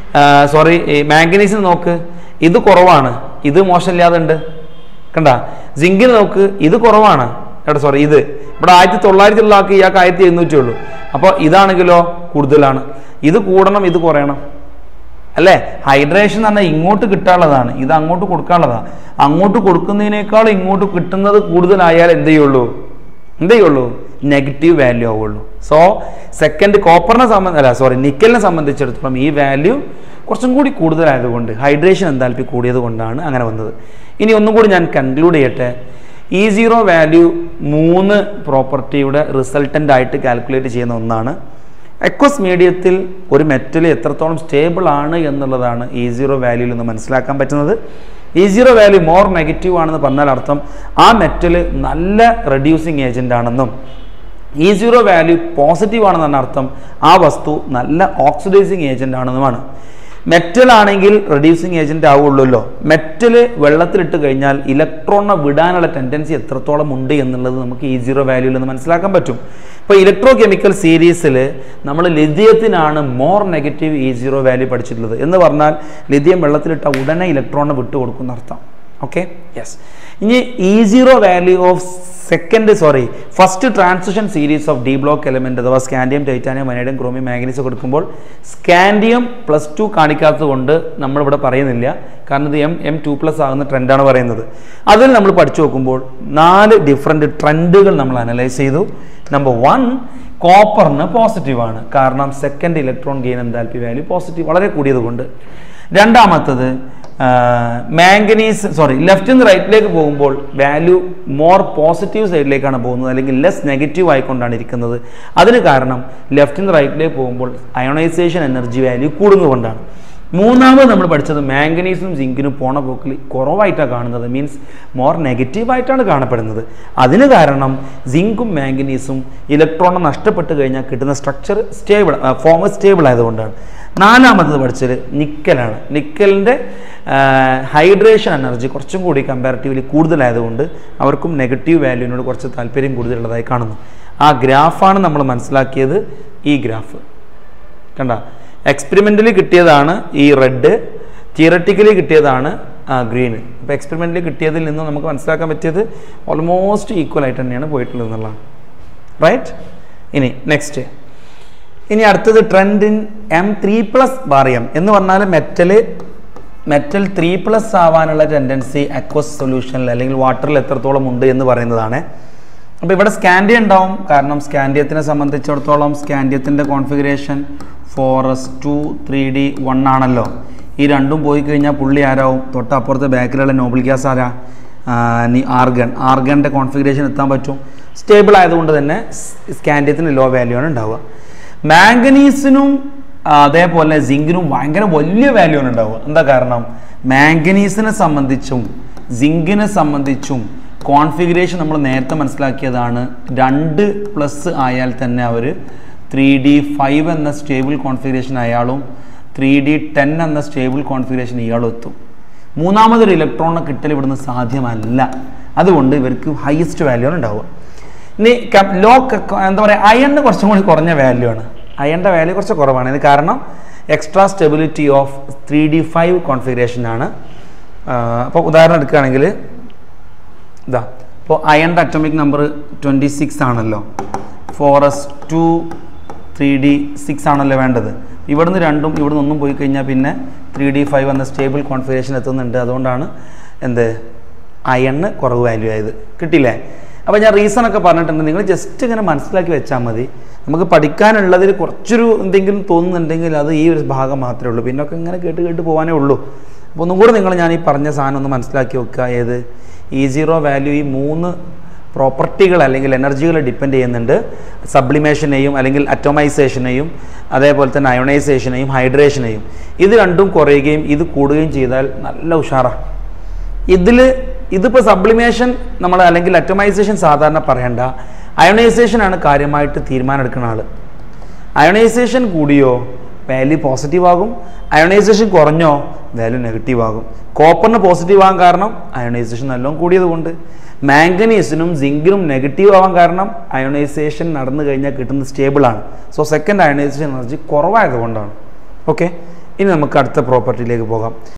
സോറി മാംഗനീസിന് നോക്ക് ഇത് കുറവാണ് ഇത് മോശമില്ലാതെ ഉണ്ട് കണ്ട സിങ്കിന് നോക്ക് ഇത് കുറവാണ് എടാ സോറി ഇത് ഇവിടെ ആയിരത്തി തൊള്ളായിരത്തിലുള്ള ആൾക്ക് ഇയാൾക്ക് ആയിരത്തി എഴുന്നൂറ്റി ഉള്ളൂ അപ്പോൾ ഇതാണെങ്കിലോ കൂടുതലാണ് ഇത് കൂടണം ഇത് കുറയണം അല്ലേ ഹൈഡ്രേഷൻ എന്ന് പറഞ്ഞാൽ ഇങ്ങോട്ട് കിട്ടാനുള്ളതാണ് ഇത് അങ്ങോട്ട് കൊടുക്കാനുള്ളതാണ് അങ്ങോട്ട് കൊടുക്കുന്നതിനേക്കാൾ ഇങ്ങോട്ട് കിട്ടുന്നത് കൂടുതലായാൽ എന്ത് ചെയ്യുള്ളൂ എന്ത് ചെയ്യുള്ളൂ നെഗറ്റീവ് വാല്യൂ ആവുള്ളൂ സോ സെക്കൻഡ് കോപ്പറിനെ സംബന്ധ അല്ല സോറി നിക്കലിനെ സംബന്ധിച്ചിടത്തോളം ഈ വാല്യൂ കുറച്ചും കൂടി കൂടുതലായതുകൊണ്ട് ഹൈഡ്രേഷൻ എന്താൽപ്പി കൂടിയത് കൊണ്ടാണ് അങ്ങനെ വന്നത് ഇനി ഒന്നും കൂടി ഞാൻ കൺക്ലൂഡ് ചെയ്യട്ടെ ഇ സീറോ വാല്യൂ മൂന്ന് പ്രോപ്പർട്ടിയുടെ റിസൾട്ടൻ്റ് ആയിട്ട് കാൽക്കുലേറ്റ് ചെയ്യുന്ന ഒന്നാണ് എക്വസ് മീഡിയത്തിൽ ഒരു മെറ്റൽ എത്രത്തോളം സ്റ്റേബിൾ ആണ് എന്നുള്ളതാണ് ഇ സീറോ വാല്യൂയിൽ നിന്ന് മനസ്സിലാക്കാൻ പറ്റുന്നത് E zero value more negative ആണെന്ന് പറഞ്ഞാൽ അർത്ഥം ആ മെറ്റൽ നല്ല റെഡ്യൂസിങ് ഏജൻ്റ് ആണെന്നും ഇ സീറോ വാല്യൂ പോസിറ്റീവ് ആണെന്നാണ് അർത്ഥം ആ വസ്തു നല്ല ഓക്സിഡൈസിങ് ഏജൻ്റ് ആണെന്നുമാണ് മെറ്റൽ ആണെങ്കിൽ റെഡ്യൂസിങ് ഏജന്റ് ആവുള്ളൂല്ലോ മെറ്റൽ വെള്ളത്തിലിട്ട് കഴിഞ്ഞാൽ ഇലക്ട്രോണിനെ വിടാനുള്ള ടെൻഡൻസി എത്രത്തോളം ഉണ്ട് എന്നുള്ളത് നമുക്ക് ഈ സീറോ വാല്യൂയിൽ നിന്ന് മനസ്സിലാക്കാൻ പറ്റും ഇപ്പോൾ ഇലക്ട്രോ കെമിക്കൽ സീരീസിൽ നമ്മൾ ലിഥിയത്തിനാണ് more negative E zero value പഠിച്ചിട്ടുള്ളത് എന്ന് പറഞ്ഞാൽ ലിഥിയം വെള്ളത്തിലിട്ട ഉടനെ ഇലക്ട്രോണിനെ വിട്ടു കൊടുക്കുന്ന അർത്ഥം ഓക്കെ യെസ് ഇനി E zero value of second sorry first transition series of D block element അഥവാ scandium titanium vanadium chromium manganese കൊടുക്കുമ്പോൾ സ്കാൻഡിയം പ്ലസ് ടു കാണിക്കാത്തത് കൊണ്ട് നമ്മളിവിടെ പറയുന്നില്ല കാരണം ഇത് എം എം ടു പ്ലസ് ആകുന്ന ട്രെൻഡാണ് പറയുന്നത് അതിൽ നമ്മൾ പഠിച്ചു നോക്കുമ്പോൾ നാല് ഡിഫറെൻറ്റ് ട്രെൻഡുകൾ നമ്മൾ അനലൈസ് ചെയ്തു നമ്പർ വൺ കോപ്പറിന് പോസിറ്റീവാണ് കാരണം second electron gain enthalpy value positive വളരെ കൂടിയത് കൊണ്ട് രണ്ടാമത്തത് മാംഗനീസ് സോറി ലെഫ്റ്റ് നിന്ന് റൈറ്റിലേക്ക് പോകുമ്പോൾ വാല്യൂ മോർ പോസിറ്റീവ് സൈഡിലേക്കാണ് പോകുന്നത് അല്ലെങ്കിൽ ലെസ് നെഗറ്റീവ് ആയിക്കൊണ്ടാണ് ഇരിക്കുന്നത് അതിന് കാരണം ലെഫ്റ്റ് നിന്ന് റൈറ്റിലേക്ക് പോകുമ്പോൾ അയോണൈസേഷൻ എനർജി വാല്യൂ കൂടുന്നതുകൊണ്ടാണ് മൂന്നാമത് നമ്മൾ പഠിച്ചത് മാംഗനീസും സിങ്കിനും പോണ പോക്കിൽ കുറവായിട്ടാണ് കാണുന്നത് മീൻസ് മോർ നെഗറ്റീവായിട്ടാണ് കാണപ്പെടുന്നത് അതിന് കാരണം സിങ്കും മാംഗനീസും ഇലക്ട്രോണും നഷ്ടപ്പെട്ട് കഴിഞ്ഞാൽ കിട്ടുന്ന സ്ട്രക്ചർ സ്റ്റേബിൾ ഫോം സ്റ്റേബിൾ ആയതുകൊണ്ടാണ് നാലാമത്തത് പഠിച്ചത് നിക്കലാണ് നിക്കലിൻ്റെ ഹൈഡ്രേഷൻ എനർജി കുറച്ചും കൂടി കമ്പാരിറ്റീവ്ലി കൂടുതലായതുകൊണ്ട് അവർക്കും നെഗറ്റീവ് വാല്യൂവിനോട് കുറച്ച് താല്പര്യം കൂടുതലുള്ളതായി കാണുന്നു ആ ഗ്രാഫാണ് നമ്മൾ മനസ്സിലാക്കിയത് ഈ ഗ്രാഫ് കണ്ട എക്സ്പെരിമെൻ്റലി കിട്ടിയതാണ് ഈ റെഡ് തിയറട്ടിക്കലി കിട്ടിയതാണ് ഗ്രീൻ അപ്പോൾ എക്സ്പെരിമെൻ്റലി കിട്ടിയതിൽ നിന്ന് നമുക്ക് മനസ്സിലാക്കാൻ പറ്റിയത് ഓൾമോസ്റ്റ് ഈക്വൽ ആയിട്ട് തന്നെയാണ് പോയിട്ടുള്ളത് എന്നുള്ളതാണ് റൈറ്റ് ഇനി നെക്സ്റ്റ് ഇനി അടുത്തത് trend in M three plus ബാറിയം എന്ന് പറഞ്ഞാൽ മെറ്റൽ മെറ്റൽ ത്രീ പ്ലസ് ആവാനുള്ള ടെൻഡൻസി അക്വസ് സൊല്യൂഷനിൽ അല്ലെങ്കിൽ വാട്ടറിൽ എത്രത്തോളം ഉണ്ട് എന്ന് പറയുന്നതാണ് അപ്പോൾ ഇവിടെ സ്കാൻഡിയ ഉണ്ടാവും കാരണം സ്കാൻഡിയത്തിനെ സംബന്ധിച്ചിടത്തോളം സ്കാൻഡിയത്തിൻ്റെ configuration four S two three d one ആണല്ലോ ഈ രണ്ടും പോയി കഴിഞ്ഞാൽ പുള്ളി ആരാവും തൊട്ടപ്പുറത്ത് ബാക്കിലുള്ള നോബിൾ ഗ്യാസ് ആരാ നീ ആർഗൺ ആർഗണിൻ്റെ കോൺഫിഗറേഷൻ എത്താൻ പറ്റും സ്റ്റേബിൾ ആയതുകൊണ്ട് തന്നെ സ്കാൻഡിയത്തിന് ലോ വാല്യൂ ആണ് ഉണ്ടാവുക മാംഗനീസിനും അതേപോലെ സിങ്കിനും ഭയങ്കര വലിയ വാല്യൂ ആണ് ഉണ്ടാവുക എന്താ കാരണം മാംഗനീസിനെ സംബന്ധിച്ചും സിങ്കിനെ സംബന്ധിച്ചും കോൺഫിഗറേഷൻ നമ്മൾ നേരത്തെ മനസ്സിലാക്കിയതാണ് രണ്ട് പ്ലസ് ആയാൽ തന്നെ അവർ ത്രീ ഡി ഫൈവ് എന്ന സ്റ്റേബിൾ കോൺഫിഗറേഷൻ അയാളും ത്രീ ഡി ടെൻ എന്ന സ്റ്റേബിൾ കോൺഫിഗറേഷൻ ഇയാൾ എത്തും മൂന്നാമതൊരു ഇലക്ട്രോണിനെ കിട്ടൽ ഇവിടുന്ന് സാധ്യമല്ല അതുകൊണ്ട് ഇവർക്ക് ഹയസ്റ്റ് വാല്യൂ ആണ് ഉണ്ടാവുക ഇനി ലോ എന്താ പറയുക അയണിന് കുറച്ചും കൂടി കുറഞ്ഞ വാല്യൂ ആണ് അയണിൻ്റെ വാല്യൂ കുറച്ച് കുറവാണ് ഇത് കാരണം extra stability of three D five configuration ആണ് അപ്പോൾ ഉദാഹരണം എടുക്കുകയാണെങ്കിൽ ഇതാ ഇപ്പോൾ അയണിൻ്റെ അറ്റോമിക് നമ്പർ ട്വൻറ്റി സിക്സ് ആണല്ലോ four S two three d six ആണല്ലോ വേണ്ടത് ഇവിടുന്ന് രണ്ടും ഇവിടുന്ന് ഒന്നും പോയി കഴിഞ്ഞാൽ പിന്നെ ത്രീ ഡി ഫൈവ് എന്ന സ്റ്റേബിൾ കോൺഫിഗറേഷൻ എത്തുന്നുണ്ട് അതുകൊണ്ടാണ് എന്ത് അയണിന് കുറവ് വാല്യൂ ആയത് കിട്ടിയില്ലേ അപ്പോൾ ഞാൻ റീസൺ ഒക്കെ പറഞ്ഞിട്ടുണ്ട് നിങ്ങൾ ജസ്റ്റ് ഇങ്ങനെ മനസ്സിലാക്കി വെച്ചാൽ മതി നമുക്ക് പഠിക്കാനുള്ളതിൽ കുറച്ചൊരു എന്തെങ്കിലും തോന്നുന്നുണ്ടെങ്കിൽ അത് ഈ ഒരു ഭാഗം മാത്രമേ ഉള്ളൂ പിന്നൊക്കെ ഇങ്ങനെ കേട്ട് കേട്ട് പോകാനേ ഉള്ളൂ അപ്പോൾ ഒന്നും കൂടെ നിങ്ങൾ ഞാൻ ഈ പറഞ്ഞ സാധനം ഒന്ന് മനസ്സിലാക്കി വെക്കുക ഏത് ഈ സീറോ വാല്യൂ ഈ മൂന്ന് പ്രോപ്പർട്ടികൾ അല്ലെങ്കിൽ എനർജികൾ ഡിപ്പെൻഡ് ചെയ്യുന്നുണ്ട് സബ്ലിമേഷനെയും അല്ലെങ്കിൽ അറ്റോമൈസേഷനെയും അതേപോലെ തന്നെ അയോണൈസേഷനെയും ഹൈഡ്രേഷനെയും ഇത് രണ്ടും കുറയുകയും ഇത് കൂടുകയും ചെയ്താൽ നല്ല ഉഷാറാണ് ഇതിൽ ഇതിപ്പോൾ സബ്ലിമേഷൻ നമ്മൾ അല്ലെങ്കിൽ അറ്റോമൈസേഷൻ സാധാരണ പറയണ്ട അയോണൈസേഷൻ ആണ് കാര്യമായിട്ട് തീരുമാനം എടുക്കുന്ന ആൾ അയോണൈസേഷൻ കൂടിയോ വാല്യൂ പോസിറ്റീവ് ആകും അയോണൈസേഷൻ കുറഞ്ഞോ വാല്യൂ നെഗറ്റീവ് ആകും കോപ്പറിന് പോസിറ്റീവ് ആകാൻ കാരണം അയോണൈസേഷൻ നല്ലോണം കൂടിയത് കൊണ്ട് മാംഗനീസിനും സിങ്കിനും നെഗറ്റീവ് ആവാൻ കാരണം അയോണൈസേഷൻ നടന്നു കഴിഞ്ഞാൽ കിട്ടുന്നത് സ്റ്റേബിളാണ് സോ സെക്കൻഡ് അയോണൈസേഷൻ എനർജി കുറവായതുകൊണ്ടാണ് ഓക്കെ ഇനി നമുക്ക് അടുത്ത പ്രോപ്പർട്ടിയിലേക്ക് പോകാം